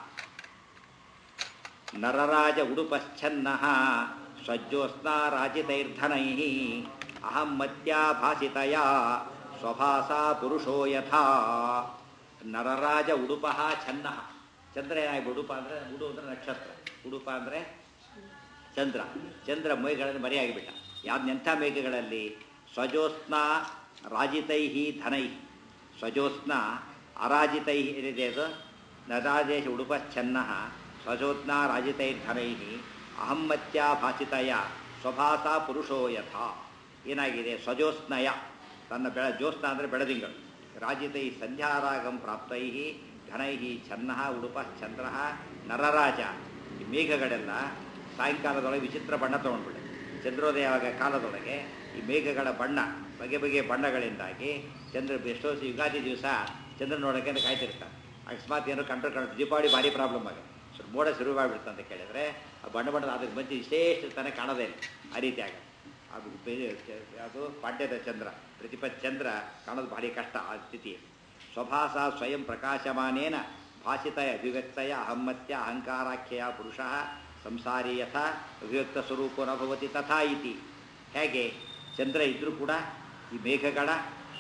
ನರರಾಜ ಉಡುಪಶ್ಚನ್ನ ಸ್ವಜ್ಜೋತ್ಸ್ನಾ ರಾಜಿತೈರ್ಧನೈ ಅಹಂ ಮತ್ಯಾಭಾಸಿತಯ ಸ್ವಭಾಸಾ ಪುರುಷೋ ಯಥಾ ನರರಾಜ ಉಡುಪ ಛನ್ನ ಚಂದ್ರ ಏನಾಗಿ ಉಡುಪ ಅಂದರೆ ಉಡು ಅಂದರೆ ನಕ್ಷತ್ರ ಉಡುಪ ಅಂದರೆ ಚಂದ್ರ ಚಂದ್ರ ಮೇಘಗಳನ್ನು ಮರೆಯಾಗಿಬಿಟ್ಟ ಯಾವ್ದೆಂಥ ಮೇಘಗಳಲ್ಲಿ ಸ್ವಜೋತ್ಸ್ನ ರಾಜಿತೈ ಧನೈ ಸ್ವಜೋತ್ಸ್ನ ಅರಾಜಿತೈ ಏನಿದೆ ಅದು ನರಾಜೇಶ ಉಡುಪಶ್ಚನ್ನ ಸ್ವಜೋತ್ನ ರಾಜಿತೈರ್ಧನೈ ಅಹಮ್ಮತ್ಯ ಭಾಷಿತಯ ಸ್ವಭಾಸ ಪುರುಷೋ ಯಥಾ ಏನಾಗಿದೆ ಸ್ವಜೋತ್ಸ್ನಯ ತನ್ನ ಬೆಳ ಜ್ಯೋತ್ಸ್ನ ಅಂದರೆ ಬೆಳದಿಂಗಳು ರಾಜಿತೈ ಸಂಧ್ಯಾರಾಗಂ ಪ್ರಾಪ್ತೈ ಘನೈ ಛನ್ನ ಉಡುಪ ಚಂದ್ರ ನರರಾಜ ಈ ಮೇಘಗಳೆಲ್ಲ ಸಾಯಂಕಾಲದೊಳಗೆ ವಿಚಿತ್ರ ಬಣ್ಣ ತೊಗೊಂಡ್ಬಿಡೆ ಚಂದ್ರೋದಯ ಆಗ ಕಾಲದೊಳಗೆ ಈ ಮೇಘಗಳ ಬಣ್ಣ ಬಗೆ ಬಗೆಯ ಬಣ್ಣಗಳಿಂದಾಗಿ ಚಂದ್ರ ಎಷ್ಟೋ ಸ- ಯುಗಾದಿ ದಿವಸ ಚಂದ್ರ ನೋಡೋಕೆ ಅಂತ ಕಾಯ್ತಿರ್ತಾರೆ ಅಕಸ್ಮಾತ್ ಏನೋ ಕಂಟ್ರೋಲ್ ಕಂಡು ದೀಪಾವಳಿ ಭಾರಿ ಪ್ರಾಬ್ಲಮ್ ಆಗ ಸ್ವಲ್ಪ ಮೋಡ ಶುರು ಮಾಡಿಬಿಡ್ತು ಅಂತ ಕೇಳಿದ್ರೆ ಆ ಬಣ್ಣ ಬಣ್ಣದ ಅದಕ್ಕೆ ಮಧ್ಯೆ ವಿಶೇಷ ತನಕ ಕಾಣೋದೇ ಇಲ್ಲ ಆ ರೀತಿ ಆಗ ಅದು ಬೇರೆ ಚ- ಅದು ಪಾಡ್ಯದ ಚಂದ್ರ ಪ್ರತಿಪತ್ ಚಂದ್ರ ಕಾಣೋದು ಭಾರಿ ಕಷ್ಟ ಆ ಸ್ಥಿತಿ ಸ್ವಭಾಸ ಸ್ವಯಂ ಪ್ರಕಾಶಮಾನೇನ ಭಾಷಿತಯ ಅಭಿವ್ಯಕ್ತಯ ಅಹಮ್ಮತ್ಯ ಅಹಂಕಾರಾಖ್ಯಯ ಪುರುಷ ಸಂಸಾರಿ ಯಥಾ ಅಭಿವ್ಯಕ್ತ ಸ್ವರೂಪೋ ನ ಭವತಿ ತಥಾ ಇತಿ ಹೇಗೆ ಚಂದ್ರ ಇದ್ರೂ ಕೂಡ ಈ ಮೇಘಗಳ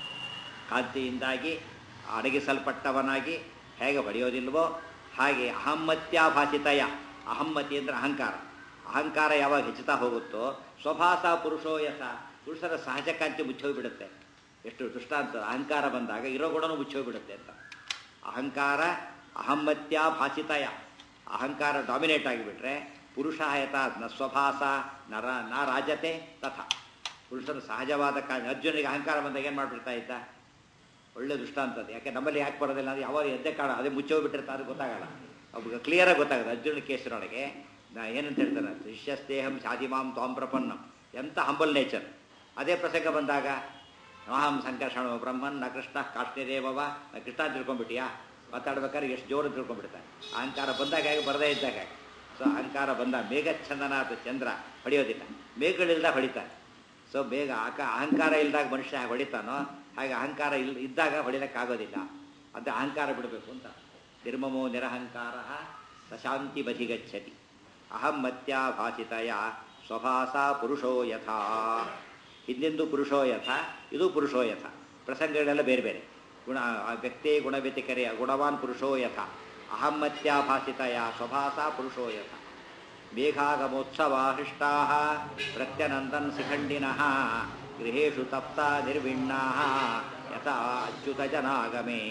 ಕಾಂತಿಯಿಂದಾಗಿ ಅಡಗಿಸಲ್ಪಟ್ಟವನಾಗಿ ಹೇಗೆ ಹೊಡೆಯೋದಿಲ್ವೋ ಹಾಗೆ ಅಹಮ್ಮತ್ಯಾಭಾಷಿತಯ ಅಹಮ್ಮತಿ ಅಂದರೆ ಅಹಂಕಾರ ಅಹಂಕಾರ ಯಾವಾಗ ಹೆಚ್ಚುತ್ತಾ ಹೋಗುತ್ತೋ ಸ್ವಭಾಸ ಪುರುಷೋ ಯಥ ಪುರುಷರ ಸಹಜ ಕಾಂತಿ ಮುಚ್ಚೋಗ್ಬಿಡುತ್ತೆ ಎಷ್ಟು ದೃಷ್ಟಾಂತ ಅಹಂಕಾರ ಬಂದಾಗ ಇರೋ ಗುಣನೂ ಮುಚ್ಚೋಗ್ಬಿಡುತ್ತೆ ಅಂತ ಅಹಂಕಾರ ಅಹಮ್ಮತ್ಯಾಭಾಷಿತಯ ಅಹಂಕಾರ ಡಾಮಿನೇಟ್ ಆಗಿಬಿಟ್ರೆ ಪುರುಷ ಯಥ ನ ಸ್ವಭಾಸ ನರ ನ ರಾಜತೆ ತಥಾ ಪುರುಷರ ಸಹಜವಾದ ಕಾ ಅರ್ಜುನಿಗೆ ಅಹಂಕಾರ ಬಂದಾಗ ಏನು ಮಾಡಿಬಿಡ್ತಾ ಇದ್ದ ಒಳ್ಳೆ ದೃಷ್ಟಾಂತ ಅದು ಯಾಕೆ ನಮ್ಮಲ್ಲಿ ಯಾಕೆ ಬರೋದಿಲ್ಲ ಅಂದ್ರೆ ಯಾವಾಗ ಎದ್ದೆ ಕಾಣ ಅದೇ ಮುಚ್ಚೋಗ್ಬಿಟ್ಟಿರ್ತಾ ಅದು ಗೊತ್ತಾಗಲ್ಲ ಒಬ್ಬ ಕ್ಲಿಯರಾಗಿ ಗೊತ್ತಾಗುತ್ತೆ ಅರ್ಜುನ ಕೇಸಿನೊಳಗೆ ನಾ ಏನಂತ ಹೇಳ್ತಾನೆ ಶಿಷ್ಯಸ್ತೇಹಂ ಶಾದಿಮಾಂ ತ್ವಾಂ ಪ್ರಪನ್ನಂ ಎಂಥ ಹಂಬಲ್ ನೇಚರ್ ಅದೇ ಪ್ರಸಂಗ ಬಂದಾಗ ಅಹಂ ಸಂಕರ್ಷಣ ಬ್ರಹ್ಮನ್ ನ ಕೃಷ್ಣ ಕಾಷ್ಣಿರೇವವ ನ ಕೃಷ್ಣ ಅಂತ ತಿಳ್ಕೊಂಡ್ಬಿಟ್ಟಿಯಾ ಮಾತಾಡ್ಬೇಕಾದ್ರೆ ಎಷ್ಟು ಜೋರು ತಿಳ್ಕೊಂಡ್ಬಿಡ್ತಾನೆ ಅಹಂಕಾರ ಬಂದಾಗ ಹೇಗೆ ಬರದೇ ಇದ್ದಾಗ ಹಾಗೆ. ಸೊ ಅಹಂಕಾರ ಬಂದ ಮೇಘಚ್ಛಂದನಾಥ ಚಂದ್ರ ಹೊಡೆಯೋದಿಲ್ಲ ಮೇಘಗಳಿಲ್ದಾಗ ಹೊಡಿತಾನೆ ಸೊ ಬೇಗ ಆಕ ಅಹಂಕಾರ ಇಲ್ದಾಗ ಮನುಷ್ಯ ಹೇಗೆ ಹೊಡಿತಾನೋ ಹಾಗೆ ಅಹಂಕಾರ ಇಲ್ ಇದ್ದಾಗ ಹೊಡಿಲಿಕ್ಕಾಗೋದಿಲ್ಲ ಅಂತ ಅಹಂಕಾರ ಬಿಡಬೇಕು ಅಂತ ನಿರ್ಮಮೋ ನಿರಹಂಕಾರ ಸಶಾಂತಿ ಬಧಿಗಚ್ಚತಿ ಅಹಂ ಮತ್ಯಾ ಭಾಸಿತಯ ಸ್ವಭಾಸ ಪುರುಷೋ ಯಥಾ ಹಿಂದಿಂದು ಪುರುಷೋ ಯಥ ಇದು ಪುರುಷೋ ಯಥ ಪ್ರಸಂಗಗಳೆಲ್ಲ ಬೇರೆ ಬೇರೆ ಗುಣ ಆ ವ್ಯಕ್ತಿ ಗುಣವ್ಯತಿಕರೆ ಗುಣವಾನ್ ಪುರುಷೋ ಯಥ ಅಹಂ ಮತ್ಯಾ ಭಾಸಿತಯ ಸ್ವಭಾಸ ಪುರುಷೋ ಯಥ ಮೇಘಾಗಮೋತ್ಸವಾ ಹೃಷ್ಟಾ ಪ್ರತ್ಯನಂದನ್ ಶಿಖಂಡಿನಃ ಗೃಹೇಶು ತಪ್ತ ನಿರ್ವಿಣ್ಣಾ ಯಥಾ ಅಚ್ಯುತ ಜನಾಗಮೇ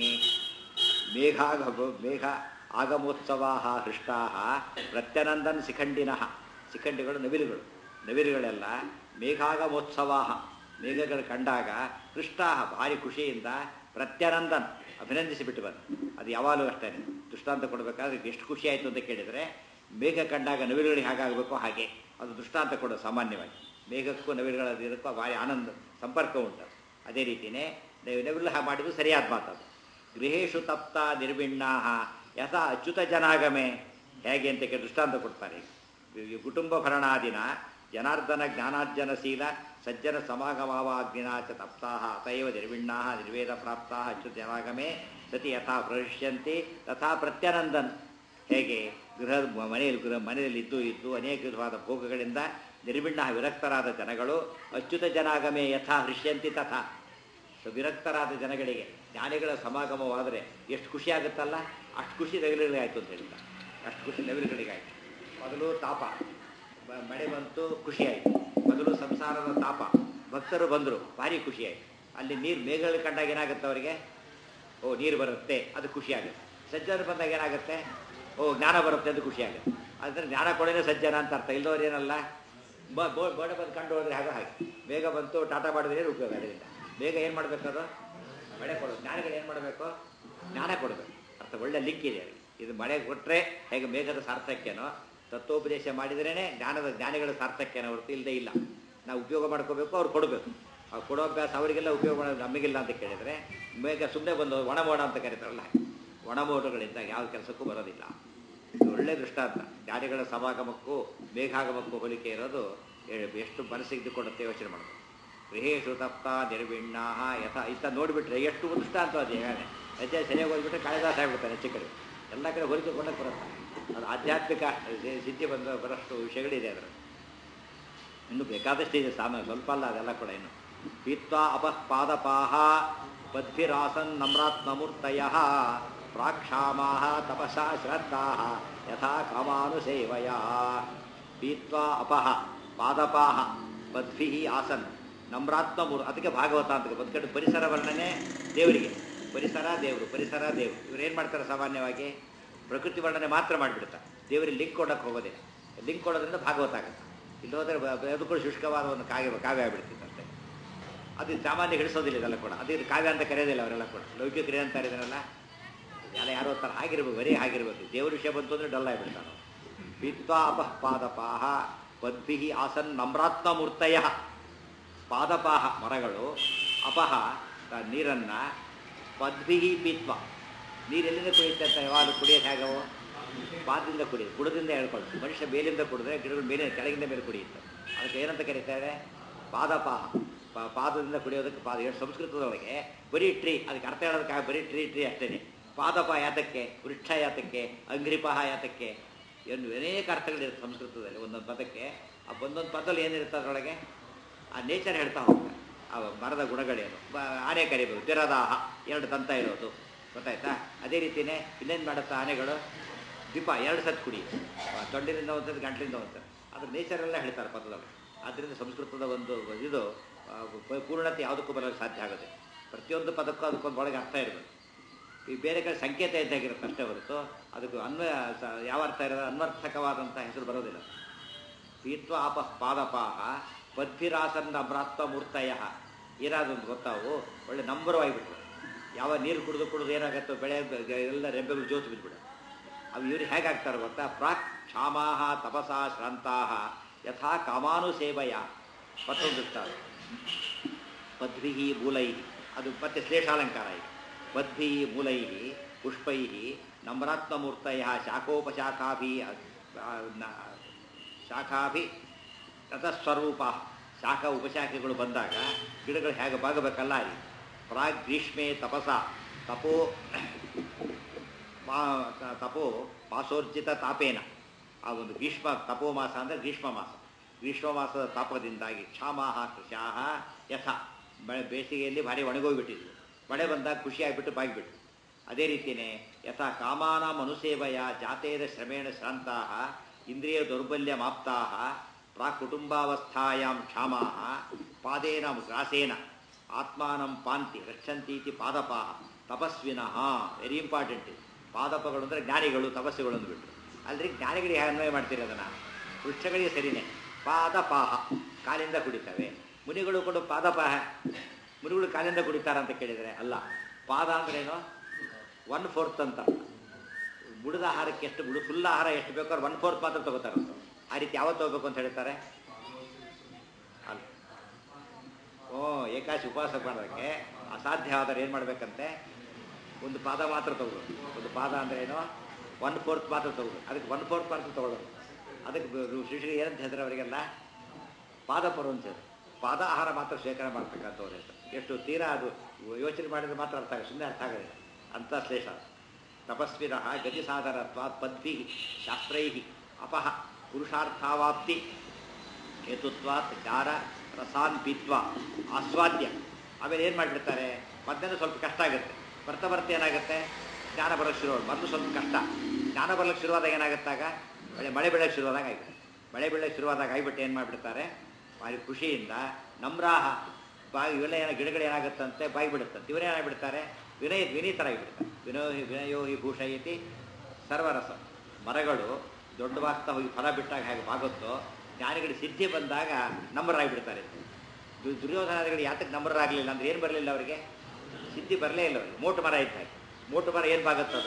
ಮೇಘಾಗಮ ಮೇಘ ಆಗಮೋತ್ಸವಾ ಹೃಷ್ಟಾ ಪ್ರತ್ಯನಂದನ್ ಶಿಖಂಡಿನಃ ಶಿಖಂಡಿಗಳು ನವಿಲುಗಳು ನವಿಲುಗಳೆಲ್ಲ ಮೇಘಾಗಮೋತ್ಸವಾ ಮೇಘಗಳು ಕಂಡಾಗ ಹೃಷ್ಟಾ ಭಾರಿ ಖುಷಿಯಿಂದ ಪ್ರತ್ಯನಂದನ್ ಅಭಿನಂದಿಸಿಬಿಟ್ಟು ಬಂದು ಅದು ಯಾವಾಗಲೂ ಅಷ್ಟೇ ದೃಷ್ಟಾಂತ ಕೊಡಬೇಕಾದ್ರೆ ಎಷ್ಟು ಖುಷಿ ಆಯಿತು ಅಂತ ಕೇಳಿದರೆ ಮೇಘ ಕಂಡಾಗ ನವಿಲುಗಳಿಗೆ ಹೇಗಾಗಬೇಕೋ ಹಾಗೆ ಅದು ದೃಷ್ಟಾಂತ ಕೊಡೋದು ಸಾಮಾನ್ಯವಾಗಿ ಮೇಘಕ್ಕೂ ನವಿಲುಗಳ ಇದಕ್ಕೂ ಭಾರಿ ಆನಂದ ಸಂಪರ್ಕ ಉಂಟು ಅದೇ ರೀತಿಯೇ ನವಿಲು ಹಾಗೆ ಮಾಡಿದ್ದು ಸರಿಯಾದ ಮಾತದು ಗೃಹೇಶು ತಪ್ತ ನಿರ್ವಿಣ್ಣಾ ಯಥ ಅಚ್ಯುತ ಜನಾಗಮೆ ಹೇಗೆ ಅಂತ ಕೇಳಿ ದೃಷ್ಟಾಂತ ಕೊಡ್ತಾರೆ ಈ ಕುಟುಂಬ ಭರಣಾದಿನ ಜನಾರ್ದನ ಜ್ಞಾನಾರ್ಜನಶೀಲ ಸಜ್ಜನ ಸಮಾಗಮಾವಾಗ್ನಿನ ಚ ತಪ್ತಾ ಅತಯವ ನಿರ್ವಿಣ್ಣಾ ನಿರ್ವೇದ ಪ್ರಾಪ್ತಾ ಅಚ್ಯುತ ಜನಾಗಮೆ ಸತಿ ಯಥಾ ಪ್ರವಿಶ್ಯಂತಿ ತಥಾ ಪ್ರತ್ಯನಂದನ್ ಹೇಗೆ ಗೃಹ ಮನೆಯಲ್ಲಿ ಗೃಹ ಮನೆಯಲ್ಲಿ ಇದ್ದು ಇದ್ದು ಅನೇಕ ವಿಧವಾದ ಭೋಗಗಳಿಂದ ನಿರ್ವಿಣ್ಣ ವಿರಕ್ತರಾದ ಜನಗಳು ಅಚ್ಯುತ ಜನಾಗಮೆ ಯಥಾ ಹೃಷ್ಯಂತಿ ತಥಾ ಸೊ ವಿರಕ್ತರಾದ ಜನಗಳಿಗೆ ಜ್ಞಾನಿಗಳ ಸಮಾಗಮವಾದರೆ ಎಷ್ಟು ಖುಷಿ ಆಗುತ್ತಲ್ಲ ಅಷ್ಟು ಖುಷಿ ನವಿಲುಗಳಿಗೆ ಆಯಿತು ಅಂತ ಹೇಳ್ತಾರೆ ಅಷ್ಟು ಖುಷಿ ನವಿಲುಗಳಿಗೆ ಆಯಿತು ಮೊದಲು ತಾಪ ಬ- ಮಳೆ ಬಂತು ಖುಷಿ ಆಯಿತು ಮೊದಲು ಸಂಸಾರದ ತಾಪ ಭಕ್ತರು ಬಂದರು ಭಾರಿ ಖುಷಿ ಆಯಿತು ಅಲ್ಲಿ ನೀರು ಮೇಘಗಳು ಕಂಡಾಗ ಏನಾಗುತ್ತೆ ಅವರಿಗೆ ಓ ನೀರು ಬರುತ್ತೆ ಅದು ಖುಷಿ ಆಗುತ್ತೆ ಸಜ್ಜನರು ಬಂದಾಗ ಏನಾಗುತ್ತೆ ಓ ಜ್ಞಾನ ಬರುತ್ತೆ ಅದು ಖುಷಿ ಆಗುತ್ತೆ ಆದರೆ ಜ್ಞಾನ ಕೊಡೋದೇ ಸಜ್ಜನ ಅಂತ ಅರ್ಥ ಇಲ್ಲದವ್ರು ಏನಲ್ಲ ಬ ಬೋರ್ಡ್ ಬಂದು ಕಂಡು ಹೋದ್ರೆ ಹಾಗೆ ಹಾಗೆ ಬೇಗ ಬಂತು ಟಾಟಾ ಮಾಡಿದ್ರೆ ಏನು ಉಪಯೋಗ ಅದರಿಂದ ಬೇಗ ಏನು ಮಾಡಬೇಕದು ಮಳೆ ಕೊಡೋದು ಜ್ಞಾನಿಗಳು ಏನು ಮಾಡಬೇಕು ಜ್ಞಾನ ಕೊಡಬೇಕು ಅರ್ಥ ಒಳ್ಳೆ ಲಿಂಕ್ ಇದೆ ಅಲ್ಲಿ ಇದು ಮಳೆ ಕೊಟ್ಟರೆ ಹೇಗೆ ಮೇಘದ ಸಾರ್ಥಕ್ಯನೋ ತತ್ವೋಪದೇಶ ಮಾಡಿದ್ರೇ ಜ್ಞಾನದ ಜ್ಞಾನಿಗಳ ಸಾರ್ಥಕ್ಯನ ಹೊರತು ಇಲ್ಲದೆ ಇಲ್ಲ ನಾವು ಉಪಯೋಗ ಮಾಡ್ಕೋಬೇಕು ಅವ್ರು ಕೊಡಬೇಕು ಅವ್ರು ಕೊಡೋ ಅಭ್ಯಾಸ ಅವರಿಗೆಲ್ಲ ಉಪಯೋಗ ಮಾಡೋದು ನಮಗಿಲ್ಲ ಅಂತ ಕೇಳಿದರೆ ಮೇಘ ಸುಮ್ಮನೆ ಬಂದು ಒಣ ಮೋಡ ಅಂತ ಕರೀತಾರಲ್ಲ ಹಾಗೆ. ಒಣ ಮೋಡಗಳಿಂದ ಯಾವ ಕೆಲಸಕ್ಕೂ ಬರೋದಿಲ್ಲ ಇದು ಒಳ್ಳೆ ದೃಷ್ಟಾಂತ ಜ್ಞಾನಿಗಳ ಸಮಾಗಮಕ್ಕೂ ಮೇಘಾಗಮಕ್ಕೂ ಹೋಲಿಕೆ ಇರೋದು ಎ- ಎಷ್ಟು ಮನಸ್ಸಿಗೆ ಕೊಡುತ್ತೆ ಯೋಚನೆ ಮಾಡಬೇಕು ಗೃಹೇಶು ತಪ್ತ ನಿರ್ವಿಣ್ಣಾ ಯಥ ಇತ್ತ ನೋಡಿಬಿಟ್ರೆ ಎಷ್ಟು ದೃಷ್ಟಾಂತ ಅದು ಹೇಳಿ ಹೆಜ್ಜೆ ಸರಿಯಾಗಿ ಹೋಗ್ಬಿಟ್ರೆ ಕಾಳಿದಾಸ ಆಗ್ಬಿಡ್ತಾನೆ ಹೆಚ್ಚು ಕಡೆ ಎಲ್ಲ ಕಡೆ ಹೋಲಿಕೆ ಕೊಂಡಕ್ಕೆ ಬರುತ್ತೆ ಅದು ಆಧ್ಯಾತ್ಮಿಕ ಸಿ- ಸಿದ್ಧಿ ಬಂದ ಬರೋಷ್ಟು ವಿಷಯಗಳಿದೆ ಅದರ ಇನ್ನು ಬೇಕಾದಷ್ಟು ಇದೆ ಸಾಮಾನ್ಯ ಸ್ವಲ್ಪ ಅಲ್ಲ ಅದೆಲ್ಲ ಕೂಡ ಇನ್ನು ಪೀತ್ವಾ ಅಪಃ ಪಾದಪಾಹ ಬದ್ಭಿರಾಸನ್ ನಮ್ರಾತ್ಮಮೂರ್ತಯ ಪ್ರಾಕ್ಷಾಮಾಹ ತಪಸಾ ಶ್ರದ್ಧಾಹ ಯಥಾ ಕಾಮಾನುಸೇವಯ ಪೀತ್ವಾ ಅಪಹ ಪಾದಪಾಹ ಬದ್ಭಿ ಆಸನ್ ನಮ್ರಾತ್ಮಮೂರ್ ಅದಕ್ಕೆ ಭಾಗವತ ಅಂತ ಬಂದ್ಕಂಡು ಪರಿಸರ ವರ್ಣನೆ ದೇವರಿಗೆ ಪರಿಸರ ದೇವರು ಪರಿಸರ ದೇವರು ಇವ್ರು ಏನು ಮಾಡ್ತಾರೆ ಸಾಮಾನ್ಯವಾಗಿ ಪ್ರಕೃತಿ ವರ್ಣನೆ ಮಾತ್ರ ಮಾಡಿಬಿಡ್ತಾರೆ ದೇವರಿಗೆ ಲಿಂಕ್ ಕೊಡೋಕ್ಕೆ ಹೋಗೋದಿಲ್ಲ ಲಿಂಕ್ ಕೊಡೋದ್ರಿಂದ ಭಾಗವತ ಆಗುತ್ತೆ ಇಲ್ಲಿ ಹೋದರೆ ಅದು ಕೂಡ ಶುಷ್ಕವಾದ ಒಂದು ಕಾವ್ಯ ಕಾವ್ಯ ಆಗ್ಬಿಡ್ತಿತ್ತು ಅಷ್ಟೇ ಅದು ಸಾಮಾನ್ಯ ಹಿಡಿಸೋದಿಲ್ಲ ಇದೆಲ್ಲ ಕೂಡ ಅದು ಇದು ಕಾವ್ಯ ಅಂತ ಕರೆಯೋದಿಲ್ಲ ಅವರೆಲ್ಲ ಕೂಡ ಲೌಕಿಕರೇ ಅಂತಾರೆ ಇದನ್ನೆಲ್ಲ ಎಲ್ಲ ಯಾರೋ ಥರ ಆಗಿರ್ಬೇಕು ಬರೀ ಆಗಿರ್ಬೇಕು ದೇವ್ರ ವಿಷಯ ಬಂತು ಅಂದರೆ ಡಲ್ ಆಗಿಬಿಡ್ತಾನೆ ಪಿತ್ವಾ ಅಪಃ ಪಾದಪಾಹ ಪದ್ಭಿ ಆಸನ್ ನಮ್ರಾತ್ಮ ಮೂರ್ತಯ ಪಾದಪಾಹ ಮರಗಳು ಅಪಹ ತ- ನೀರನ್ನ ಪದ್ಭಿ ಪೀತ್ವ ನೀರು ಎಲ್ಲಿಂದ ಕುಡಿಯುತ್ತೆ ಅಂತ ಯಾವಾಗ ಕುಡಿಯೋದು ಹೇಗವು ಪಾದದಿಂದ ಕುಡಿಯೋದು ಬುಡದಿಂದ ಹೇಳ್ಕೊಳ್ಳೋದು ಮನುಷ್ಯ ಮೇಲಿಂದ ಕುಡಿದ್ರೆ ಗಿಡಗಳು ಮೇಲೆ ಕೆಳಗಿಂದ ಮೇಲೆ ಕುಡಿಯುತ್ತೆ ಅದಕ್ಕೆ ಏನಂತ ಕರೀತಾರೆ ಪಾದಪಾಹ ಪ- ಪಾದದಿಂದ ಕುಡಿಯೋದಕ್ಕೆ ಪಾದ ಎಷ್ಟು ಸಂಸ್ಕೃತದೊಳಗೆ ಬರೀ ಟ್ರೀ ಅದಕ್ಕೆ ಅರ್ಥ ಹೇಳೋದಕ್ಕೆ ಬರೀ ಟ್ರೀ ಟ್ರೀ ಅಷ್ಟೇ ಪಾದಪ ಯಾತಕ್ಕೆ ವೃಕ್ಷ ಯಾತಕ್ಕೆ ಅಂಗ್ರಿಪಾಹ ಯಾತಕ್ಕೆ ಏನು ಅನೇಕ ಅರ್ಥಗಳಿರುತ್ತೆ ಸಂಸ್ಕೃತದಲ್ಲಿ ಒಂದೊಂದು ಪದಕ್ಕೆ ಆ ಒಂದೊಂದು ಪದದಲ್ಲಿ ಏನಿರುತ್ತೆ ಅದರೊಳಗೆ ಆ ನೇಚರ್ ಹೇಳ್ತಾ ಹೋಗ್ತಾರೆ ಆ ಮರದ ಗುಣಗಳೇನು ಬ- ಆನೆ ಕರಿಬೇಕು ತಿರದಾಹ ಎರಡು ದಂತ ಇರೋದು ಗೊತ್ತಾಯ್ತಾ ಅದೇ ರೀತಿಯೇ ಇನ್ನೇನು ಮಾಡುತ್ತಾ ಆನೆಗಳು ದೀಪ ಎರಡು ಸತ್ ಕುಡಿ ತೊಂಡಿನಿಂದ ಒಂದ್ಸತಿ ಗಂಟ್ಲಿಂದ ಒಂದ್ಸತಿ ಅದ್ರ ನೇಚರೆಲ್ಲ ಹೇಳ್ತಾರೆ ಪದದಲ್ಲಿ ಆದ್ದರಿಂದ ಸಂಸ್ಕೃತದ ಒಂದು ಇದು ಆ, ಪ- ಪೂರ್ಣತೆ ಯಾವುದಕ್ಕೂ ಬರಲು ಸಾಧ್ಯ ಆಗುತ್ತೆ ಪ್ರತಿಯೊಂದು ಪದಕ್ಕೂ ಅದಕ್ಕೊಂದು ಒಳಗೆ ಅರ್ಥ ಇರಬೇಕು ಈ ಬೇರೆ ಕಡೆ ಸಂಕೇತ ಇದ್ದಾಗಿರುತ್ತೆ ಅಷ್ಟೇ ಹೊರತು ಅದಕ್ಕೆ ಅನ್ವಯ ಸ- ಯಾವ ಅರ್ಥ ಇರೋದು ಅನ್ವರ್ಥಕವಾದಂಥ ಹೆಸರು ಬರೋದಿಲ್ಲ ಪೀತ್ವ ಆಪ ಪಾದಪಾಹ ಬದ್ಭಿರಾಸನ್ನ ಭ್ರಾತ್ವ ಮೂರ್ತಯ ಏನಾದ್ರು ಅಂತ ಗೊತ್ತಾವು ಒಳ್ಳೆ ನಂಬರವಾಗಿಬಿಟ್ರು ಯಾವ ನೀರು ಕುಡಿದು ಕುಡಿದು ಏನಾಗತ್ತೋ ಬೆಳೆ ಬ- ಎಲ್ಲ ರೆಂಬೆಗಳು ಜೋತು ಬಿದ್ಬಿಡು ಅವು ಇವ್ರು ಹೇಗಾಗ್ತಾರೆ ಗೊತ್ತಾ ಪ್ರಾಕ್ ಕ್ಷಾಮಾಹ ತಪಸಾ ಶ್ರಾಂತಾಹ ಯಥಾ ಕಾಮಾನುಸೇವಯ ಮತ್ತೊಂದು ಇರ್ತಾರೆ ಪದ್ಭಿ ಮೂಲೈ ಅದು ಮತ್ತೆ ಶ್ಲೇಷಾಲಂಕಾರ ಈಗ ಪದ್ಭಿ ಮೂಲೈ ಪುಷ್ಪೈ ನಮ್ರಾತ್ಮಮೂರ್ತಯ ಶಾಖೋಪಶಾಖಾಭಿ ಆ, ನ- ಶಾಖಾಭಿ ತತಸ್ವರೂಪ ಶಾಖ ಉಪಶಾಖೆಗಳು ಬಂದಾಗ ಗಿಡಗಳು ಹೇಗೆ ಬಾಗಬೇಕಲ್ಲ ಅಲ್ಲಿ ಪ್ರಾಗ್ ಗ್ರೀಷ್ಮೆ ತಪಸ ತಪೋ ಮಾ- ತ- ತಪೋ ಮಾಸೋರ್ಜಿತ ತಾಪೇನ ಆ ಒಂದು ಗ್ರೀಷ್ಮ ತಪೋ ಮಾಸ ಅಂದರೆ ಗ್ರೀಷ್ಮ ಮಾಸ ಗ್ರೀಷ್ಮ ಮಾಸದ ತಾಪದಿಂದಾಗಿ ಕ್ಷಾಮಾಹ ಕೃಶಾಹ ಯಥ ಮಳೆ ಬೇಸಿಗೆಯಲ್ಲಿ ಭಾರಿ ಒಣಗೋಗ್ಬಿಟ್ಟಿದ್ವು ಮಳೆ ಬಂದಾಗ ಖುಷಿ ಆಗಿಬಿಟ್ಟು ಬಾಗಿಬಿಟ್ಟು ಅದೇ ರೀತಿಯೇ ಯಥಾ ಕಾಮಾನ ಮನುಸೇವಯ ಜಾತೇನ ಶ್ರಮೇಣ ಶ್ರಾಂತಾ ಇಂದ್ರಿಯ ದೌರ್ಬಲ್ಯ ಮಾಪ್ತಾ ಪ್ರಾಕುಟುಂಬಾವಸ್ಥಾಯಾಂ ಕ್ಷಾಮಾಹ ಪಾದೇನ ಗ್ರಾಸೇನ ಆತ್ಮಾನಂ ಪಾಂತಿ ರಕ್ಷಂತೀತಿ ಪಾದಪಾಹ ತಪಸ್ವಿನಃ ವೆರಿ ಇಂಪಾರ್ಟೆಂಟ್ ಇದು ಪಾದಪಗಳು ಅಂದರೆ ಜ್ಞಾನಿಗಳು ತಪಸ್ಸುಗಳು ಅಂದ್ಬಿಟ್ರು ಅಲ್ರಿ ಜ್ಞಾನಿಗಳಿಗೆ ಹೇಗೆ ಅನ್ವಯ ಮಾಡ್ತೀರಿ ಅದನ್ನು ವೃಕ್ಷಗಳಿಗೆ ಸರಿನೇ ಪಾದಪಾಹ ಕಾಲಿಂದ ಕುಡಿತವೆ ಮುನಿಗಳು ಕೂಡ ಪಾದಪಾಹ ಮುನಿಗಳು ಕಾಲಿಂದ ಕುಡಿತಾರ ಅಂತ ಕೇಳಿದರೆ ಅಲ್ಲ ಪಾದ ಅಂದ್ರೇನು ಒನ್ ಫೋರ್ತ್ ಅಂತ ಬುಡದ ಆಹಾರಕ್ಕೆ ಎಷ್ಟು ಬುಡು ಫುಲ್ ಆಹಾರ ಎಷ್ಟು ಬೇಕೋ ಅವ್ರು ಒನ್ ಫೋರ್ತ್ ಮಾತ್ರ ತಗೋತಾರಂತ ಆ ರೀತಿ ಯಾವತ್ತು ಹೋಗ್ಬೇಕು ಅಂತ ಹೇಳ್ತಾರೆ ಅಲ್ಲ ಓ ಏಕಾಶಿ ಉಪವಾಸ ಮಾಡೋದಕ್ಕೆ ಅಸಾಧ್ಯ ಆದರೆ ಏನು ಮಾಡಬೇಕಂತೆ ಒಂದು ಪಾದ ಮಾತ್ರ ತಗೊಳ್ಳೋದು ಒಂದು ಪಾದ ಅಂದ್ರೆ ಏನು ಒನ್ ಫೋರ್ತ್ ಮಾತ್ರ ತಗೊಳ್ಳೋದು ಅದಕ್ಕೆ ಒನ್ ಫೋರ್ತ್ ಮಾತ್ರ ತಗೊಳ್ಳೋದು ಅದಕ್ಕೆ ಶಿಷ್ಯರಿಗೆ ಏನಂತ ಹೇಳಿದ್ರೆ ಅವರಿಗೆಲ್ಲ ಪಾದಪರು ಅಂತ ಹೇಳಿ ಪಾದ ಆಹಾರ ಮಾತ್ರ ಸ್ವೀಕಾರ ಮಾಡ್ತಕ್ಕಂಥವ್ರು ಹೆಸರು ಎಷ್ಟು ತೀರಾ ಅದು ಯೋಚನೆ ಮಾಡಿದ್ರೆ ಮಾತ್ರ ಅರ್ಥ ಆಗ ಸುಮ್ಮನೆ ಅರ್ಥ ಆಗೋದಿಲ್ಲ ಅಂತ ಶ್ಲೇಷ ತಪಸ್ವಿನಃ ಗತಿ ಸಾಧನತ್ವ ಪದ್ಭಿ ಶಾಸ್ತ್ರೈ ಅಪಹ ಪುರುಷಾರ್ಥಾವಾಪ್ತಿ ಹೇತುತ್ವಾತ್ ಚಾರ ರಸಾನ್ ಪೀತ್ವ ಆಸ್ವಾದ್ಯ ಆಮೇಲೆ ಏನು ಮಾಡಿಬಿಡ್ತಾರೆ ಮಧ್ಯಾಹ್ನ ಸ್ವಲ್ಪ ಕಷ್ಟ ಆಗುತ್ತೆ ಬರ್ತಾ ಬರ್ತಾ ಏನಾಗುತ್ತೆ ಜ್ಞಾನ ಬರೋಕ್ಕೆ ಶುರು ಮೊದಲು ಸ್ವಲ್ಪ ಕಷ್ಟ ಜ್ಞಾನ ಬರೋಕ್ಕೆ ಶುರುವಾದಾಗ ಏನಾಗುತ್ತಾಗ ಮಳೆ ಮಳೆ ಬೀಳೋಕ್ಕೆ ಶುರುವಾದಾಗ ಆಗಿದೆ ಮಳೆ ಬೀಳೋಕ್ಕೆ ಶುರುವಾದಾಗ ಆಗಿಬಿಟ್ಟು ಏನು ಮಾಡಿಬಿಡ್ತಾರೆ ಭಾರಿ ಖುಷಿಯಿಂದ ನಮ್ರಾಹ ಬಾಯಿ ಇವೆಲ್ಲ ಏನೋ ಗಿಡಗಳು ಏನಾಗುತ್ತಂತೆ ಬಾಯಿ ಬಿಡುತ್ತಂತೆ ಇವರೇ ಏನಾಗ್ಬಿಡ್ತಾರೆ ವಿನಯ ವಿನೀತರಾಗಿಬಿಡ್ತಾರೆ ವಿನೋ ವಿನಯೋ ಹಿ ಭೂಷಯತಿ ಸರ್ವರಸ ಮರಗಳು ದೊಡ್ಡವಾಗ್ತಾ ಹೋಗಿ ಫಲ ಬಿಟ್ಟಾಗ ಹೇಗೆ ಬಾಗುತ್ತೋ ಜ್ಞಾನಿಗಳಿಗೆ ಸಿದ್ಧಿ ಬಂದಾಗ ನಂಬರ್ ಆಗಿಬಿಡ್ತಾರೆ ದು- ದುರ್ಯೋಧನಾದಿಗಳು ಯಾತಕ್ಕೆ ನಂಬರ್ ಆಗಲಿಲ್ಲ ಅಂದ್ರೆ ಏನು ಬರಲಿಲ್ಲ ಅವರಿಗೆ ಸಿದ್ಧಿ ಬರಲೇ ಇಲ್ಲ ಅವರಿಗೆ ಮೋಟು ಮರ ಇದ್ದಾಗ ಮೋಟು ಮರ ಏನು ಬಾಗುತ್ತದು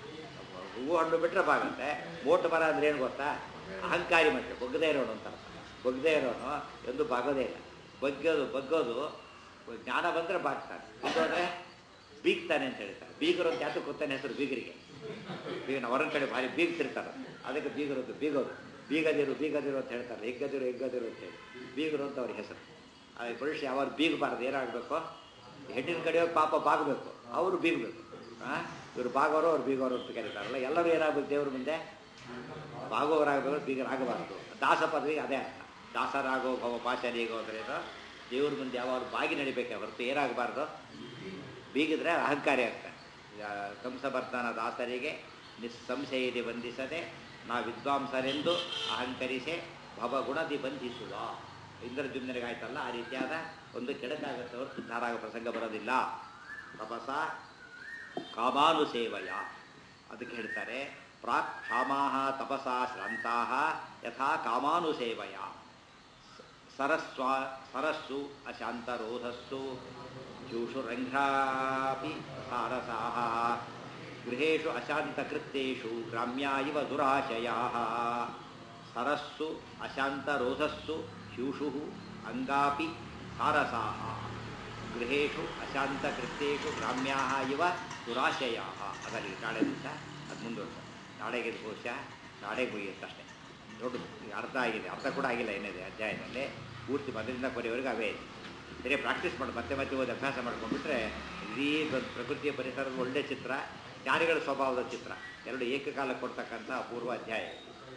ಹೂವು ಹಣ್ಣು ಬಿಟ್ಟರೆ ಬಾಗುತ್ತೆ ಮೋಟು ಮರ ಅಂದ್ರೆ ಏನು ಗೊತ್ತಾ ಅಹಂಕಾರಿ ಮನುಷ್ಯ ಬಗ್ಗದೇ ಇರೋನು ಅಂತ ಅರ್ಥ. ಬಗ್ಗದೇ ಇರೋನು ಎಂದು ಬಾಗೋದೇ ಇಲ್ಲ ಬಗ್ಗೋದು ಬಗ್ಗೋದು ಜ್ಞಾನ ಬಂದರೆ ಬಾಗ್ತಾನೆ ಬಗ್ಗೋದ್ರೆ ಬೀಗ್ತಾನೆ ಅಂತ ಹೇಳ್ತಾರೆ ಬೀಗರು ಅಂತ ಯಾತಕ್ಕೆ ಗೊತ್ತಾನೆ ಹೆಸರು ಬೀಗರಿಗೆ ಬೀಗ ಹೊರನ ಕಡೆ ಭಾರಿ ಬೀಗ್ತಿರ್ತಾರೆ ಅದಕ್ಕೆ ಬೀಗರದ್ದು ಬೀಗೋದು ಬೀಗದಿರು ಬೀಗದಿರು ಅಂತ ಹೇಳ್ತಾರೆ ಹಿಗ್ಗದಿರು ಹಿಗ್ಗದಿರು ಅಂತ ಹೇಳಿ ಬೀಗರು ಅಂತ ಅವ್ರಿಗೆ ಹೆಸರು ಆ ಪುರುಷ ಯಾವಾಗ ಬೀಗಬಾರ್ದು ಏನಾಗಬೇಕು ಹೆಣ್ಣಿನ ಕಡೆಯೋಗಿ ಪಾಪ ಬಾಗಬೇಕು ಅವರು ಬೀಗಬೇಕು ಹಾಂ ಇವರು ಬಾಗೋರು ಅವ್ರು ಬೀಗೋರು ಅಂತ ಕರೀತಾರಲ್ಲ ಎಲ್ಲರೂ ಏನಾಗಬೇಕು ದೇವ್ರ ಮುಂದೆ ಬಾಗೋರಾಗಬೇಕು ಬೀಗರಾಗಬಾರ್ದು ದಾಸ ಪದವಿ ಅದೇ ಅರ್ಥ ದಾಸರಾಗೋ ಭವ ಪಾಶನಿಗೋ ಅಂದ್ರೆ ಏನು ದೇವ್ರ ಮುಂದೆ ಯಾವಾಗ ಬಾಗಿ ನಡಿಬೇಕೆ ಹೊರತು ಏನಾಗಬಾರ್ದು ಬೀಗಿದ್ರೆ ಅಹಂಕಾರಿ ಆಗ್ತಾನೆ ಯಾ- ಕಂಸಭರ್ಧನ ದಾಸರಿಗೆ ನಿಸ್ಸಂಶಯದಿ ಬಂಧಿಸದೆ ನಾ ವಿದ್ವಾಂಸರೆಂದು ಅಹಂಕರಿಸೆ ಭವಗುಣದಿ ಬಂಧಿಸುವ ಇಂದ್ರಜುಮ್ನರಿಗಾಯ್ತಲ್ಲ ಆ ರೀತಿಯಾದ ಒಂದು ಕೆಡಕಾಗತ್ತೆ ಹೊರತು ಧಾರಾಗ ಪ್ರಸಂಗ ಬರೋದಿಲ್ಲ ತಪಸ ಕಾಮಾನುಸೇವಯ ಅದಕ್ಕೆ ಹೇಳ್ತಾರೆ ಪ್ರಾಕ್ ಕ್ಷಾಮಾಹ ತಪಸ ಶ್ರಾಂತಾಹ ಯಥಾ ಕಾಮಾನುಸೇವಯ ಸರಸ್ವ ಸರಸ್ಸು ಅಶಾಂತರೋಧಸ್ಸು ಜೂಷುರಂಘ್ರಾಪಿ ಸಾರಸಾಹ ಗೃಹೇಶು ಅಶಾಂತಕೃತ್ಯೇಷು ಗ್ರಾಮ್ಯಾ ಇವ ದುರಾಶಯಾಃ ಸರಸ್ಸು ಅಶಾಂತರೋಧಸ್ಸು ಶೂಷು ಅಂಗಾಪಿ ಸಾರಸಾಹ ಗೃಹೇಶು ಅಶಾಂತಕೃತ್ಯೇಷು ಗ್ರಾಮ್ಯಾಃ ಇವ ದುರಾಶಯಾಃ ಅದರಲ್ಲಿ ನಾಳೆ ದಿವಸ ಅದು ಮುಂದುವರ್ಸ ನಾಳೆಗೆ ಇದು ಬಹುಶಃ ನಾಳೆಗೆ ಮುಗಿಯುತ್ತೆ ಅಷ್ಟೇ ದೊಡ್ಡದು ಈಗ ಅರ್ಥ ಆಗಿದೆ ಅರ್ಥ ಕೂಡ ಆಗಿಲ್ಲ ಏನಿದೆ ಅಧ್ಯಾಯದಲ್ಲಿ ಪೂರ್ತಿ ಮೊದಲಿಂದ ಕೊನೆಯವರೆಗೂ ಅವೇ ಇದೆ ಬೇರೆ ಪ್ರಾಕ್ಟೀಸ್ ಮಾಡಿ ಮತ್ತೆ ಮತ್ತೆ ಓದಿ ಅಭ್ಯಾಸ ಮಾಡ್ಕೊಂಡ್ಬಿಟ್ರೆ ಇಡೀ ಒಂದು ಪ್ರಕೃತಿಯ ಪರಿಸರದ ಒಳ್ಳೆ ಚಿತ್ರ ಜ್ಞಾನಿಗಳ ಸ್ವಭಾವದ ಚಿತ್ರ ಎರಡು ಏಕಕಾಲ ಕೊಡ್ತಕ್ಕಂಥ ಅಪೂರ್ವ ಅಧ್ಯಾಯ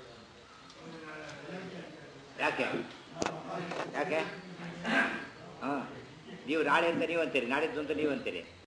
ಯಾಕೆ ಯಾಕೆ ಹಾಂ ನೀವು ನಾಳೆ ಅಂತ ನೀವು ಅಂತೀರಿ ನಾಡಿದ್ದು ಅಂತ ನೀವು ಅಂತೀರಿ